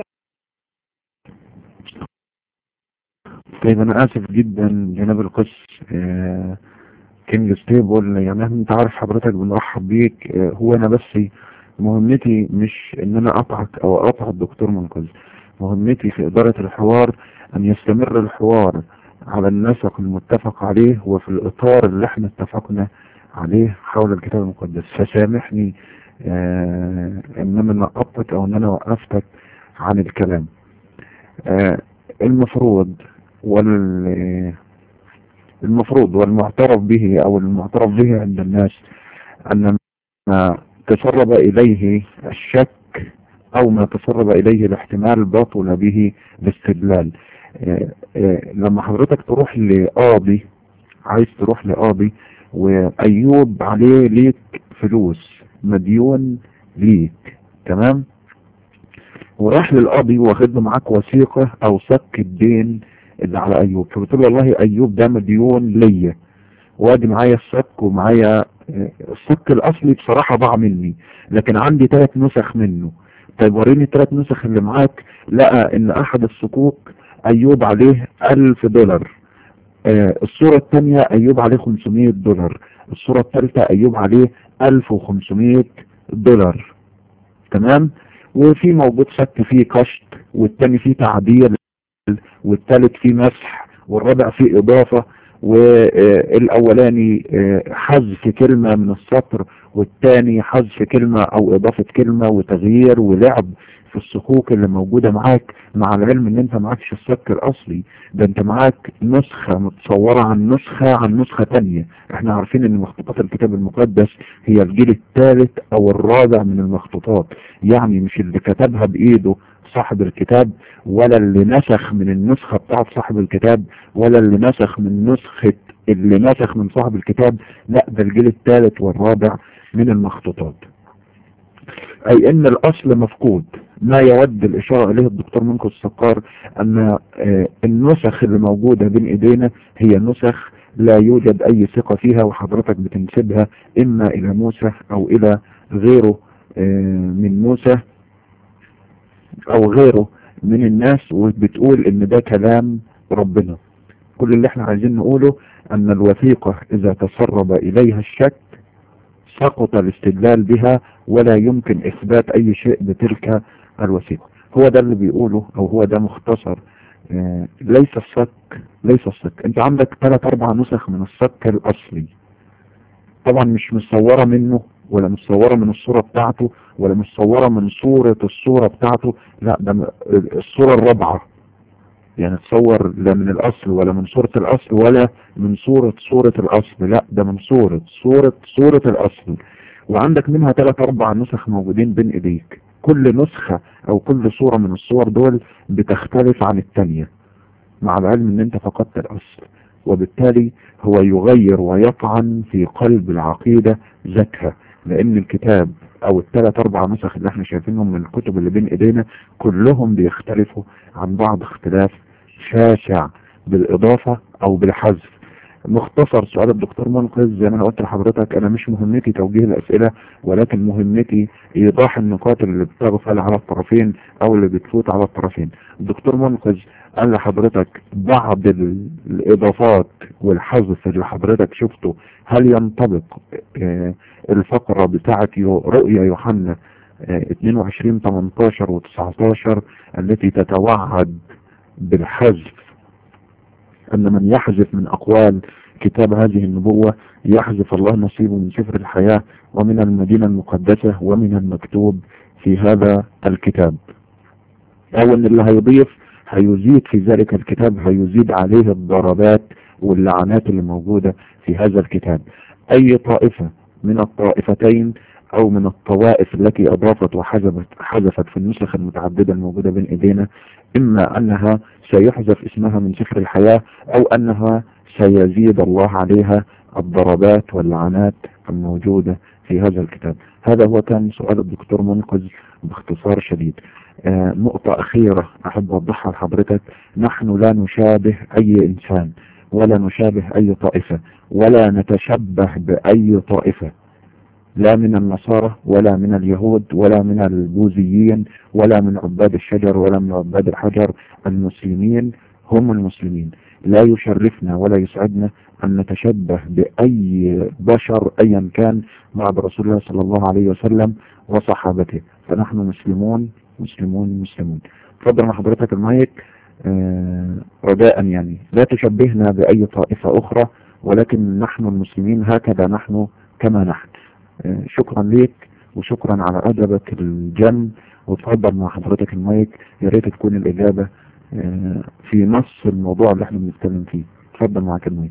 طيب انا اسف جدا جناب القس آه، كينج ستيبل يعني انت عارف حضرتك بنرحب بيك آه، هو انا بس مهمتي مش ان انا اقطعك او اقطع الدكتور منقذ مهمتي في ادارة الحوار ان يستمر الحوار على النسق المتفق عليه وفي الاطار اللي احنا اتفقنا عليه حول الكتاب المقدس فسامحني آه ان انا نقطتك او ان انا وقفتك عن الكلام آه المفروض وال المفروض والمعترف به او المعترف به عند الناس ان ما تسرب اليه الشك او ما تسرب اليه الاحتمال بطل به الاستدلال آه، آه، لما حضرتك تروح لقاضي عايز تروح لقاضي وأيوب عليه ليك فلوس مديون ليك تمام وراح للقاضي واخد له معاك وثيقة أو صك الدين اللي على أيوب فبتقول له والله أيوب ده مديون ليا وادي معايا الصك ومعايا آه، الصك الأصلي بصراحة ضاع مني لكن عندي ثلاث نسخ منه طيب وريني الثلاث نسخ اللي معاك لقى ان احد الصكوك ايوب عليه الف دولار آه الصورة الثانية ايوب عليه 500 دولار الصورة الثالثة ايوب عليه 1500 دولار تمام وفي موجود شك فيه كشط والتاني فيه تعديل والتالت فيه مسح والرابع فيه اضافة والاولاني آه، حذف كلمة من السطر والتاني حذف كلمة او اضافة كلمة وتغيير ولعب في الصكوك اللي موجودة معاك مع العلم ان انت معكش الصك الاصلي ده انت معاك نسخة متصورة عن نسخة عن نسخة تانية احنا عارفين ان مخطوطات الكتاب المقدس هي الجيل الثالث او الرابع من المخطوطات يعني مش اللي كتبها بايده صاحب الكتاب ولا اللي نسخ من النسخة بتاعت صاحب الكتاب ولا اللي نسخ من نسخة اللي نسخ من صاحب الكتاب لا ده الجيل الثالث والرابع من المخطوطات اي ان الاصل مفقود ما يود الاشارة اليه الدكتور منكو السقار ان آه، النسخ اللي موجودة بين ايدينا هي نسخ لا يوجد اي ثقة فيها وحضرتك بتنسبها اما الى موسى او الى غيره آه، من موسى او غيره من الناس وبتقول ان ده كلام ربنا كل اللي احنا عايزين نقوله ان الوثيقة اذا تسرب اليها الشك سقط الاستدلال بها ولا يمكن اثبات اي شيء بتلك الوثيقة هو ده اللي بيقوله او هو ده مختصر آه، ليس الصك ليس الصك انت عندك ثلاث اربع نسخ من الصك الاصلي طبعا مش مصورة منه ولا مصورة من الصورة بتاعته ولا مصورة من صورة الصورة بتاعته لا ده م- الصورة الرابعة يعني تصور لا من الاصل ولا من صورة الاصل ولا من صورة صورة الاصل لا ده من صورة صورة صورة الاصل وعندك منها ثلاث اربع نسخ موجودين بين ايديك كل نسخة او كل صورة من الصور دول بتختلف عن التانية مع العلم ان انت فقدت الاصل وبالتالي هو يغير ويطعن في قلب العقيدة ذاتها لان الكتاب او الثلاث اربع نسخ اللي احنا شايفينهم من الكتب اللي بين ايدينا كلهم بيختلفوا عن بعض اختلاف شاسع بالاضافة او بالحذف مختصر سؤال الدكتور منقذ زي ما انا قلت لحضرتك انا مش مهمتي توجيه الاسئلة ولكن مهمتي ايضاح النقاط اللي بتغفل على الطرفين او اللي بتفوت على الطرفين الدكتور منقذ قال لحضرتك بعض ال- الاضافات والحذف اللي حضرتك شفته هل ينطبق آه، الفقرة بتاعت يو- رؤيا يوحنا آه، 22 18 و 19 التي تتوعد بالحذف أن من يحذف من أقوال كتاب هذه النبوة يحذف الله نصيبه من سفر الحياة ومن المدينة المقدسة ومن المكتوب في هذا الكتاب أو أن اللي هيضيف هيزيد في ذلك الكتاب هيزيد عليه الضربات واللعنات اللي موجودة في هذا الكتاب أي طائفة من الطائفتين أو من الطوائف التي أضافت وحذفت حذفت في النسخ المتعددة الموجودة بين إيدينا إما أنها سيحذف اسمها من سفر الحياة أو أنها سيزيد الله عليها الضربات واللعنات الموجودة في هذا الكتاب هذا هو كان سؤال الدكتور منقذ باختصار شديد آه نقطة أخيرة أحب أوضحها لحضرتك نحن لا نشابه أي إنسان ولا نشابه أي طائفة ولا نتشبه بأي طائفة لا من النصارى ولا من اليهود ولا من البوذيين ولا من عباد الشجر ولا من عباد الحجر المسلمين هم المسلمين لا يشرفنا ولا يسعدنا أن نتشبه بأي بشر أيا كان بعد رسول الله صلى الله عليه وسلم وصحابته فنحن مسلمون مسلمون مسلمون تفضل مع حضرتك المايك آه، رجاء يعني لا تشبهنا بأي طائفة أخرى ولكن نحن المسلمين هكذا نحن كما نحن آه، شكرا ليك وشكرا على أدبك الجم وتفضل مع حضرتك المايك يا ريت تكون الإجابة آه، في نص الموضوع اللي احنا بنتكلم فيه تفضل معك المايك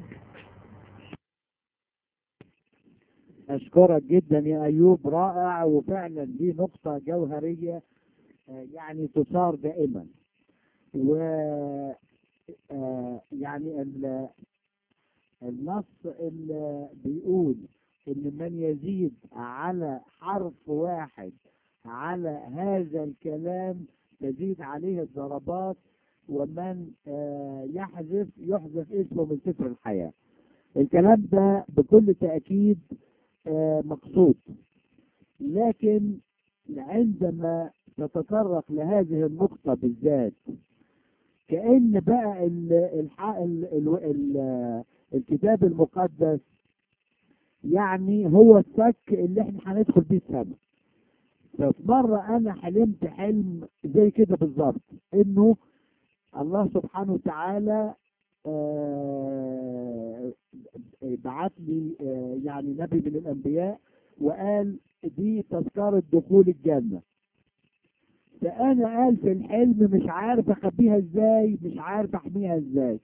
أشكرك جدا يا أيوب رائع وفعلا دي نقطة جوهرية آه، يعني تثار دائما و آه يعني ال- النص اللي بيقول ان من يزيد على حرف واحد على هذا الكلام تزيد عليه الضربات ومن آه يحذف يحذف اسمه من سفر الحياة الكلام ده بكل تأكيد آه مقصود لكن عندما تتطرق لهذه النقطة بالذات كأن بقى ال الح... ال ال ال الكتاب المقدس يعني هو السك اللي احنا هندخل بيه السماء ففي مرة أنا حلمت حلم زي كده بالظبط إنه الله سبحانه وتعالى آه، بعت لي آه، يعني نبي من الأنبياء وقال دي تذكرة دخول الجنة فأنا قال في الحلم مش عارف أخبيها إزاي مش عارف أحميها إزاي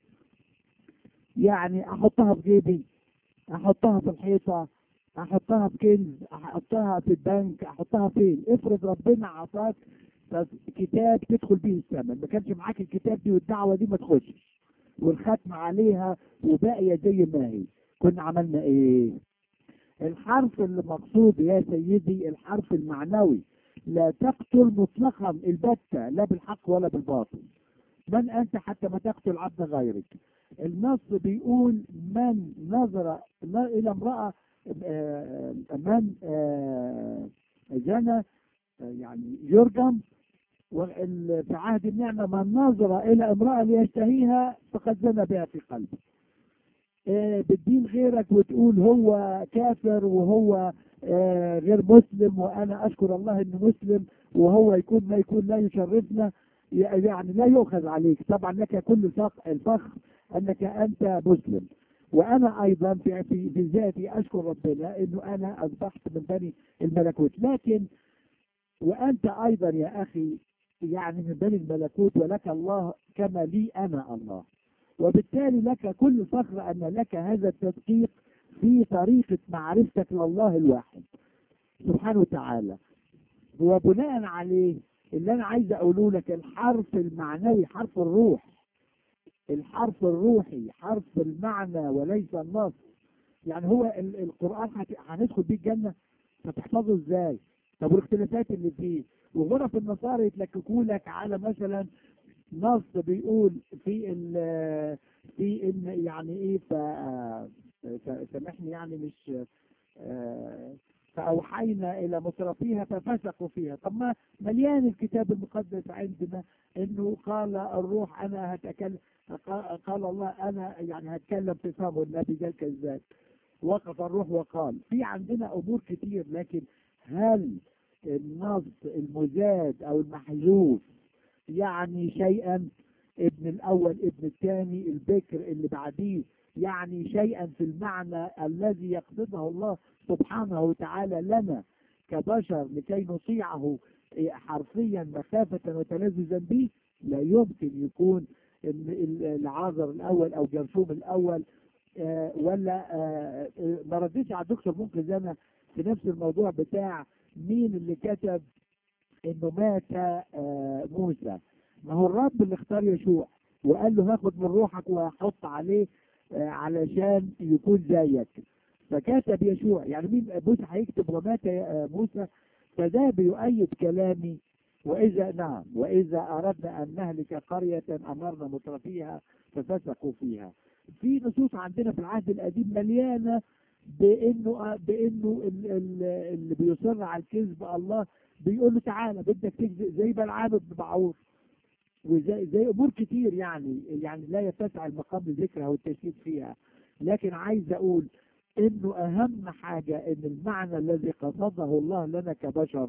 يعني أحطها في جيبي أحطها في الحيطة أحطها في كنز أحطها في البنك أحطها فين افرض ربنا عطاك كتاب تدخل بيه السماء ما كانش معاك الكتاب دي والدعوة دي ما تخشش والختم عليها وباقية زي ما هي كنا عملنا ايه الحرف اللي مقصود يا سيدي الحرف المعنوي لا تقتل مطلقا البتة لا بالحق ولا بالباطل من أنت حتى ما تقتل عبد غيرك النص بيقول من نظر إلى امرأة آه، من آه، زنى آه، يعني يرجم وال- في عهد النعمة من نظر إلى امرأة ليشتهيها فقد زنى بها في قلبه آه، بتدين غيرك وتقول هو كافر وهو آه، غير مسلم وأنا أشكر الله إنه مسلم وهو يكون ما يكون لا يشرفنا يعني لا يؤخذ عليك طبعا لك كل فخ- الفخر أنك أنت مسلم وأنا أيضا في في في ذاتي أشكر ربنا إنه أنا أصبحت من بني الملكوت لكن وأنت أيضا يا أخي يعني من بني الملكوت ولك الله كما لي أنا الله وبالتالي لك كل فخر أن لك هذا التدقيق في طريقة معرفتك لله الواحد سبحانه وتعالى وبناء عليه اللي أنا عايز أقوله لك الحرف المعنوي حرف الروح الحرف الروحي حرف المعنى وليس النص يعني هو ال- القرآن هت- هندخل بيه الجنة هتحفظه ازاي طب والاختلافات اللي فيه وغرف النصارى يتلككوا لك على مثلا نص بيقول في ال في ان يعني ايه ف ف- سامحني يعني مش آه، فأوحينا إلى مترفيها ففسقوا فيها طب ما مليان الكتاب المقدس عندنا إنه قال الروح أنا هتكلم قال الله أنا يعني هتكلم في فم النبي قال كذاب وقف الروح وقال في عندنا أمور كتير لكن هل النص المزاد أو المحذوف يعني شيئا ابن الأول ابن الثاني البكر اللي بعديه يعني شيئا في المعنى الذي يقصده الله سبحانه وتعالى لنا كبشر لكي نطيعه حرفيا مخافة وتلذذا به لا يمكن يكون ال- ال- العازر الأول أو جرثوم الأول آه، ولا آه، آه، ما رديتش على الدكتور منقذ أنا في نفس الموضوع بتاع مين اللي كتب إنه مات آه، موسى ما هو الرب اللي اختار يشوع وقال له هاخد من روحك وهحط عليه آه، علشان يكون زيك فكتب يشوع يعني مين موسى هيكتب ومات آه، موسى فده بيؤيد كلامي وإذا نعم وإذا أردنا أن نهلك قرية أمرنا مترفيها ففسقوا فيها في نصوص عندنا في العهد القديم مليانة بإنه بإنه ال- ال- اللي بيصر على الكذب الله بيقول له تعالى بدك تكذب زي بلعام بن بعوض وزي زي امور كتير يعني يعني لا يتسع المقام لذكرها والتشديد فيها لكن عايز اقول انه اهم حاجه ان المعنى الذي قصده الله لنا كبشر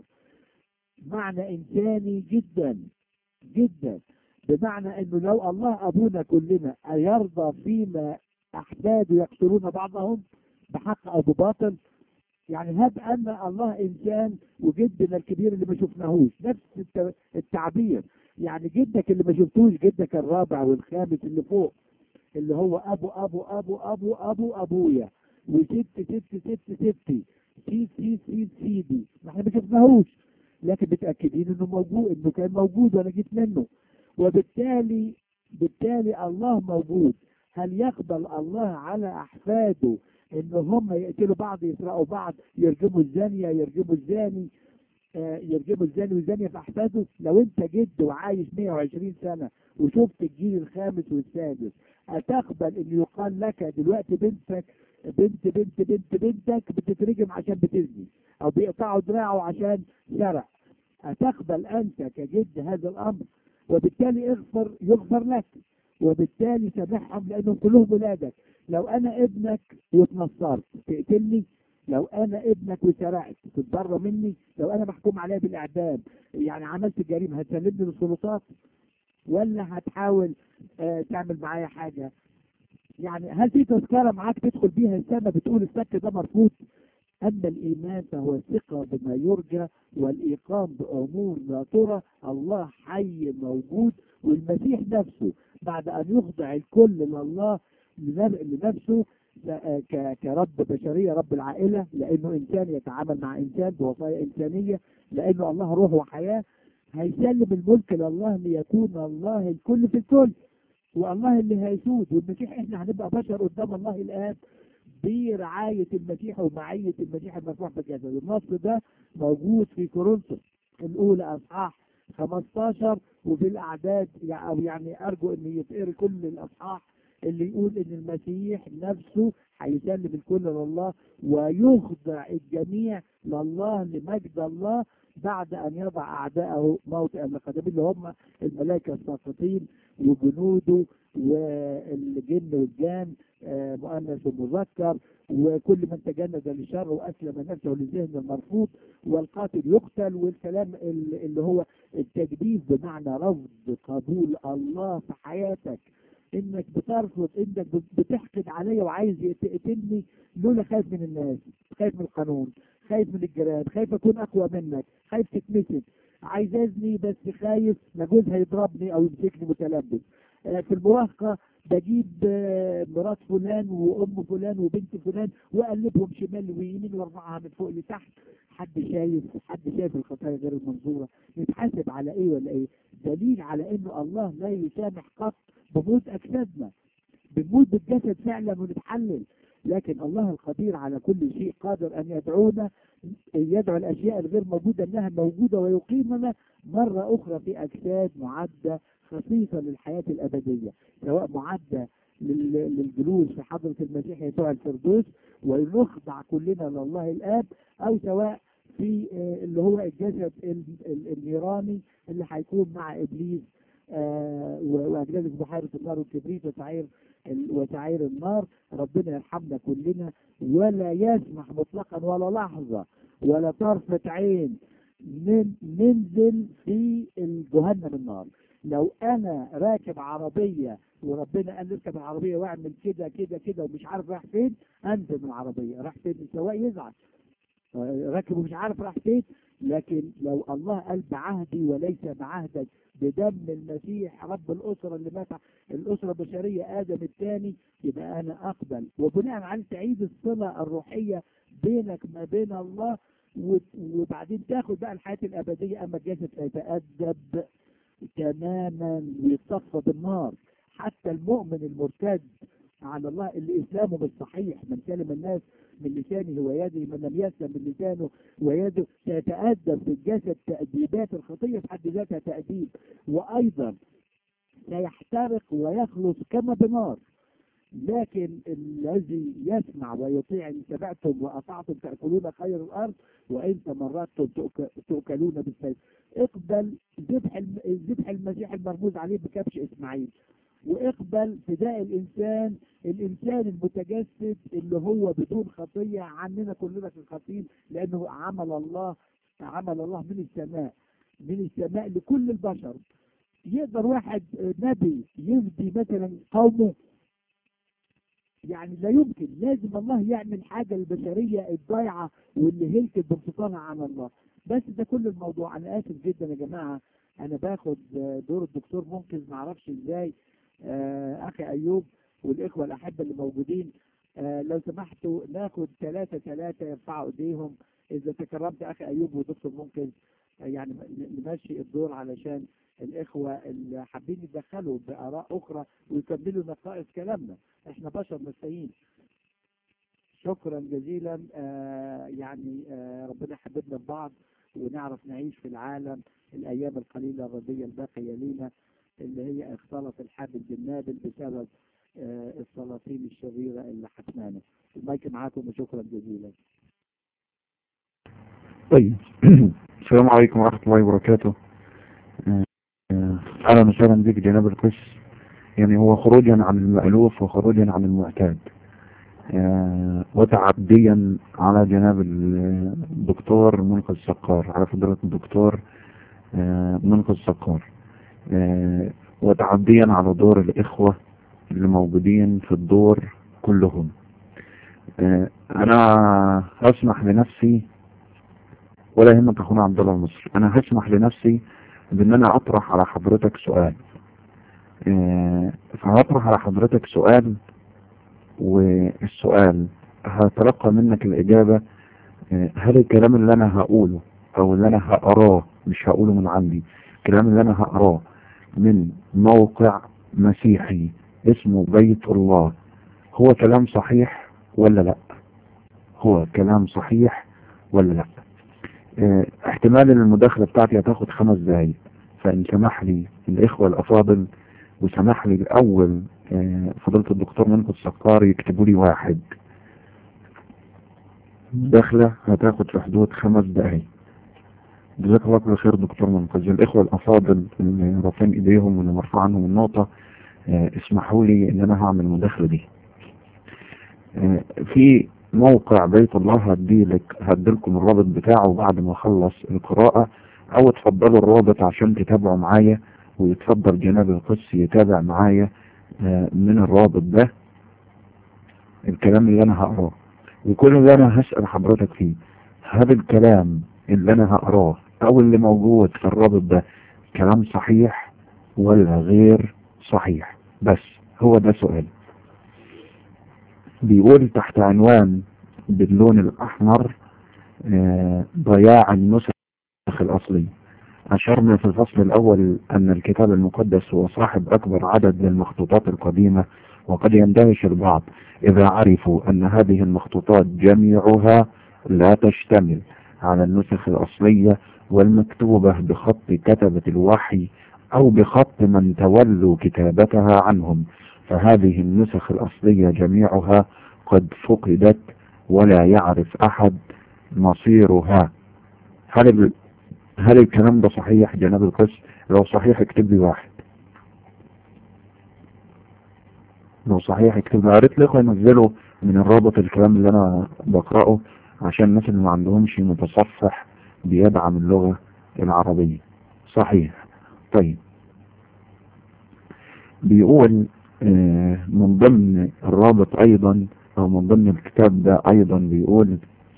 معنى انساني جدا جدا بمعنى انه لو الله ابونا كلنا ايرضى فيما احفاده يقتلون بعضهم بحق او بباطل يعني هب ان الله انسان وجدنا الكبير اللي ما شفناهوش نفس الت- التعبير يعني جدك اللي ما شفتوش جدك الرابع والخامس اللي فوق اللي هو ابو ابو ابو ابو ابو ابويا وست ست ست ستي سيد سيد سيد سيدي ما احنا ما شفناهوش لكن متاكدين انه موجود انه كان موجود وانا جيت منه وبالتالي بالتالي الله موجود هل يقبل الله على أحفاده إن هم يقتلوا بعض يسرقوا بعض يرجموا الزانية يرجموا الزاني آه، يرجموا الزاني والزانية في أحفاده لو أنت جد وعايش 120 سنة وشفت الجيل الخامس والسادس أتقبل إن يقال لك دلوقتي بنتك بنت بنت بنت بنتك بتترجم عشان بتزني أو بيقطعوا دراعه عشان سرق أتقبل أنت كجد هذا الأمر وبالتالي اغفر يغفر لك وبالتالي سامحهم لأنهم كلهم ولادك لو أنا ابنك واتنصرت تقتلني لو أنا ابنك وسرقت تتبرى مني لو أنا محكوم عليا بالإعدام يعني عملت جريمة هتسلمني للسلطات ولا هتحاول آه تعمل معايا حاجة يعني هل في تذكرة معاك تدخل بيها السما بتقول السك ده مرفوض أما الإيمان فهو الثقة بما يرجى والإيقان بأمور لا ترى الله حي موجود والمسيح نفسه بعد أن يخضع الكل لله لنف- لنفسه ك- ك- كرب بشرية رب العائلة لأنه إنسان يتعامل مع إنسان بوصايا إنسانية لأنه الله روح وحياة هيسلم الملك لله ليكون الله الكل في الكل والله اللي هيسود والمسيح احنا هنبقى بشر قدام الله الآب برعاية المسيح ومعية المسيح المرفوع في الجسد النص ده موجود في كورنثوس الأولى أصحاح 15 وفي الأعداد يع- أو يعني أرجو أن يتقري كل الأصحاح اللي يقول أن المسيح نفسه هيسلم الكل لله ويخضع الجميع لله لمجد الله بعد أن يضع أعداءه موطئا لقدمه اللي هم الملائكة الساقطين وجنوده والجن والجان آه، مؤنث ومذكر وكل من تجند للشر واسلم نفسه للذهن المرفوض والقاتل يقتل والكلام ال- اللي هو التجديد بمعنى رفض قبول الله في حياتك انك بترفض انك بت- بتحقد عليا وعايز تقتلني لولا خايف من الناس خايف من القانون خايف من الجيران خايف اكون اقوى منك خايف تتمسك عايز ازني بس خايف لا جوزها يضربني او يمسكني متلبس آه، في المراهقه بجيب آه، مرات فلان وام فلان وبنت فلان واقلبهم شمال ويمين وارفعها من فوق لتحت حد شايف حد شايف الخطايا غير المنظوره نتحاسب على ايه ولا ايه دليل على انه الله لا يسامح قط بموت اجسادنا بنموت بالجسد فعلا ونتحلل لكن الله القدير على كل شيء قادر ان يدعونا يدعو الاشياء الغير موجوده انها موجوده ويقيمنا مره اخرى في اجساد معده خصيصه للحياه الابديه سواء معده لل- للجلوس في حضره المسيح يسوع الفردوس ونخضع كلنا لله الاب او سواء في آه، اللي هو الجسد ال- ال- النيراني اللي هيكون مع ابليس آه، و- واجلال بحيره النار والكبريت وسعير ال- وسعير النار ربنا يرحمنا كلنا ولا يسمح مطلقا ولا لحظه ولا طرفه عين نن- ننزل في جهنم النار لو انا راكب عربيه وربنا قال لي اركب العربيه واعمل كده كده كده ومش عارف رايح فين انزل من العربيه راح فين السواق يزعل آه، راكب ومش عارف راح فين لكن لو الله قال بعهدي وليس بعهدك بدم المسيح رب الاسره اللي مات الاسره البشريه ادم الثاني يبقى انا اقبل وبناء عليه تعيد الصله الروحيه بينك ما بين الله و- وبعدين تاخد بقى الحياه الابديه اما الجسد سيتادب تماما ويتصفى بالنار حتى المؤمن المرتد على الله اللي اسلامه مش صحيح من كلم الناس من لسانه ويده من لم يسلم من لسانه ويده سيتأدب في الجسد تأديبات الخطية في حد ذاتها تأديب وأيضا سيحترق ويخلص كما بنار لكن الذي يسمع ويطيع ان سمعتم واطعتم تاكلون خير الارض وان تمردتم تؤك- تؤكلون بالسيف اقبل ذبح الم- ذبح المسيح المرموز عليه بكبش اسماعيل واقبل فداء الانسان الانسان المتجسد اللي هو بدون خطيه عننا كلنا في الخطيئ لانه عمل الله عمل الله من السماء من السماء لكل البشر يقدر واحد نبي يفدي مثلا قومه يعني لا يمكن لازم الله يعمل حاجة البشرية الضايعة واللي هلكت بانفصالها عن الله بس ده كل الموضوع أنا آسف جدا يا جماعة أنا باخد آه، دور الدكتور منقذ معرفش إزاي آه، أخي أيوب والإخوة الأحبة اللي موجودين آه، لو سمحتوا ناخد ثلاثة ثلاثة يرفعوا إيديهم إذا تكرمت أخي أيوب ودكتور منقذ يعني نمشي الدور علشان الإخوة اللي حابين يتدخلوا بآراء أخرى ويكملوا نقائص كلامنا إحنا بشر مسيين شكرا جزيلا آه يعني آه ربنا يحببنا في بعض ونعرف نعيش في العالم الأيام القليلة الردية الباقية لينا اللي هي اختلط الحابل بالنابل بسبب آه السلاطين الشريرة اللي حكمانا المايك معاكم وشكرا جزيلا طيب السلام عليكم ورحمة الله وبركاته آه، آه، أهلا وسهلا بك جناب القس يعني هو خروجا عن المألوف وخروجا عن المعتاد آه، وتعديا على جناب الدكتور منقذ سقار على فضيلة الدكتور آه، منقذ سقار آه، وتعديا على دور الإخوة اللي موجودين في الدور كلهم آه، أنا هسمح لنفسي ولا يهمك أخونا عبد الله المصري أنا هسمح لنفسي بأن أنا أطرح على حضرتك سؤال آه، فهطرح على حضرتك سؤال والسؤال هتلقى منك الإجابة آه، هل الكلام اللي أنا هقوله أو اللي أنا هقراه مش هقوله من عندي الكلام اللي أنا هقراه من موقع مسيحي اسمه بيت الله هو كلام صحيح ولا لا هو كلام صحيح ولا لا اه احتمال ان المداخلة بتاعتي هتاخد خمس دقايق فان سمح لي الاخوة الافاضل وسمح لي الاول اه فضيلة الدكتور منقذ سقار يكتبوا لي واحد المداخلة هتاخد في حدود خمس دقايق جزاك الله كل خير دكتور منقذ الاخوة الافاضل اللي رافعين ايديهم واللي مرفوع عنهم النقطة اه اسمحوا لي ان انا هعمل المداخلة دي اه في موقع بيت الله هديلك هديلكم الرابط بتاعه بعد ما اخلص القراءة او تفضلوا الرابط عشان تتابعوا معايا ويتفضل جناب القدس يتابع معايا اه من الرابط ده الكلام اللي انا هقراه وكل اللي انا هسأل حضرتك فيه هل الكلام اللي انا هقراه او اللي موجود في الرابط ده كلام صحيح ولا غير صحيح بس هو ده سؤال بيقول تحت عنوان باللون الأحمر آه ضياع النسخ الأصلي أشرنا في الفصل الأول أن الكتاب المقدس هو صاحب أكبر عدد للمخطوطات القديمة وقد يندهش البعض إذا عرفوا أن هذه المخطوطات جميعها لا تشتمل على النسخ الأصلية والمكتوبة بخط كتبة الوحي أو بخط من تولوا كتابتها عنهم فهذه النسخ الأصلية جميعها قد فقدت ولا يعرف أحد مصيرها هل ال... هل الكلام ده صحيح جناب القس لو صحيح اكتب لي واحد لو صحيح اكتب لي قريت لكم ينزلوا من الرابط الكلام اللي انا بقرأه عشان الناس اللي ما عندهمش متصفح بيدعم اللغة العربية صحيح طيب بيقول من ضمن الرابط ايضا او من ضمن الكتاب ده ايضا بيقول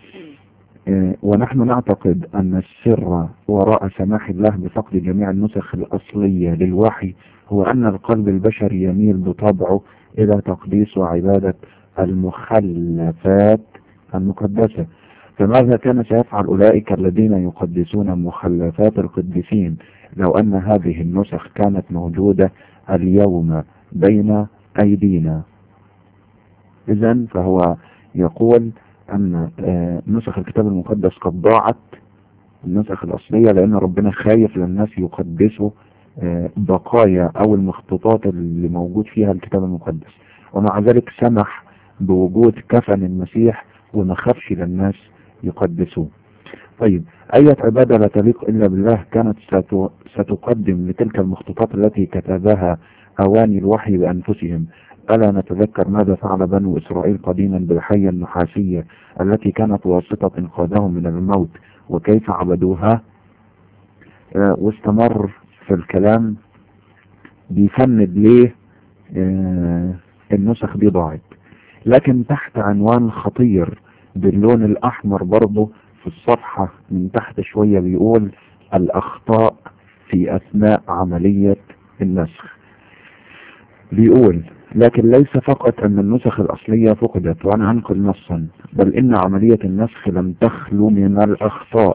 ونحن نعتقد ان السر وراء سماح الله بفقد جميع النسخ الاصلية للوحي هو ان القلب البشري يميل بطبعه الى تقديس وعبادة المخلفات المقدسة فماذا كان سيفعل اولئك الذين يقدسون مخلفات القديسين لو ان هذه النسخ كانت موجودة اليوم بين أيدينا إذا فهو يقول أن نسخ الكتاب المقدس قد ضاعت النسخ الأصلية لأن ربنا خايف للناس يقدسوا بقايا أو المخطوطات اللي موجود فيها الكتاب المقدس ومع ذلك سمح بوجود كفن المسيح وما خافش للناس يقدسوه طيب أية عبادة لا تليق إلا بالله كانت ستقدم لتلك المخطوطات التي كتبها أواني الوحي بأنفسهم ألا نتذكر ماذا فعل بنو إسرائيل قديما بالحية النحاسية التي كانت واسطة إنقاذهم من الموت وكيف عبدوها آه واستمر في الكلام بيفند ليه آه النسخ دي ضاعت لكن تحت عنوان خطير باللون الأحمر برضه في الصفحة من تحت شوية بيقول الأخطاء في أثناء عملية النسخ بيقول لكن ليس فقط أن النسخ الأصلية فقدت وأنا أنقل نصا بل إن عملية النسخ لم تخلو من الأخطاء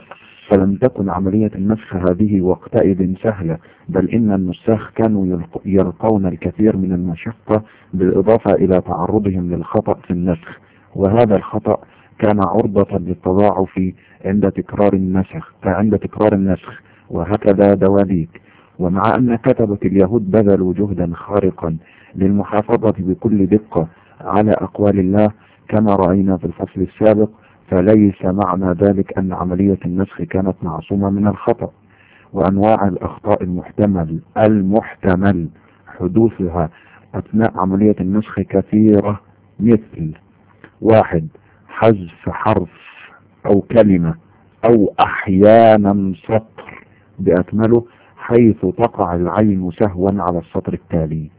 فلم تكن عملية النسخ هذه وقتئذ سهلة بل إن النساخ كانوا يلق- يلقون الكثير من المشقة بالإضافة إلى تعرضهم للخطأ في النسخ وهذا الخطأ كان عرضة للتضاعف عند تكرار النسخ عند تكرار النسخ وهكذا دواليك ومع أن كتبة اليهود بذلوا جهدا خارقا للمحافظة بكل دقة على أقوال الله كما رأينا في الفصل السابق فليس معنى ذلك أن عملية النسخ كانت معصومة من الخطأ وأنواع الأخطاء المحتمل المحتمل حدوثها أثناء عملية النسخ كثيرة مثل واحد حذف حرف أو كلمة أو أحيانا سطر بأكمله حيث تقع العين سهوا على السطر التالي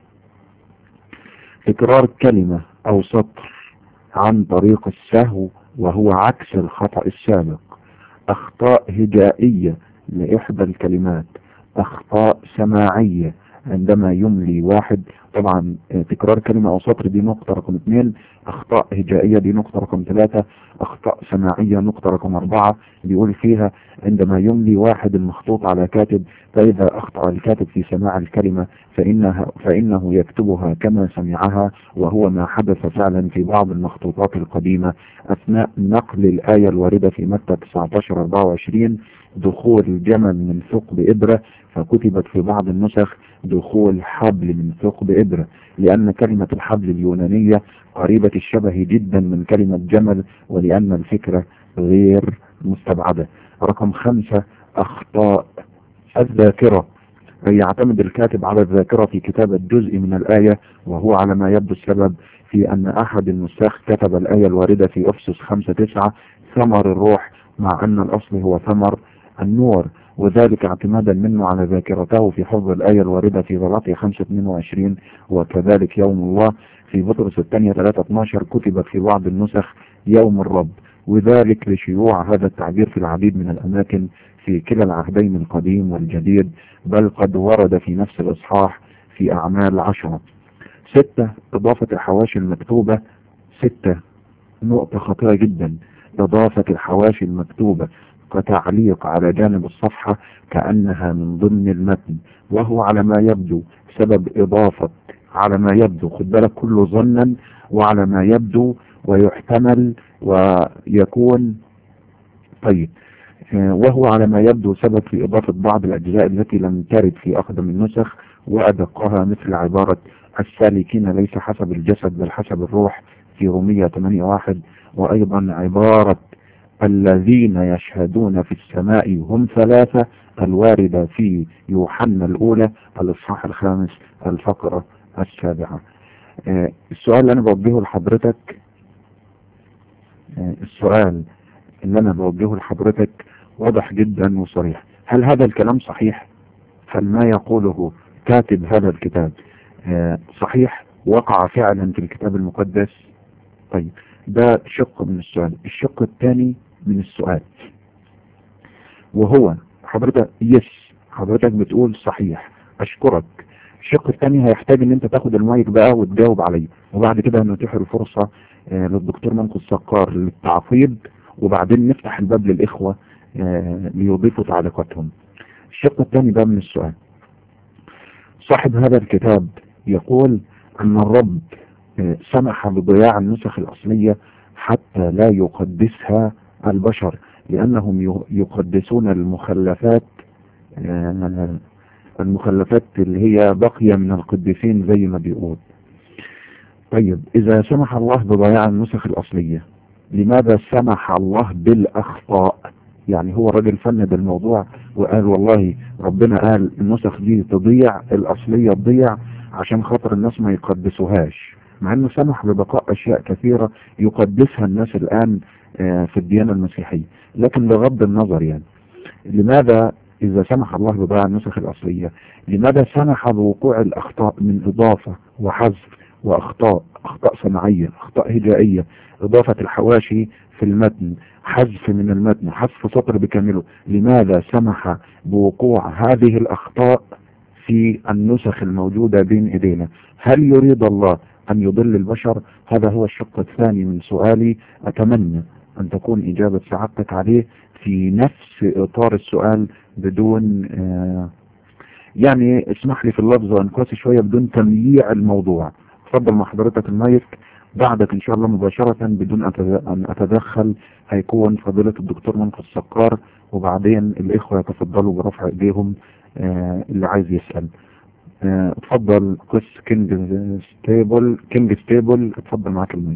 تكرار كلمة أو سطر عن طريق السهو وهو عكس الخطأ السابق أخطاء هجائية لإحدى الكلمات أخطاء سماعية عندما يملي واحد طبعا آه، تكرار كلمة أو سطر دي نقطة رقم اثنين أخطاء هجائية دي نقطة رقم ثلاثة أخطاء سماعية نقطة رقم أربعة بيقول فيها عندما يملي واحد المخطوط على كاتب فإذا أخطأ الكاتب في سماع الكلمة فإنها فإنه يكتبها كما سمعها وهو ما حدث فعلا في بعض المخطوطات القديمة أثناء نقل الآية الواردة في متى 19 24 دخول جمل من ثقب إبرة فكتبت في بعض النسخ دخول حبل من ثقب إبرة لأن كلمة الحبل اليونانية قريبة الشبه جدا من كلمة جمل ولأن الفكرة غير مستبعدة رقم خمسة أخطاء الذاكرة أي يعتمد الكاتب على الذاكرة في كتابة جزء من الآية وهو على ما يبدو السبب في أن أحد النساخ كتب الآية الواردة في أفسس خمسة تسعة ثمر الروح مع أن الأصل هو ثمر النور وذلك اعتمادا منه على ذاكرته في حفظ الآية الواردة في غلاطية 5 22 وكذلك يوم الله في بطرس الثانية 3 12 كتبت في بعض النسخ يوم الرب وذلك لشيوع هذا التعبير في العديد من الأماكن في كلا العهدين القديم والجديد بل قد ورد في نفس الإصحاح في أعمال عشرة ستة إضافة الحواشي المكتوبة ستة نقطة خطيرة جدا إضافة الحواشي المكتوبة كتعليق على جانب الصفحة كأنها من ضمن المتن وهو على ما يبدو سبب إضافة على ما يبدو خد بالك كله ظنا وعلى ما يبدو ويحتمل ويكون طيب آه، وهو على ما يبدو سبب في إضافة بعض الأجزاء التي لم ترد في أقدم النسخ وأدقها مثل عبارة السالكين ليس حسب الجسد بل حسب الروح في رومية 8:1 وأيضا عبارة الذين يشهدون في السماء هم ثلاثة الواردة في يوحنا الأولى الإصحاح الخامس الفقرة السابعة آه، السؤال اللي أنا بوجهه لحضرتك آه، السؤال اللي أنا بوجهه لحضرتك واضح جدا وصريح هل هذا الكلام صحيح؟ هل ما يقوله كاتب هذا الكتاب آه، صحيح وقع فعلا في الكتاب المقدس طيب ده شق من السؤال الشق الثاني من السؤال وهو حضرتك يس حضرتك بتقول صحيح اشكرك الشق الثاني هيحتاج ان انت تاخد المايك بقى وتجاوب عليه وبعد كده هنتيح الفرصة آه، للدكتور منقذ سقار للتعقيب وبعدين نفتح الباب للاخوة آه، ليضيفوا تعليقاتهم الشق الثاني بقى من السؤال صاحب هذا الكتاب يقول ان الرب آه، سمح بضياع النسخ الاصلية حتى لا يقدسها البشر لانهم ي- يقدسون المخلفات آه، المخلفات اللي هي بقية من القديسين زي ما بيقول طيب اذا سمح الله بضياع النسخ الاصلية لماذا سمح الله بالاخطاء يعني هو الراجل فند الموضوع وقال والله ربنا قال النسخ دي تضيع الاصلية تضيع عشان خاطر الناس ما يقدسوهاش مع انه سمح ببقاء اشياء كثيرة يقدسها الناس الان آه، في الديانة المسيحية لكن بغض النظر يعني لماذا اذا سمح الله بضياع النسخ الاصلية لماذا سمح بوقوع الاخطاء من اضافة وحذف واخطاء اخطاء صناعية اخطاء هجائية اضافة الحواشي في المتن حذف من المتن حذف سطر بكامله لماذا سمح بوقوع هذه الاخطاء في النسخ الموجودة بين ايدينا هل يريد الله ان يضل البشر هذا هو الشق الثاني من سؤالي اتمنى أن تكون إجابة سعادتك عليه في نفس إطار السؤال بدون آه، يعني اسمح لي في اللفظ وانقاسي شوية بدون تمييع الموضوع تفضل مع حضرتك المايك بعدك ان شاء الله مباشرة بدون أتد- ان اتدخل هيكون فضيلة الدكتور منقذ السكار وبعدين الاخوة يتفضلوا برفع ايديهم آه، اللي عايز يسأل آه، اتفضل قس كينج ستيبل كينج ستيبل اتفضل معاك المايك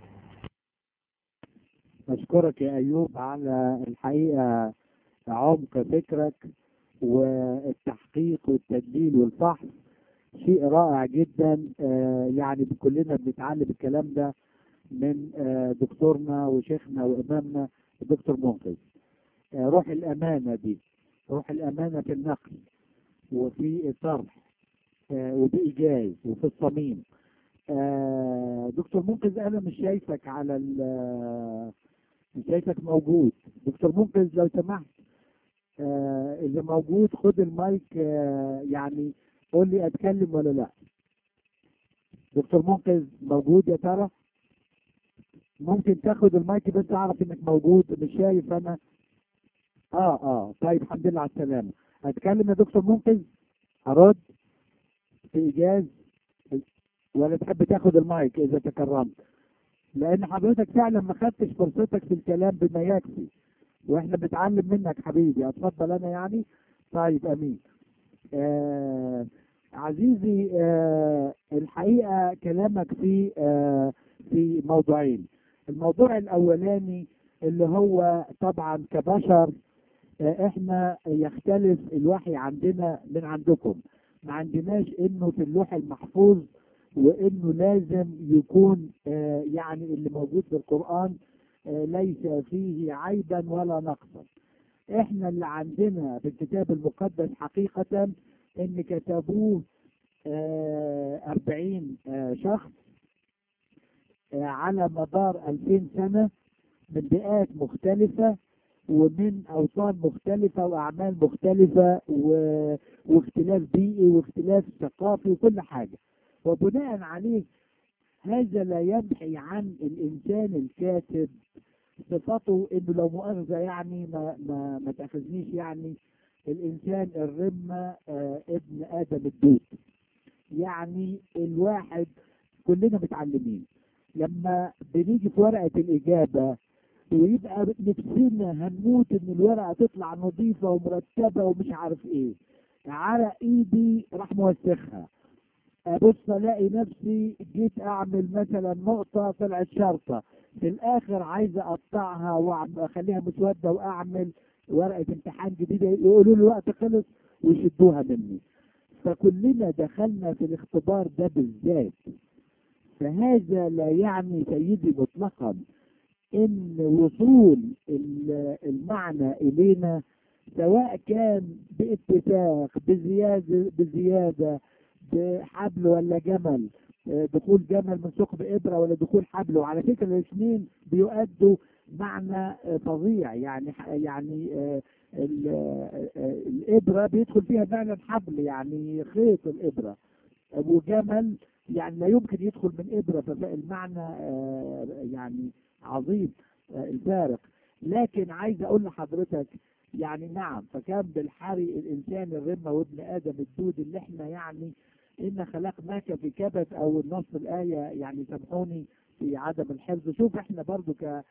أشكرك يا أيوب على الحقيقة عمق فكرك والتحقيق والتدليل والفحص شيء رائع جدا آه، يعني كلنا بنتعلم الكلام ده من آه، دكتورنا وشيخنا وإمامنا الدكتور منقذ آه، روح الأمانة دي روح الأمانة في النقل وفي الطرح آه، وبإيجاز وفي الصميم آه، دكتور منقذ أنا مش شايفك على ال- مش شايفك موجود دكتور منقذ لو سمحت آه إذا موجود خد المايك آه يعني قول لي أتكلم ولا لا دكتور منقذ موجود يا ترى ممكن تاخد المايك بس أعرف إنك موجود مش شايف أنا آه آه طيب الحمد لله على السلامة أتكلم يا دكتور منقذ أرد في إيجاز ولا تحب تاخد المايك إذا تكرمت لان حضرتك فعلا ما خدتش فرصتك في الكلام بما يكفي واحنا بنتعلم منك حبيبي اتفضل انا يعني طيب امين آه عزيزي آه الحقيقه كلامك في آه في موضوعين الموضوع الاولاني اللي هو طبعا كبشر آه احنا يختلف الوحي عندنا من عندكم ما عندناش انه في اللوح المحفوظ وانه لازم يكون آه، يعني اللي موجود في القرآن آه، ليس فيه عيبا ولا نقصا احنا اللي عندنا في الكتاب المقدس حقيقة ان كتبوه أربعين شخص آه، على مدار ألفين سنة من بيئات مختلفة ومن أوطان مختلفة وأعمال مختلفة و... واختلاف بيئي واختلاف ثقافي وكل حاجة وبناء عليه هذا لا يمحي عن الإنسان الكاتب صفته إنه لو مؤاخذة يعني ما ما ما تأخذنيش يعني الإنسان الرمة آه ابن آدم الدود يعني الواحد كلنا متعلمين لما بنيجي في ورقة الإجابة ويبقى نفسنا هنموت إن الورقة تطلع نظيفة ومرتبة ومش عارف إيه على إيدي راح موسخها ابص الاقي نفسي جيت اعمل مثلا نقطة طلعت شرطة في الاخر عايز اقطعها واخليها مسودة واعمل ورقة امتحان جديدة يقولوا لي الوقت خلص ويشدوها مني فكلنا دخلنا في الاختبار ده بالذات فهذا لا يعني سيدي مطلقا ان وصول ال- المعنى الينا سواء كان باتفاق بزيادة بزيادة بحبل ولا جمل آه، دخول جمل من ثقب ابره ولا دخول حبل وعلى فكره الاثنين بيؤدوا معنى آه، فظيع يعني ح- يعني آه، ال- آه، آه، الابره بيدخل فيها فعلا حبل يعني خيط الابره وجمل يعني لا يمكن يدخل من ابره فالمعنى آه، يعني عظيم آه، الفارق لكن عايز اقول لحضرتك يعني نعم فكان بالحري الانسان الرمه وابن ادم الدود اللي احنا يعني إن خلقناك في كبد أو النص الآية يعني سامحوني في عدم الحفظ شوف إحنا برضو ك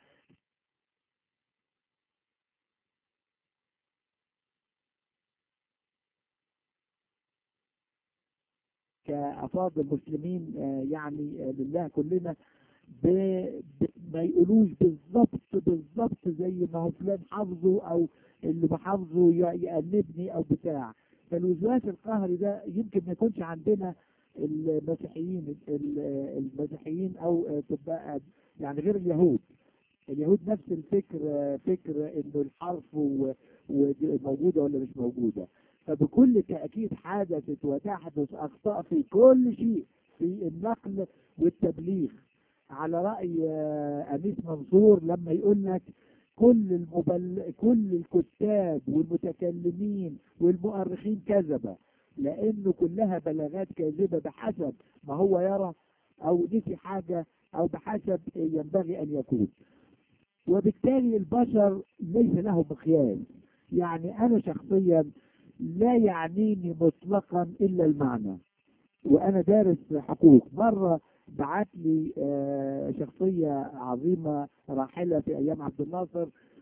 كأفراد المسلمين آه، يعني آه، لله كلنا ب... ب... ما يقولوش بالظبط بالظبط زي ما هو فلان حافظه او اللي بحافظه ي- يقلبني او بتاع فالوسواس القهري ده يمكن ما يكونش عندنا المسيحيين ال- المسيحيين او تبقى يعني غير اليهود اليهود نفس الفكر فكر انه الحرف و- ودي موجوده ولا مش موجوده فبكل تاكيد حدثت وتحدث اخطاء في كل شيء في النقل والتبليغ على راي آه، انيس منصور لما يقول لك كل المبل... كل الكتاب والمتكلمين والمؤرخين كذبه لانه كلها بلاغات كاذبه بحسب ما هو يرى او نسي حاجه او بحسب ينبغي ان يكون وبالتالي البشر ليس له مقياس يعني أنا شخصيا لا يعنيني مطلقا إلا المعنى وأنا دارس حقوق مرة بعت لي آه، شخصية عظيمة راحلة في أيام عبد الناصر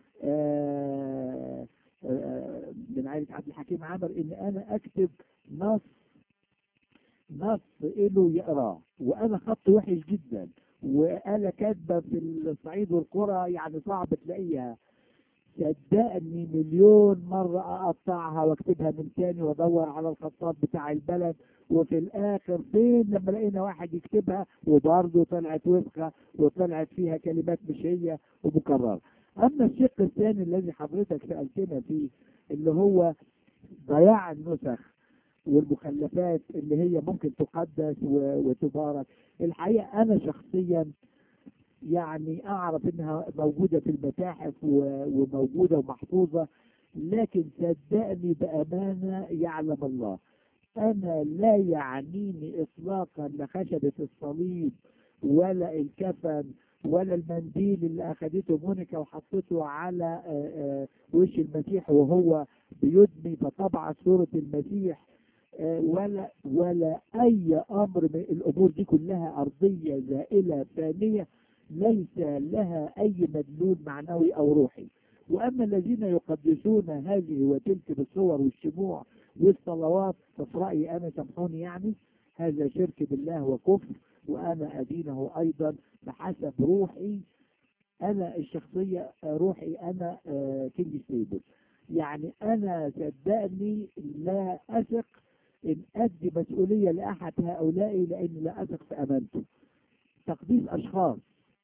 آه، آه، من عائلة عبد الحكيم عامر إن أنا أكتب نص نص إله يقراه وأنا خط وحش جدا وأنا كاتبة في الصعيد والقرى يعني صعب تلاقيها صدقني مليون مرة أقطعها واكتبها من تاني وأدور على الخطاط بتاع البلد وفي الآخر فين لما لقينا واحد يكتبها وبرضه طلعت وفقة وطلعت فيها كلمات مش هي ومكررة أما الشق الثاني الذي حضرتك سألتنا فيه اللي هو ضياع النسخ والمخلفات اللي هي ممكن تقدس و- وتبارك الحقيقة أنا شخصيا يعني أعرف إنها موجودة في المتاحف و- وموجودة ومحفوظة لكن صدقني بأمانة يعلم الله أنا لا يعنيني إطلاقا لا خشبة الصليب ولا الكفن ولا المنديل اللي أخدته مونيكا وحطته على آه، آه، وش المسيح وهو بيدمي فطبعت صورة المسيح آه، ولا ولا أي أمر من الأمور دي كلها أرضية زائلة فانية ليس لها أي مدلول معنوي أو روحي وأما الذين يقدسون هذه وتلك بالصور والشموع والصلوات ففي رأيي أنا سامحوني يعني هذا شرك بالله وكفر وأنا أدينه أيضا بحسب روحي أنا الشخصية آه، روحي أنا آه، كينج ستيبل يعني أنا صدقني لا أثق إن أدي مسؤولية لأحد هؤلاء لأني لا أثق في أمانته تقديس أشخاص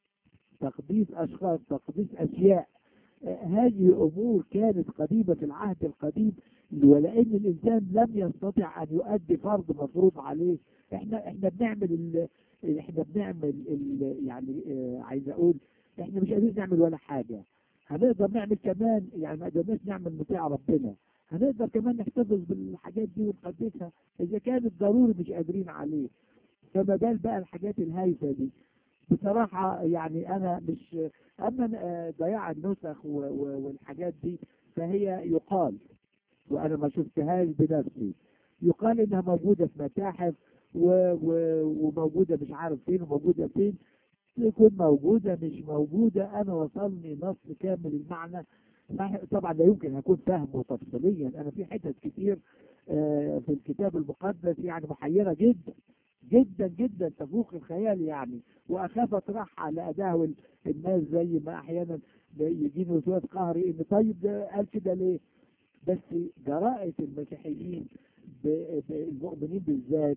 تقديس أشخاص تقديس أشياء آه، هذه أمور كانت قديمة في العهد القديم ولأن الإنسان لم يستطع أن يؤدي فرض مفروض عليه إحنا إحنا بنعمل ال... إحنا بنعمل ال... يعني آه، عايز أقول إحنا مش قادرين نعمل ولا حاجة هنقدر نعمل كمان يعني ما قدرناش نعمل مطيع ربنا هنقدر كمان نحتفظ بالحاجات دي ونقدسها إذا كانت ضروري مش قادرين عليه فما بال بقى الحاجات الهايفة دي بصراحة يعني أنا مش أما آه، ضياع النسخ و- و- والحاجات دي فهي يقال وأنا ما شفتهاش بنفسي يقال إنها موجودة في متاحف و... و... وموجودة مش عارف فين وموجودة فين تكون موجودة مش موجودة أنا وصلني نص كامل المعنى صحيح- طبعا لا يمكن أكون فاهمه تفصيليا أنا في حتت كتير آه، في الكتاب المقدس يعني محيرة جدا جدا جدا تفوق الخيال يعني واخاف اطرحها على اداه ال- الناس زي ما احيانا يجيني وسواس قهري ان طيب ده قال كده ليه؟ بس جرائة المسيحيين ب- ب- المؤمنين بالذات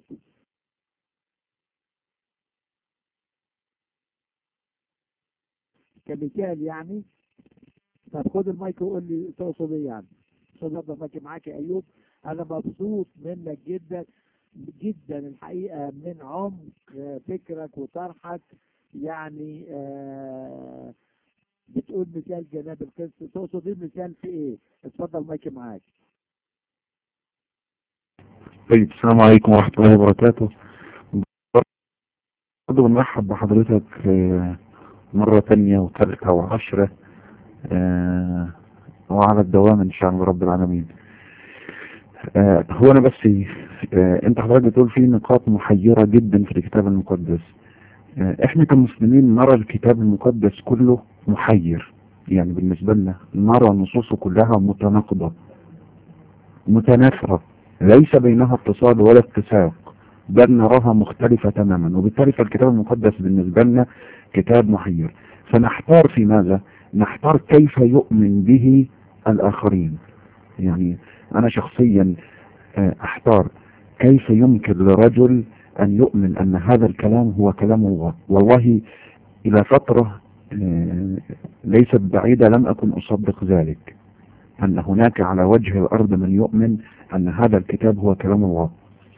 كمثال يعني طب خد المايك وقول لي تقصد ايه يعني استاذ افضل ماشي معاك يا ايوب انا مبسوط منك جدا جدا الحقيقه من عمق آه، فكرك وطرحك يعني آه بتقول مثال جناب القس تقصد ايه مثال في ايه؟ اتفضل مايك معاك طيب السلام عليكم ورحمة الله وبركاته برضه بنرحب بحضرتك آه، مرة تانية وثالثة وعشرة آه، وعلى الدوام إن شاء الله رب العالمين آه، هو أنا بس آه، أنت حضرتك بتقول في نقاط محيرة جدا في الكتاب المقدس آه، إحنا كمسلمين نرى الكتاب المقدس كله محير يعني بالنسبة لنا نرى نصوصه كلها متناقضة متنافرة ليس بينها اتصال ولا اتساق بل نراها مختلفة تماما وبالتالي فالكتاب المقدس بالنسبة لنا كتاب محير فنحتار في ماذا نحتار كيف يؤمن به الآخرين يعني أنا شخصيا آه، أحتار كيف يمكن لرجل أن يؤمن أن هذا الكلام هو كلام الله والله إلى فترة آه، ليست بعيدة لم أكن أصدق ذلك أن هناك على وجه الأرض من يؤمن أن هذا الكتاب هو كلام الله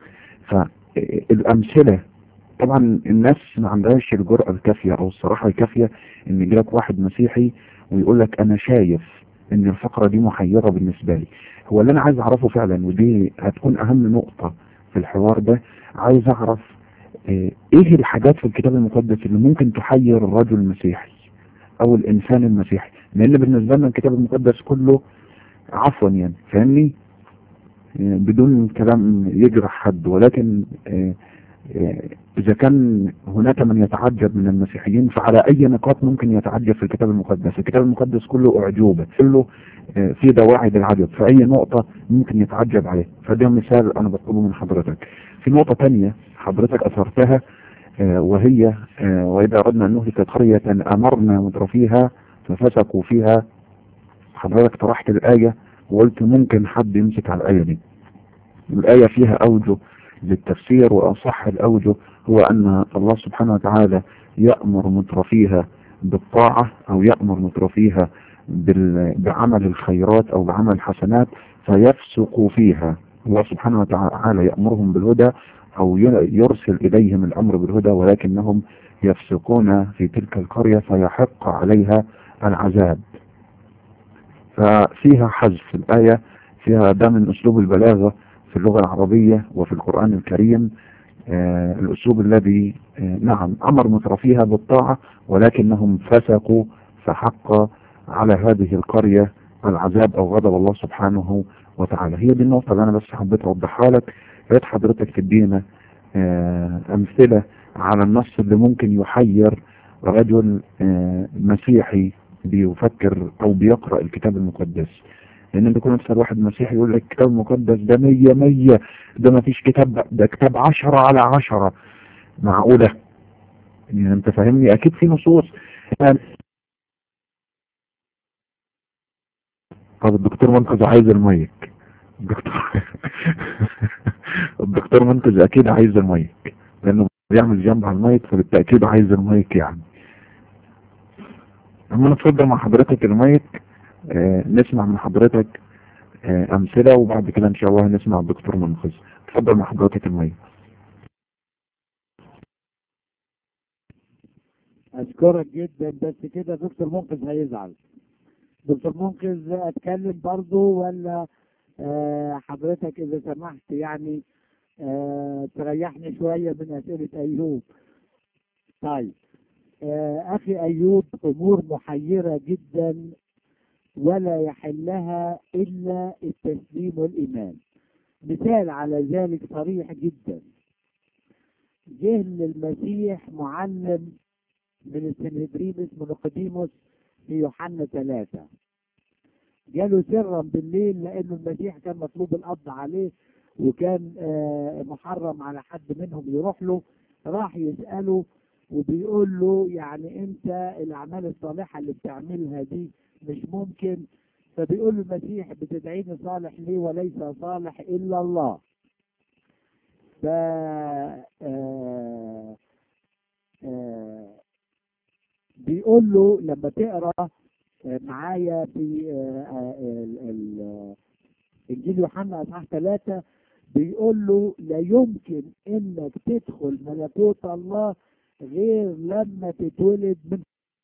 فالأمثلة طبعا الناس ما عندهاش الجرأة الكافية أو الصراحة الكافية إن يجيلك واحد مسيحي ويقول لك أنا شايف إن الفقرة دي محيرة بالنسبة لي هو اللي أنا عايز أعرفه فعلا ودي هتكون أهم نقطة في الحوار ده عايز أعرف آه، إيه الحاجات في الكتاب المقدس اللي ممكن تحير الرجل المسيحي او الانسان المسيحي لان بالنسبة لنا الكتاب المقدس كله عفوا يعني فاهمني آه، بدون كلام يجرح حد ولكن آه، آه، إذا كان هناك من يتعجب من المسيحيين فعلى أي نقاط ممكن يتعجب في الكتاب المقدس الكتاب المقدس كله أعجوبة كله آه، في دواعي للعجب في أي نقطة ممكن يتعجب عليه فده مثال أنا بطلبه من حضرتك في نقطة تانية حضرتك أثرتها آه، وهي آه، وإذا أردنا أن نهلك قرية أمرنا مترفيها ففسقوا فيها حضرتك طرحت الآية وقلت ممكن حد يمسك على الآية دي الآية فيها أوجه للتفسير وأصح الأوجه هو أن الله سبحانه وتعالى يأمر مترفيها بالطاعة أو يأمر مترفيها بال- بعمل الخيرات أو بعمل الحسنات فيفسقوا فيها الله سبحانه وتعالى يأمرهم بالهدى أو ي- يرسل إليهم الأمر بالهدى ولكنهم يفسقون في تلك القرية فيحق عليها العذاب ففيها حذف الآية فيها ده من أسلوب البلاغة في اللغة العربية وفي القرآن الكريم آه الأسلوب الذي آه نعم أمر مترفيها بالطاعة ولكنهم فسقوا فحق على هذه القرية العذاب أو غضب الله سبحانه وتعالى هي دي النقطة اللي أنا بس حبيت أوضحها لك يا ريت حضرتك تدينا آه أمثلة على النص اللي ممكن يحير رجل آه مسيحي بيفكر أو بيقرأ الكتاب المقدس لان انت كل تسأل واحد مسيحي يقول لك الكتاب المقدس ده مية مية ده ما فيش كتاب ده كتاب عشرة على عشرة معقولة يعني انت فاهمني اكيد في نصوص يعني طب الدكتور منقذ عايز المايك الدكتور الدكتور منقذ اكيد عايز المايك لانه بيعمل جنب على المايك فبالتأكيد عايز المايك يعني اما نتفضل مع حضرتك المايك آه نسمع من حضرتك آه أمثلة وبعد كده إن شاء الله نسمع الدكتور منقذ اتفضل مع حضرتك المية أشكرك جدا بس كده دكتور منقذ هيزعل دكتور منقذ أتكلم برضه ولا آه حضرتك إذا سمحت يعني آه تريحني شوية من أسئلة أيوب طيب آه أخي أيوب أمور محيرة جدا ولا يحلها إلا التسليم والإيمان مثال على ذلك صريح جدا جه للمسيح معلم من السنهدرين اسمه نقديموس في يوحنا ثلاثة جاله سرا بالليل لأنه المسيح كان مطلوب القبض عليه وكان آه محرم على حد منهم يروح له راح يسأله وبيقول له يعني انت الاعمال الصالحة اللي بتعملها دي مش ممكن فبيقول له المسيح بتدعيني صالح ليه وليس صالح الا الله ف آه آه بيقول له لما تقرا معايا في انجيل يوحنا اصحاح ثلاثة بيقول له لا يمكن انك تدخل ملكوت الله غير لما تتولد من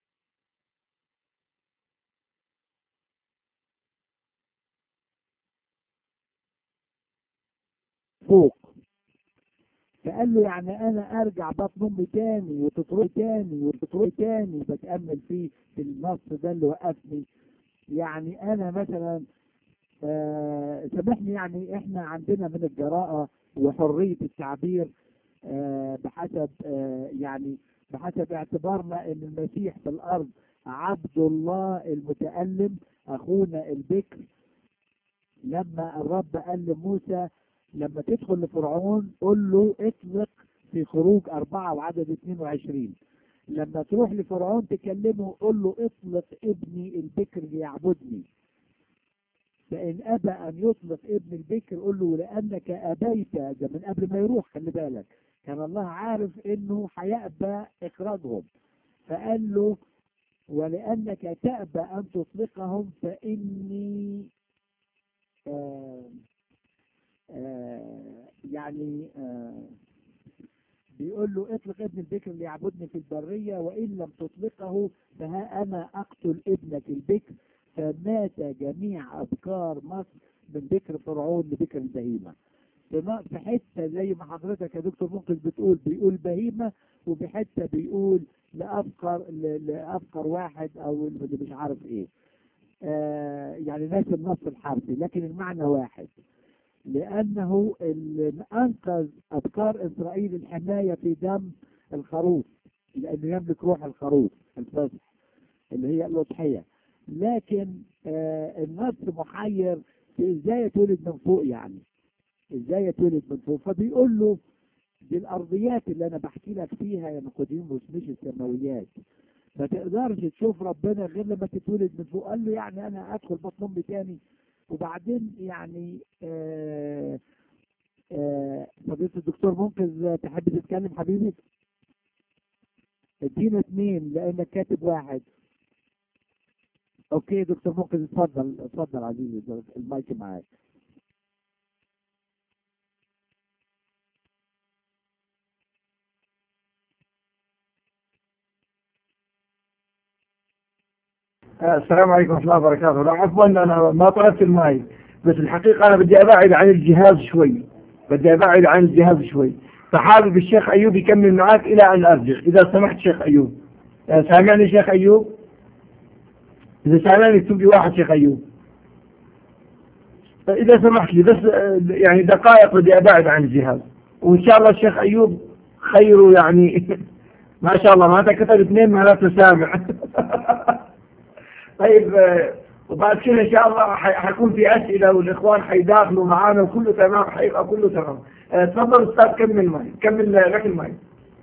فوق فقال له يعني انا ارجع بطن امي تاني وتطرق تاني وتطرق تاني بتامل فيه في النص ده اللي وقفني يعني انا مثلا آه سامحني يعني احنا عندنا من الجراءه وحريه التعبير آه بحسب آه يعني بحسب اعتبارنا ان المسيح في الارض عبد الله المتألم اخونا البكر لما الرب قال لموسى لما تدخل لفرعون قل له اطلق في خروج أربعة وعدد 22 لما تروح لفرعون تكلمه قل له اطلق ابني البكر ليعبدني فإن أبى أن يطلق ابن البكر قل له لأنك أبيت ده من قبل ما يروح خلي بالك كان الله عارف إنه هيأبى إخراجهم فقال له ولأنك تأبى أن تطلقهم فإني آه آه يعني آه بيقول له اطلق ابن البكر ليعبدني في البرية وإن لم تطلقه فها أنا أقتل ابنك البكر فمات جميع أبكار مصر من بكر فرعون لبكر البهيمة في حتة زي ما حضرتك يا دكتور منقذ بتقول بيقول بهيمة وفي حتة بيقول لأفقر ل- لأفقر واحد أو اللي مش عارف إيه آه يعني ناسي النص الحرفي لكن المعنى واحد لأنه اللي أنقذ أبكار إسرائيل الحماية في دم الخروف لأنه يملك روح الخروف الفصح اللي هي الأضحية لكن آه النص محير في إزاي يتولد من فوق يعني إزاي يتولد من فوق فبيقول له دي الأرضيات اللي أنا بحكي لك فيها يا نيقوديموس مش السماويات ما تقدرش تشوف ربنا غير لما تتولد من فوق قال له يعني أنا أدخل بطن أمي تاني وبعدين يعني آه آه فضيلة الدكتور منقذ تحب تتكلم حبيبي؟ ادينا اثنين لانك كاتب واحد اوكي دكتور منقذ اتفضل اتفضل عزيزي المايك معاك آه، السلام عليكم ورحمة الله وبركاته لا عفوا أنا ما طلبت الماي بس الحقيقة أنا بدي أبعد عن الجهاز شوي بدي أبعد عن الجهاز شوي فحابب الشيخ أيوب يكمل معك إلى أن أرجع إذا سمحت شيخ أيوب آه، سامعني شيخ أيوب إذا سامعني اكتب لي واحد شيخ أيوب آه، إذا سمحت لي بس آه، يعني دقائق بدي أبعد عن الجهاز وإن شاء الله الشيخ أيوب خيره يعني ما شاء الله ما كتب اثنين معناته سامع طيب آه، وبعد كده ان شاء الله ح- حيكون في اسئله والاخوان حيداخلوا معانا وكله تمام حيبقى كله تمام آه، تفضل استاذ كمل معي كمل آه، لك الماي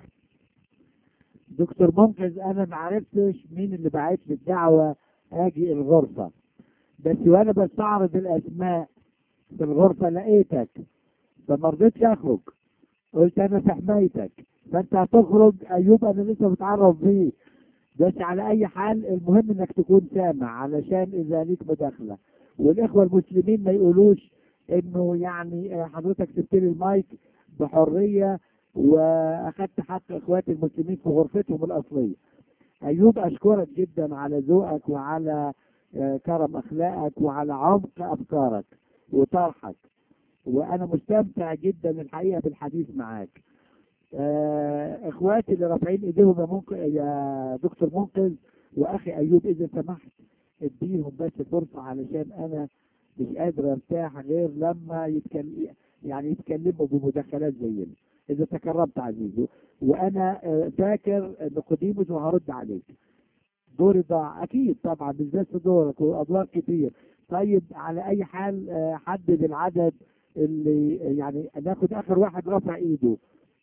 دكتور منقذ انا ما عرفتش مين اللي بعت لي الدعوه اجي الغرفه بس وانا بستعرض الاسماء في الغرفه لقيتك فما رضيتش اخرج قلت انا في حمايتك فانت هتخرج ايوب انا لسه متعرف بيه بس على اي حال المهم انك تكون سامع علشان اذا ليك مداخله والاخوه المسلمين ما يقولوش انه يعني آه، حضرتك سبت لي المايك بحريه واخدت حق اخواتي المسلمين في غرفتهم الاصليه. ايوب اشكرك جدا على ذوقك وعلى آه، كرم اخلاقك وعلى عمق افكارك وطرحك وانا مستمتع جدا الحقيقه بالحديث معاك. آه، اخواتي اللي رافعين ايديهم يا منقذ يا دكتور منقذ واخي ايوب اذا سمحت اديهم بس فرصه علشان انا مش قادر ارتاح غير لما يتكلم يعني يتكلموا بمداخلات زينا اذا تكرمت عزيزي وانا آه، فاكر نقديموس وهرد عليك دوري ضاع اكيد طبعا بالذات في دورك وادوار كتير طيب على اي حال آه، حدد العدد اللي يعني ناخد اخر واحد رفع ايده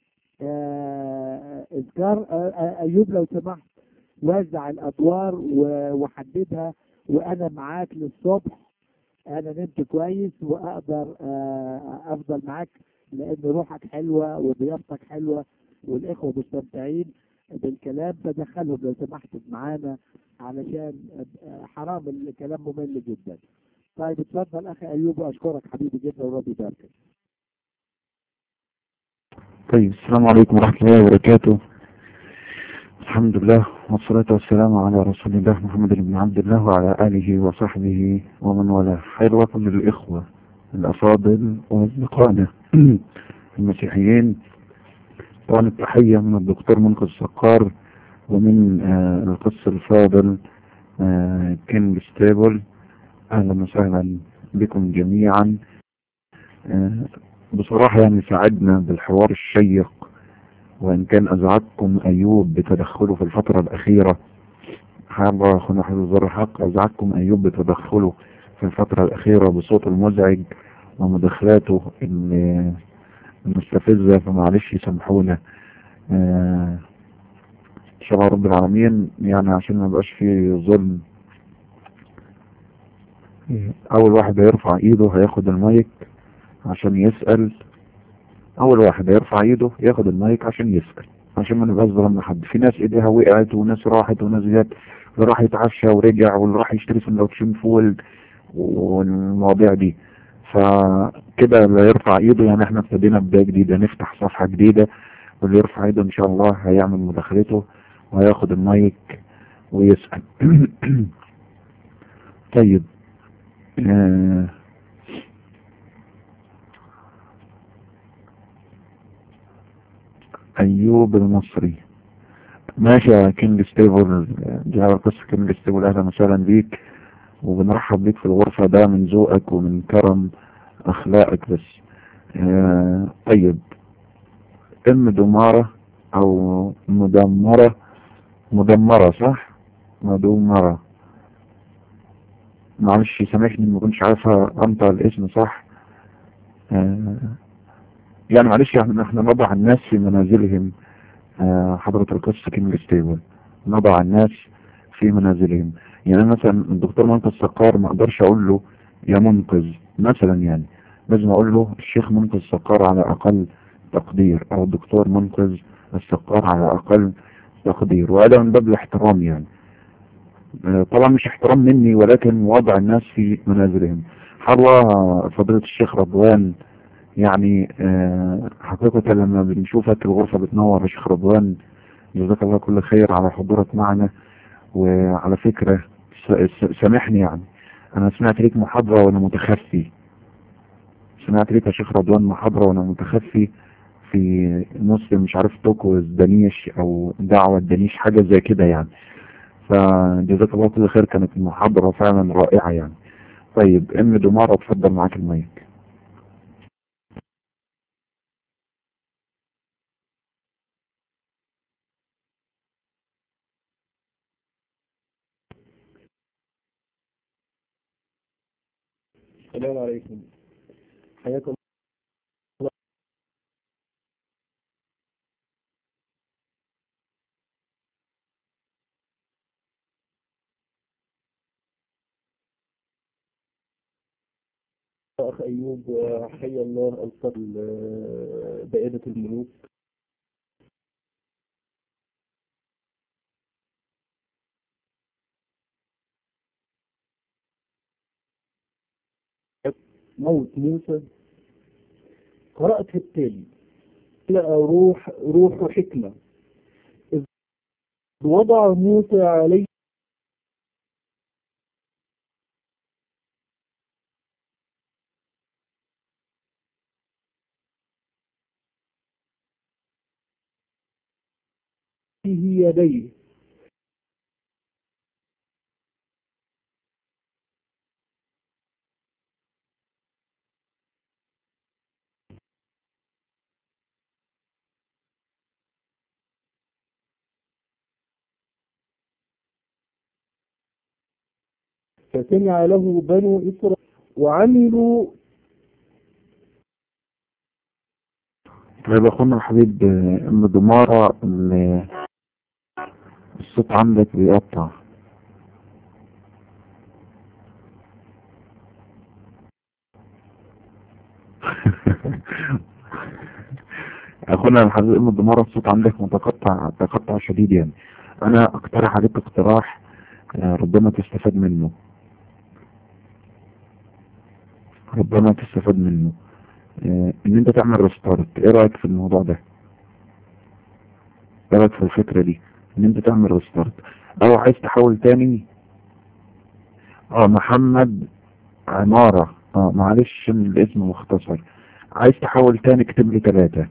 آه، اذكار آه، آه، ايوب لو سمحت وزع الادوار و- وحددها وانا معاك للصبح انا نمت كويس واقدر آه، افضل معاك لان روحك حلوه وضيافتك حلوه والاخوه مستمتعين بالكلام فدخلهم لو سمحت معانا علشان آه، حرام الكلام ممل جدا طيب اتفضل اخي ايوب واشكرك حبيبي جدا وربي يباركك طيب السلام عليكم ورحمة الله وبركاته الحمد لله والصلاة والسلام على رسول الله محمد بن عبد الله وعلى آله وصحبه ومن والاه خير وطن للإخوة الأفاضل وأصدقائنا المسيحيين طبعا التحية من الدكتور منقذ سقار ومن آه القس الفاضل آه كين ستيبل أهلا وسهلا بكم جميعا آه بصراحة يعني ساعدنا بالحوار الشيق وإن كان أزعجكم أيوب بتدخله في الفترة الأخيرة حابة أخونا حفظ الحق أزعجكم أيوب بتدخله في الفترة الأخيرة بصوته المزعج ومداخلاته ال- المستفزة فمعلش يسامحونا آه، إن شاء الله رب العالمين يعني عشان ما يبقاش فيه ظلم أول واحد هيرفع إيده هياخد المايك عشان يسأل أول واحد هيرفع إيده ياخد المايك عشان يسأل عشان ما نبقاش ظلمنا حد في ناس إيديها وقعت وناس راحت وناس جت اللي راح يتعشى ورجع واللي راح يشتري سندوتشين فول والمواضيع دي فكده اللي يرفع ايده يعني احنا ابتدينا بداية جديدة نفتح صفحة جديدة واللي يرفع ايده ان شاء الله هيعمل مداخلته وهياخد المايك ويسأل طيب آه ايوب المصري ماشي يا كينج ستيبل دي على قصة كينج ستيبل اهلا وسهلا بيك وبنرحب بيك في الغرفة ده من ذوقك ومن كرم اخلاقك بس آه طيب ام دمارة او مدمرة مدمرة صح مدمرة معلش سامحني ما كنتش عارفة انطق الاسم صح آه يعني معلش احنا احنا نضع الناس في منازلهم آه حضرة القصة كينج ستيبل نضع الناس في منازلهم يعني مثلا الدكتور منقذ سقار ما اقدرش اقول له يا منقذ مثلا يعني لازم اقول له الشيخ منقذ سقار على اقل تقدير او الدكتور منقذ السقار على اقل تقدير وهذا من باب الاحترام يعني آه طبعا مش احترام مني ولكن وضع الناس في منازلهم حظوة فضيلة الشيخ رضوان يعني آه حقيقة لما بنشوفك الغرفة بتنور يا شيخ رضوان جزاك الله كل خير على حضورك معنا وعلى فكرة سامحني يعني انا سمعت ليك محاضرة وانا متخفي سمعت ليك يا شيخ رضوان محاضرة وانا متخفي في نص مش عارف توكو الدنيش او دعوة الدنيش حاجة زي كده يعني فجزاك الله كل خير كانت المحاضرة فعلا رائعة يعني طيب ام دمارة اتفضل معاك المايك السلام عليكم حياكم أخ أيوب حي الله القتل بائدة الملوك موت موسى قرأت التالي لقى روح روح حكمة إذ وضع موسى عليه يديه فسمع له بنو إسرائيل وعملوا طيب اخونا الحبيب ام دمارة الصوت عندك بيقطع اخونا الحبيب ام دمارة الصوت عندك متقطع تقطع شديد يعني انا اقترح عليك اقتراح ربما تستفاد منه ربما تستفاد منه ان انت تعمل ريستارت ايه رايك في الموضوع ده ايه رايك في الفكره دي ان انت تعمل ريستارت او عايز تحول تاني اه محمد عمارة اه معلش الاسم مختصر عايز تحول تاني اكتب لي ثلاثة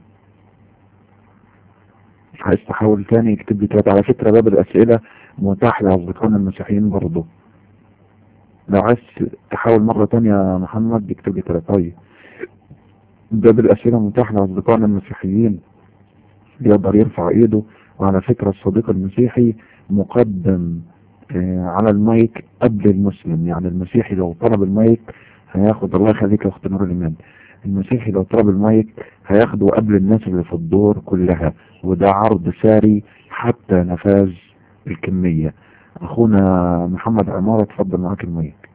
عايز تحول تاني اكتب لي ثلاثة على فكرة باب الاسئلة متاح لاصدقائنا المسيحيين برضه لو عايز تحاول مرة تانية يا محمد اكتب لي ثلاثة طيب باب الأسئلة متاح لأصدقائنا المسيحيين يقدر يرفع ايده وعلى فكرة الصديق المسيحي مقدم آه على المايك قبل المسلم يعني المسيحي لو طلب المايك هياخد الله يخليك يا اخت نور الايمان المسيحي لو طلب المايك هياخده قبل الناس اللي في الدور كلها وده عرض ساري حتى نفاذ الكمية اخونا محمد عمارة اتفضل معاك المايك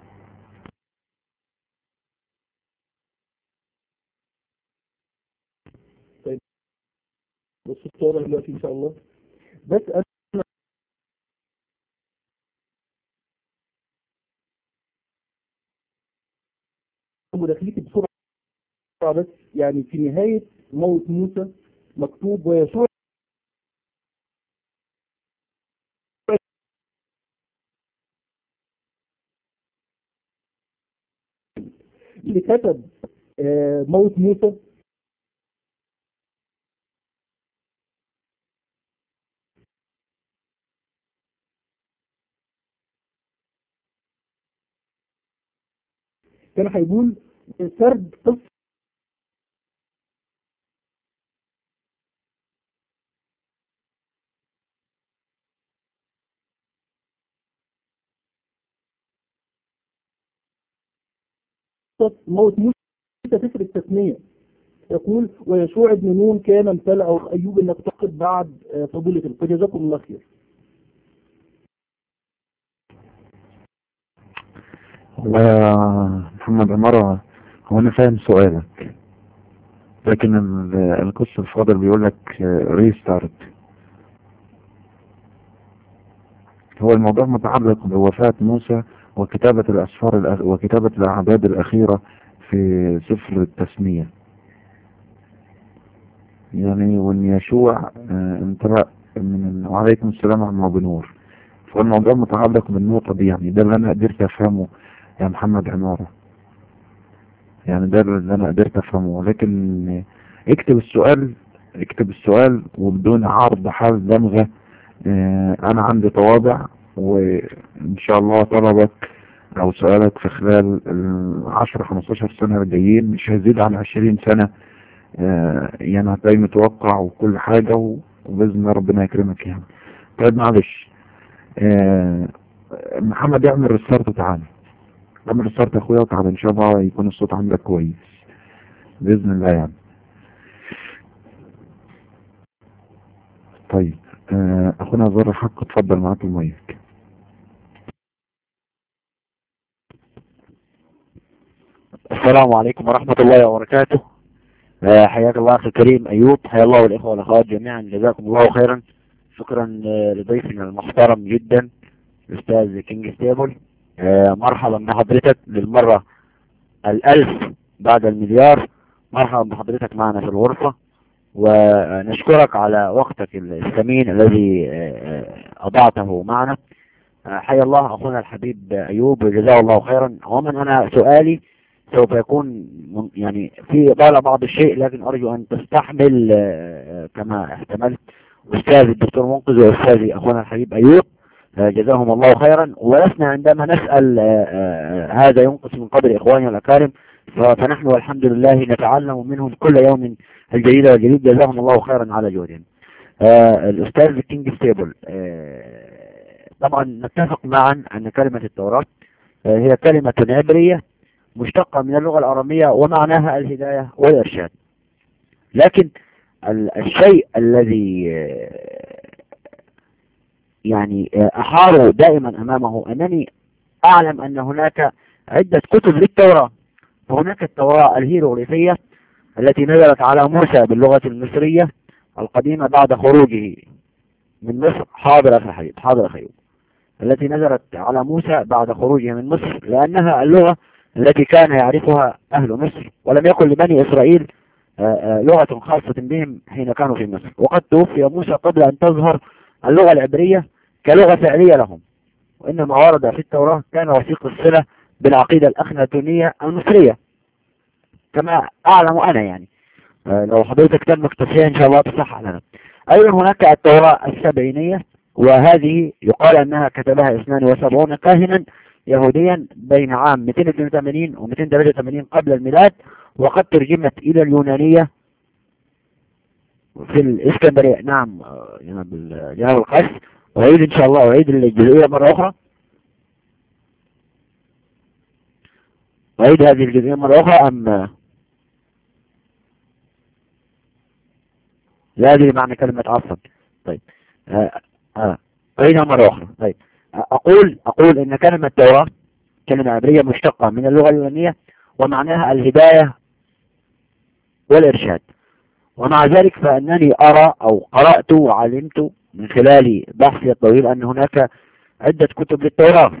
بص الصورة دلوقتي إن شاء الله بس أنا مداخلتي بسرعة بس يعني في نهاية موت موسى مكتوب ويسوع اللي كتب موت موسى كان هيقول سرد قصة موت موسى تفكر التثنية يقول ويشوع بن نون كان امتلأ أيوب انك تقد بعد آه، فضيلة القدر جزاكم الله خير ومحمد عمارة هو أنا فاهم سؤالك لكن ال- القصة الفاضل بيقول لك ريستارت هو الموضوع متعلق بوفاة موسى وكتابة الأسفار الأخ- وكتابة الأعداد الأخيرة في سفر التسمية يعني وإن يشوع آه، امتلأ من وعليكم السلام ورحمة الله بنور فالموضوع متعلق بالنقطة دي يعني ده اللي أنا قدرت أفهمه يا محمد عمارة يعني ده اللي أنا قدرت أفهمه لكن اكتب السؤال اكتب السؤال وبدون عرض حال دمغة اه أنا عندي تواضع وإن شاء الله طلبك أو سؤالك في خلال العشر خمستاشر سنة الجايين مش هيزيد عن عشرين سنة اه يعني هتلاقي متوقع وكل حاجة و- وبإذن الله ربنا يكرمك يعني طيب معلش اه محمد يعمل ريستارت وتعالى اعمل ريستارت يا اخويا وتعالى ان شاء الله يكون الصوت عندك كويس باذن الله يعني طيب آه، اخونا زر حق اتفضل معاك المايك السلام عليكم ورحمة الله وبركاته آه، حياك الله أخي الكريم أيوب حيا الله والإخوة والأخوات جميعا جزاكم الله خيرا شكرا آه، لضيفنا المحترم جدا الأستاذ كينج ستيبل آه، مرحبا بحضرتك للمرة الألف بعد المليار مرحبا بحضرتك معنا في الغرفة ونشكرك على وقتك الثمين الذي آه، آه، أضعته معنا آه، حيا الله أخونا الحبيب أيوب وجزاه الله خيرا عموما أنا سؤالي سوف يكون من- يعني في إطالة بعض الشيء لكن أرجو أن تستحمل آه، كما احتملت أستاذي الدكتور منقذ وأستاذي أخونا الحبيب أيوب آه، جزاهم الله خيرا ولسنا عندما نسأل آه، آه، هذا ينقص من قدر إخواننا الأكارم ف- فنحن والحمد لله نتعلم منهم كل يوم الجديد والجديد جزاهم الله خيرا على جهدهم آه، الأستاذ كينج ستيبل آه، طبعا نتفق معا أن كلمة التوراة آه، هي كلمة عبرية مشتقة من اللغة الأرامية ومعناها الهداية والإرشاد لكن ال- الشيء الذي آه، يعني آه، أحار دائما أمامه أنني أعلم أن هناك عدة كتب للتوراة فهناك التوراة الهيروغليفية التي نزلت على موسى باللغة المصرية القديمة بعد خروجه من مصر حاضر أخي حبيب حاضر أخي أيوب. التي نزلت على موسى بعد خروجه من مصر لأنها اللغة التي كان يعرفها أهل مصر ولم يكن لبني إسرائيل آه، آه، لغة خاصة بهم حين كانوا في مصر وقد توفي موسى قبل أن تظهر اللغة العبرية كلغة فعلية لهم وإنما ورد في التوراة كان وثيق الصلة بالعقيدة الأخناتونية المصرية كما أعلم أنا يعني آه، لو حضرتك تمك تصحيح إن شاء الله تصحح لنا أيضا هناك التوراة السبعينية وهذه يقال أنها كتبها 72 كاهنا يهوديا بين عام 282 و 283 قبل الميلاد وقد ترجمت إلى اليونانية في الإسكندرية نعم آه، جناب ال- جناب القس أعيد إن شاء الله أعيد الجزئية مرة أخرى أعيد هذه الجزئية مرة أخرى أم لا أدري معنى كلمة عفوا طيب آه، آه، أعيدها مرة أخرى طيب آه، أقول أقول إن كلمة توراة كلمة عبرية مشتقة من اللغة اليونانية ومعناها الهداية والإرشاد ومع ذلك فأنني أرى أو قرأت وعلمت من خلال بحثي الطويل أن هناك عدة كتب للتوراة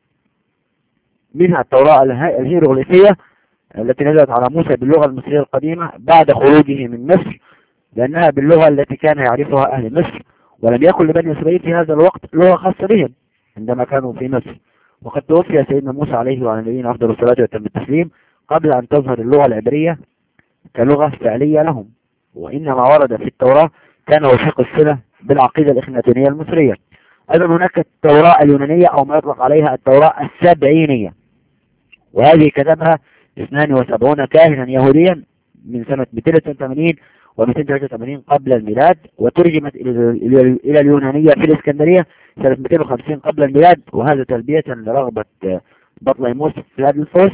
منها التوراة اله- الهيروغليفية التي نزلت على موسى باللغة المصرية القديمة بعد خروجه من مصر لأنها باللغة التي كان يعرفها أهل مصر ولم يكن لبني إسرائيل في هذا الوقت لغة خاصة بهم عندما كانوا في مصر وقد توفي سيدنا موسى عليه وعلى نبينا أفضل الصلاة وأتم التسليم قبل أن تظهر اللغة العبرية كلغة فعلية لهم وإنما ورد في التوراة كان وثيق الصلة بالعقيدة الإخناتونية المصرية أيضا هناك التوراة اليونانية أو ما يطلق عليها التوراة السبعينية وهذه كتبها 72 كاهنا يهوديا من سنة 283 و 283 قبل الميلاد وترجمت إلى إلى- إلى اليونانية في الإسكندرية سنة 250 قبل الميلاد وهذا تلبية لرغبة آه، بطليموس في الفوس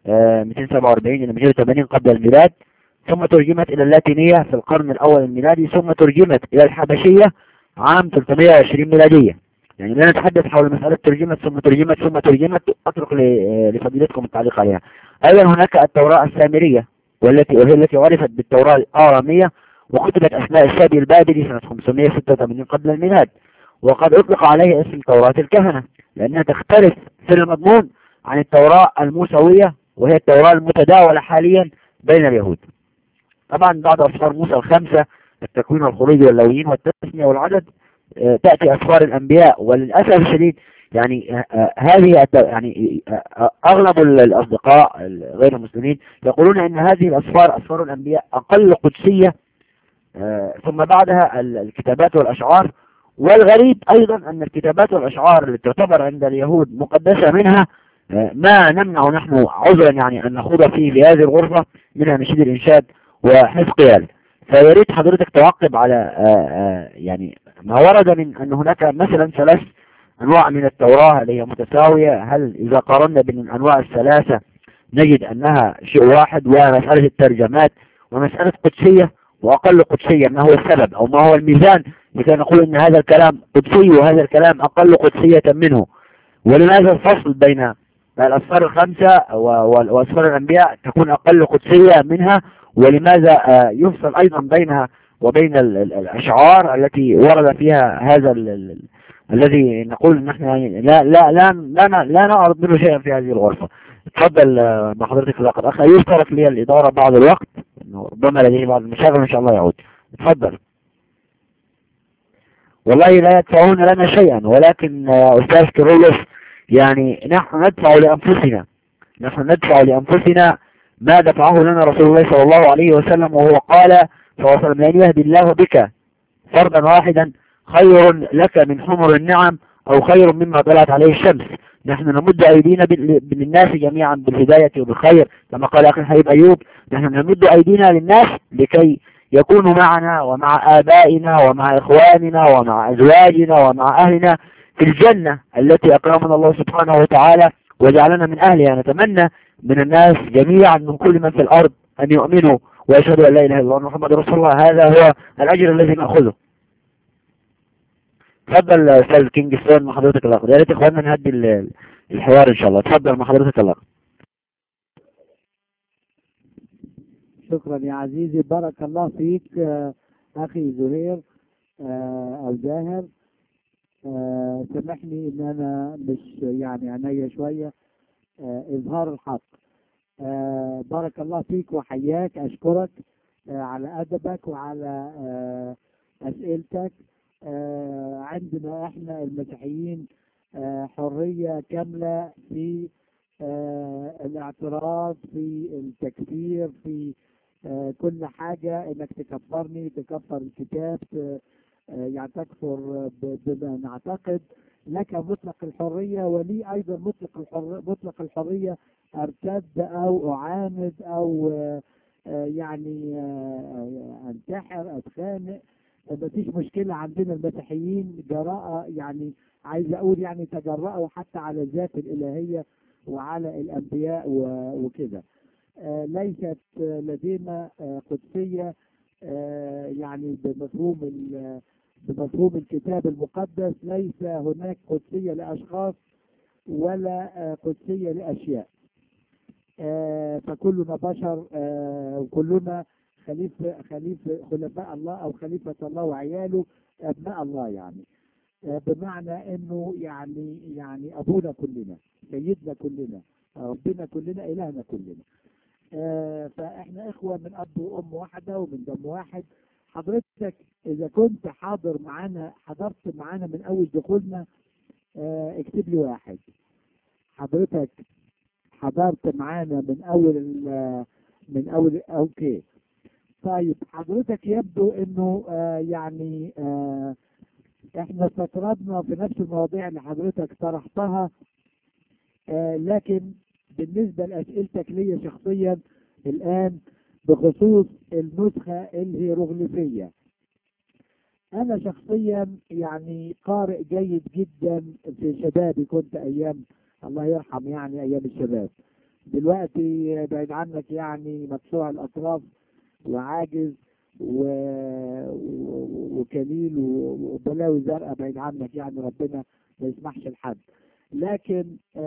247 إلى 280 قبل الميلاد ثم ترجمت إلى اللاتينية في القرن الأول الميلادي ثم ترجمت إلى الحبشية عام 320 ميلادية يعني لا نتحدث حول مسألة ترجمت ثم ترجمت ثم ترجمت أترك ل- آه، لفضيلتكم التعليق عليها أيضا هناك التوراة السامرية والتي وهي التي عرفت بالتوراة الآرامية وكتبت أثناء السابي البابلي سنة 586 قبل الميلاد وقد أطلق عليه اسم توراة الكهنة لأنها تختلف في المضمون عن التوراة الموسوية وهي التوراة المتداولة حاليا بين اليهود طبعا بعد أسفار موسى الخمسة التكوين والخروج واللويين والتسمية والعدد آه، تأتي أسفار الأنبياء وللأسف الشديد يعني آه، آه، هذه الت- يعني آه، آه، أغلب ال- الأصدقاء ال- غير المسلمين يقولون أن هذه الأسفار أسفار الأنبياء أقل قدسية آه، ثم بعدها ال- الكتابات والأشعار والغريب أيضا أن الكتابات والأشعار التي تعتبر عند اليهود مقدسة منها آه، ما نمنع نحن عذرا يعني أن نخوض فيه في هذه الغرفة منها نشيد الإنشاد وحزقيال فيا ريت حضرتك تعقب على آه، آه، يعني ما ورد من أن هناك مثلا ثلاث أنواع من التوراة اللي هي متساوية هل إذا قارنا بين الأنواع الثلاثة نجد أنها شيء واحد ومسألة الترجمات ومسألة قدسية وأقل قدسية ما هو السبب أو ما هو الميزان لكي نقول أن هذا الكلام قدسي وهذا الكلام أقل قدسية منه ولماذا الفصل بين الأسفار الخمسة و- و- وأسفار الأنبياء تكون أقل قدسية منها ولماذا آه، يفصل أيضا بينها وبين ال- ال- الأشعار التي ورد فيها هذا ال- ال- الذي نقول نحن يعني لا لا لا لا, لا, لا نعرض منه شيئا في هذه الغرفة تفضل آه، مع حضرتك الوقت أخ أيوب ترك لي الإدارة بعض الوقت إنه ربما لديه بعض المشاغل إن شاء الله يعود تفضل والله لا يدفعون لنا شيئا ولكن آه، أستاذ كيرلس يعني نحن ندفع لأنفسنا نحن ندفع لأنفسنا ما دفعه لنا رسول الله صلى الله عليه وسلم وهو قال صلى الله عليه وسلم لأن يهدي الله بك فردا واحدا خير لك من حمر النعم أو خير مما طلعت عليه الشمس نحن نمد أيدينا بال- للناس جميعا بالهداية وبالخير كما قال أخي الحبيب أيوب نحن نمد أيدينا للناس لكي يكونوا معنا ومع آبائنا ومع إخواننا ومع أزواجنا ومع أهلنا في الجنة التي أكرمنا الله سبحانه وتعالى وجعلنا من أهلها نتمنى من الناس جميعا من كل من في الأرض أن يؤمنوا ويشهدوا أن لا إله إلا الله محمد رسول الله هذا هو الأجر الذي نأخذه تفضل أستاذ كينج ستون مع حضرتك الأخ يا ريت إخواننا نهدي ال- الحوار إن شاء الله تفضل مع حضرتك الأخ شكرا يا عزيزي بارك الله فيك آه، أخي زهير آه، أو زاهر آه، سامحني إن أنا مش يعني عينيا شوية آه، إظهار الحق آه، بارك الله فيك وحياك أشكرك آه، على أدبك وعلى آه، أسئلتك آه، عندنا إحنا المسيحيين آه، حرية كاملة في آه، الاعتراض في التكفير في آه، كل حاجة انك تكفرني تكفر الكتاب ت- آه، يعني تكفر ب- بما نعتقد لك مطلق الحرية ولي ايضا مطلق الحر مطلق الحرية ارتد او اعاند او آه، آه، يعني آه، انتحر اتخانق ما فيش مشكلة عندنا المسيحيين جراءة يعني عايز اقول يعني تجرأوا حتى على الذات الالهية وعلى الانبياء و- وكده آه، ليست آه، لدينا آه، قدسية آه، يعني بمفهوم ال- بمفهوم الكتاب المقدس ليس هناك قدسية لأشخاص ولا آه، قدسية لأشياء آه، فكلنا بشر آه، وكلنا خليفة خليفة خلفاء الله أو خليفة الله وعياله أبناء الله يعني آه، بمعنى انه يعني يعني ابونا كلنا سيدنا كلنا ربنا كلنا الهنا كلنا آه، فاحنا اخوه من اب وام واحده ومن دم واحد حضرتك اذا كنت حاضر معانا حضرت معانا من اول دخولنا آه، اكتب لي واحد حضرتك حضرت معانا من اول ال- من اول اوكي طيب حضرتك يبدو انه آه، يعني آه، احنا استطردنا في نفس المواضيع اللي حضرتك طرحتها آه، لكن بالنسبة لأسئلتك لي شخصيا الآن بخصوص النسخة الهيروغليفية أنا شخصيا يعني قارئ جيد جدا في شبابي كنت أيام الله يرحم يعني أيام الشباب دلوقتي بعيد عنك يعني مدفوع الأطراف وعاجز و... و... وكليل و- وبلاوي زرقاء بعيد عنك يعني ربنا ما يسمحش لحد لكن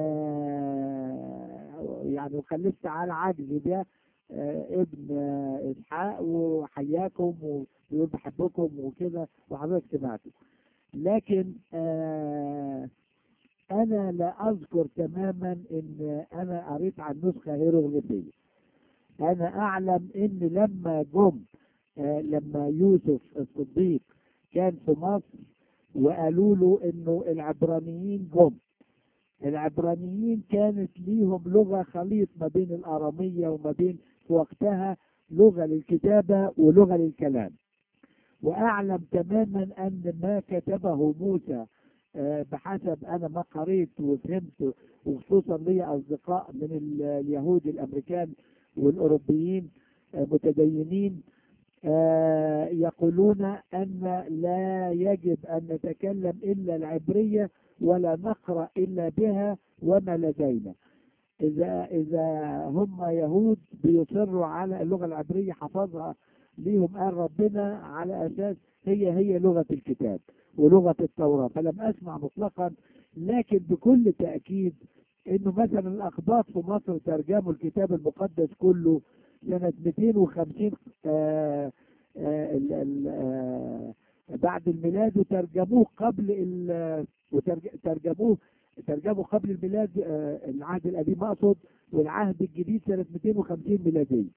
آه يعني وخلفت على عجزي ده آه ابن آه اسحاق وحياكم ويقول بحبكم وكده وحضرتك سمعته لكن آه انا لا اذكر تماما ان انا قريت عن نسخه هيروغليفيه انا اعلم ان لما جم آه لما يوسف الصديق كان في مصر وقالوا له انه العبرانيين جم العبرانيين كانت ليهم لغة خليط ما بين الآرامية وما بين في وقتها لغة للكتابة ولغة للكلام وأعلم تماما أن ما كتبه موسى آه، بحسب أنا ما قريت وفهمت وخصوصا لي أصدقاء من ال- اليهود الأمريكان والأوروبيين آه، متدينين آه، يقولون أن لا يجب أن نتكلم إلا العبرية ولا نقرأ إلا بها وما لدينا إذا إذا هم يهود بيصروا على اللغة العبرية حفظها ليهم قال ربنا على أساس هي هي لغة الكتاب ولغة التوراة فلم أسمع مطلقا لكن بكل تأكيد إنه مثلا الأخباط في مصر ترجموا الكتاب المقدس كله سنة 250 آه آه ال- ال- آه بعد الميلاد وترجموه قبل ال- وترج- ترجموه ترجموا قبل الميلاد آه، العهد القديم اقصد والعهد الجديد سنة 250 ميلادية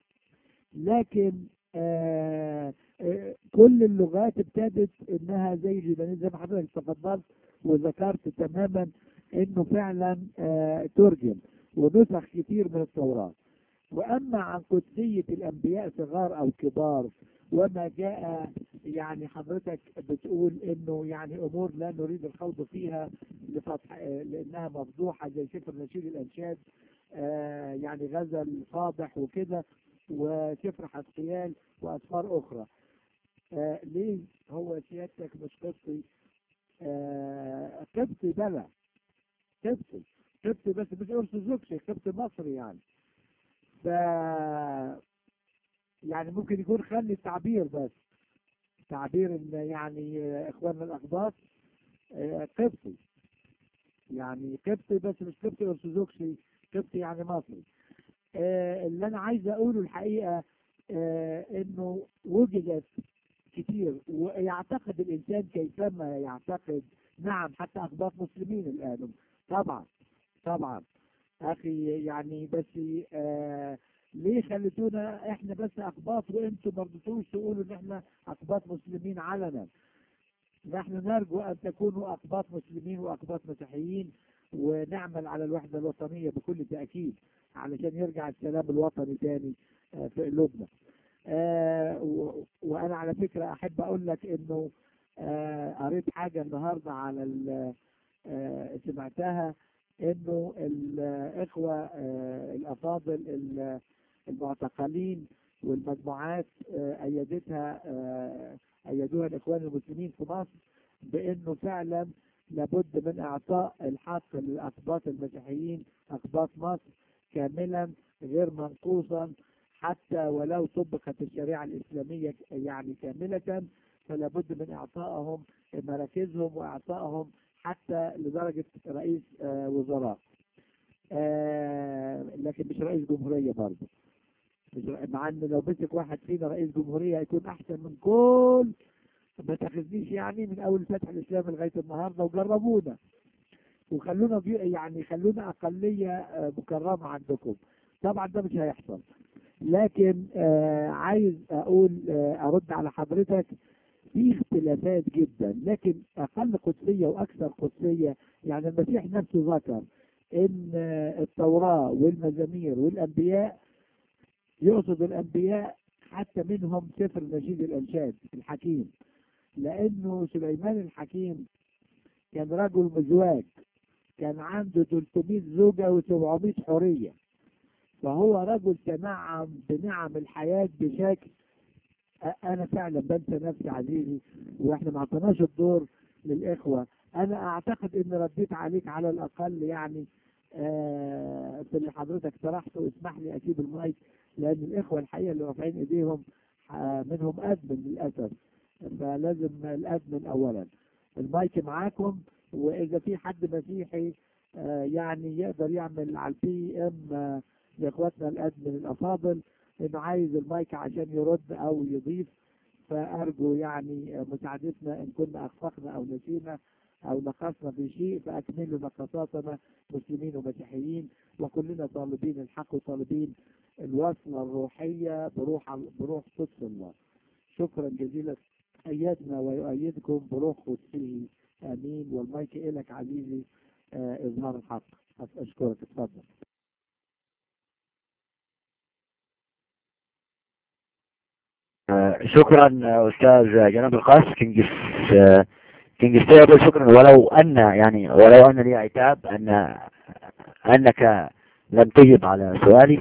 لكن آه آه كل اللغات ابتدت انها زي اليونانية زي ما حضرتك تفضلت وذكرت تماما انه فعلا آه ترجم ونسخ كتير من التوراة واما عن قدسية الانبياء صغار او كبار وما جاء يعني حضرتك بتقول انه يعني امور لا نريد الخوض فيها لفتح آه، لانها مفضوحه زي سفر نشيد الانشاد آه، يعني غزل فاضح وكده وسفر حسقيال واسفار اخرى آه، ليه هو سيادتك مش قبطي آه، قبطي بلى قبطي قبطي بس مش ارثوذكسي قبطي مصري يعني ف يعني ممكن يكون خلي التعبير بس تعبير ان يعني آه، اخواننا الاقباط آه، قبطي يعني قبطي بس مش قبطي ارثوذكسي قبطي يعني مصري آه، اللي انا عايز اقوله الحقيقه آه، انه وجدت كتير ويعتقد الانسان كيفما يعتقد نعم حتى اقباط مسلمين الان طبعا طبعا اخي يعني بس آه ليه خليتونا احنا بس اقباط وانتم ما رضيتوش تقولوا ان احنا اقباط مسلمين علنا نحن نرجو ان تكونوا اقباط مسلمين واقباط مسيحيين ونعمل على الوحدة الوطنية بكل تأكيد علشان يرجع السلام الوطني تاني آه، في قلوبنا آه، و- وانا على فكرة احب اقول لك انه آه، قريت حاجة النهاردة على ال- آه، سمعتها انه الاخوة آه، الافاضل ال- المعتقلين والمجموعات آه، ايدتها آه، ايدوها الاخوان المسلمين في مصر بانه فعلا لابد من اعطاء الحق للاقباط المسيحيين اقباط مصر كاملا غير منقوصا حتى ولو طبقت الشريعه الاسلاميه يعني كامله فلا بد من اعطائهم مراكزهم واعطائهم حتى لدرجه رئيس آه، وزراء آه، لكن مش رئيس جمهوريه برضه مش رئ- مع ان لو مسك واحد فينا رئيس جمهوريه هيكون احسن من كل ما تاخذنيش يعني من اول فتح الاسلام لغايه النهارده وجربونا وخلونا بي يعني خلونا اقليه آه، مكرمه عندكم طبعا ده مش هيحصل لكن آه عايز اقول آه ارد على حضرتك في اختلافات جدا لكن اقل قدسيه واكثر قدسيه يعني المسيح نفسه ذكر ان آه، التوراه والمزامير والانبياء يقصد الانبياء حتى منهم سفر نشيد الانشاد الحكيم لانه سليمان الحكيم كان رجل مزواج كان عنده 300 زوجة و700 حورية فهو رجل تنعم بنعم الحياة بشكل أ- أنا فعلا بنسى نفسي عزيزي وإحنا ما اعطيناش الدور للإخوة أنا أعتقد إن رديت عليك على الأقل يعني آه في اللي حضرتك طرحته اسمح لي أسيب المايك لأن الإخوة الحقيقة اللي رافعين إيديهم آه منهم أدمن للأسف فلازم الأدمن أولا المايك معاكم وإذا في حد مسيحي آه يعني يقدر يعمل على البي ام آه لاخواتنا الادمن الافاضل انه عايز المايك عشان يرد او يضيف فارجو يعني آه، مساعدتنا ان كنا اخفقنا او نسينا او نقصنا في شيء فاكملوا نقصاتنا مسلمين ومسيحيين وكلنا طالبين الحق وطالبين الوصلة الروحية بروح بروح قدس الله شكرا جزيلا أيدنا ويؤيدكم بروح قدسه آمين والمايك إلك عزيزي آه إظهار الحق أشكرك اتفضل آه، شكرا آه، استاذ جناب القاس كينجس آه، كينجس تيبل شكرا ولو ان يعني ولو ان لي عتاب ان انك لم تجب على سؤالي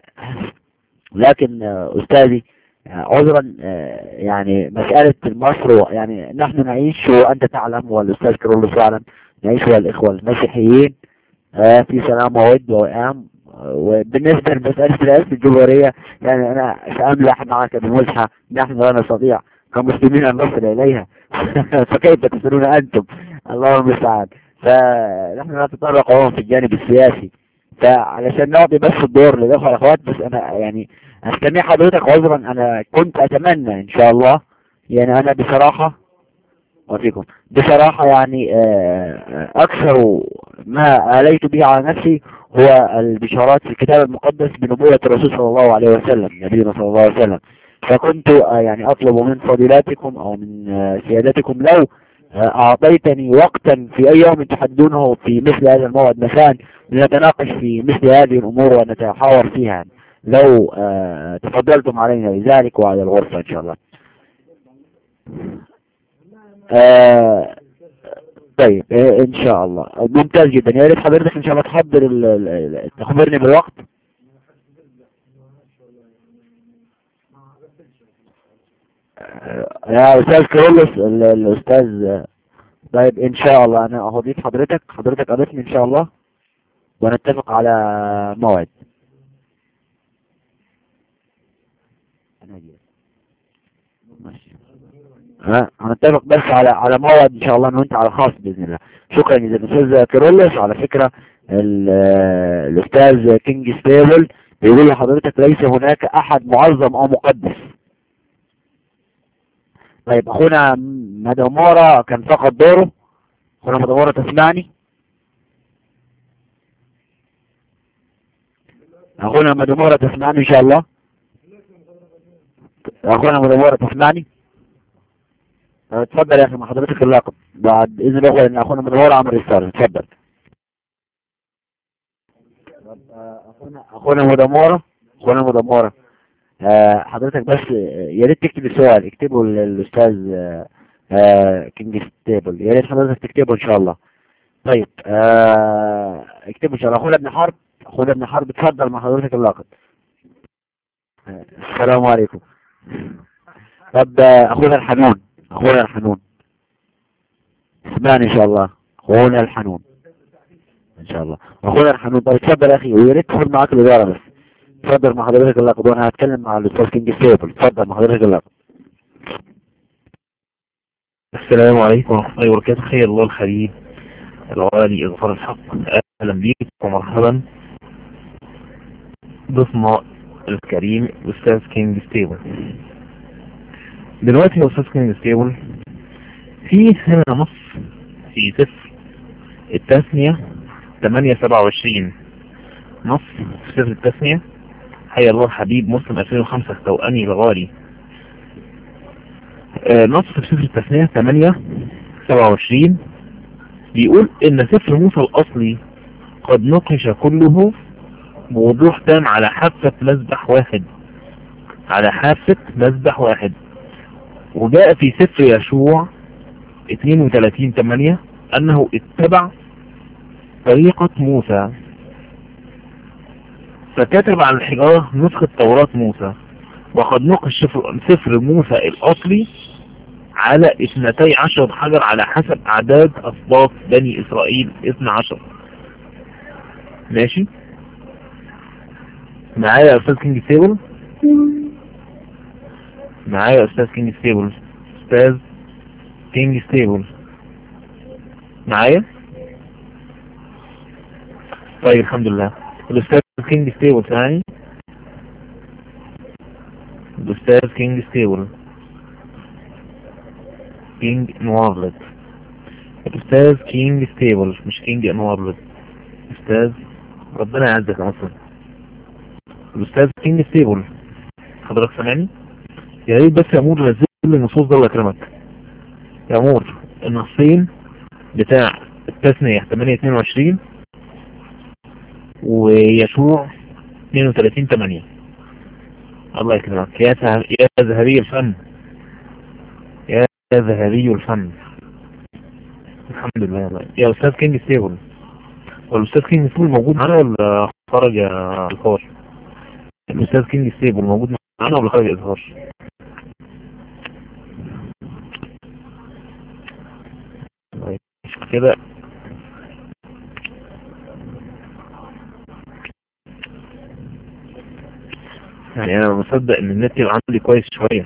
لكن آه، استاذي آه، عذرا آه، يعني مسألة مصر يعني نحن نعيش وأنت تعلم والأستاذ كرولوس يعلم نعيش والإخوة المسيحيين آه، في سلام وود وإعام وبالنسبة لمسألة الرئاسة الجمهورية يعني أنا سأملح معك بمزحة نحن لا نستطيع كمسلمين أن نصل إليها فكيف تسألون أنتم الله المستعان فنحن لا نتطرق عموما في الجانب السياسي فعلشان نعطي بس الدور للأخوة والأخوات بس أنا يعني أستمع حضرتك عذرا أنا كنت أتمنى إن شاء الله يعني أنا بصراحة وفيكم بصراحة يعني آه، أكثر ما آليت به على نفسي هو البشارات في الكتاب المقدس بنبوة الرسول صلى الله عليه وسلم نبينا صلى الله عليه وسلم فكنت آه، يعني أطلب من فضيلاتكم أو من آه، سيادتكم لو آه، أعطيتني وقتا في أي يوم تحدونه في مثل هذا الموعد مساء لنتناقش في مثل هذه الأمور ونتحاور فيها لو آه، تفضلتم علينا لذلك وعلى الغرفة إن شاء الله آه، طيب آه، ان شاء الله ممتاز جدا يا ريت حضرتك ان شاء الله تحضر ال- ال- ال- تخبرني بالوقت آه، يا استاذ كرولوس ال- الاستاذ آه، طيب ان شاء الله انا هضيف حضرتك حضرتك اضيفني ان شاء الله ونتفق على موعد أنا أجي. ماشي ها هنتفق بس على على موعد ان شاء الله انا وانت على خاص باذن الله شكرا جزيلا استاذ كيرلس على فكره ال- آه، الاستاذ كينج ستيبل بيقول لحضرتك ليس هناك احد معظم او مقدس طيب اخونا مدمورة كان فقط دوره اخونا مدمورة تسمعني اخونا مدمورة تسمعني ان شاء الله اخونا مدمورة تسمعني اه، اتفضل يا اخي مع حضرتك اللقب بعد اذن الاخوة ان اخونا مدمورة عمل رسالة اتفضل طب، اه، اخونا اخونا مدمورة اخونا مدمورة آه، حضرتك بس آه، يا ريت تكتب السؤال اكتبه للاستاذ آه، آه، كينج ستيبل يا ريت حضرتك تكتبه ان شاء الله طيب آه، اكتبه ان شاء الله اخونا ابن حرب اخونا ابن حرب اتفضل مع حضرتك اللقب آه، السلام عليكم طب آه، اخونا الحنون اخونا الحنون اسمعني ان شاء الله اخونا الحنون ان شاء الله اخونا الحنون طب اتفضل يا اخي ويا ريت تاخد معاك الاداره بس اتفضل مع حضرتك اللقب وانا هتكلم مع الاستاذ كينج ستيبل اتفضل مع حضرتك اللقب السلام عليكم ورحمة الله وبركاته خير الله الحبيب الغالي إغفار الحق أهلا بيك ومرحبا ضيفنا الكريم أستاذ كينج ستيبل دلوقتي يا أستاذ كينج ستيبل في هنا نص في سفر التثنية 827 نص في سفر التثنية حي الله الحبيب مسلم 2005 توأمي الغالي آه، نص في سفر التثنية 8 27 بيقول ان سفر موسى الاصلي قد نقش كله بوضوح تام على حافة مذبح واحد على حافة مذبح واحد وجاء في سفر يشوع 32 8 انه اتبع طريقة موسى فكتب على الحجارة نسخة توراة موسى وقد نقش سفر- سفر موسى الأصلي على اثنتي عشر حجر على حسب أعداد أسباط بني إسرائيل اثنى عشر ماشي معايا يا أستاذ كينج ستيبل معايا يا أستاذ كينج ستيبل أستاذ كينج ستيبل معايا طيب الحمد لله الأستاذ كينج ستيبل ثاني الأستاذ كينج ستيبل كينج انوارلت الأستاذ كينج ستيبل مش كينج انوارلت أستاذ ربنا يعزك عفوا الأستاذ كينج ستيبل حضرتك سامعني يا ريت بس يا أمور نزل لي النصوص ده الله يكرمك يا أمور النصين بتاع التثنية 822 ويشوع 32 8 الله يكرمك يا سه- يا ذهبي الفن يا ذهبي الفن الحمد لله يا الله. يا استاذ كينج ستيبل والاستاذ كينج ستيبل موجود معانا ولا خرج يا الخار الاستاذ كينج ستيبل موجود معانا ولا خرج اظهار طيب، كده يعني انا مصدق ان النت يبقى عندي كويس شوية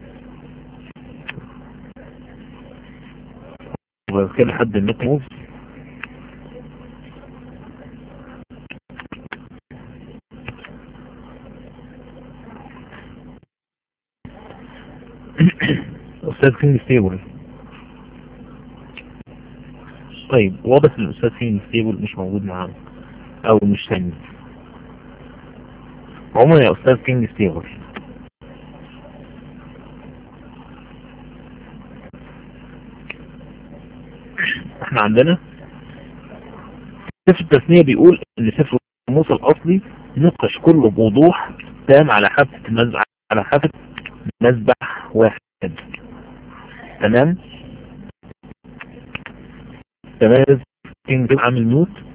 وبعد كده لحد النت موف استاذ كينج ستيبل طيب واضح ان الاستاذ كينج ستيبل مش موجود معانا او مش سامي عموما يا استاذ كينج ستيبل احنا عندنا سفر التثنية بيقول ان سفر موسى الاصلي نقش كله بوضوح تام على حافة المذبح على حافة مذبح واحد تمام تمام كينج عامل نوت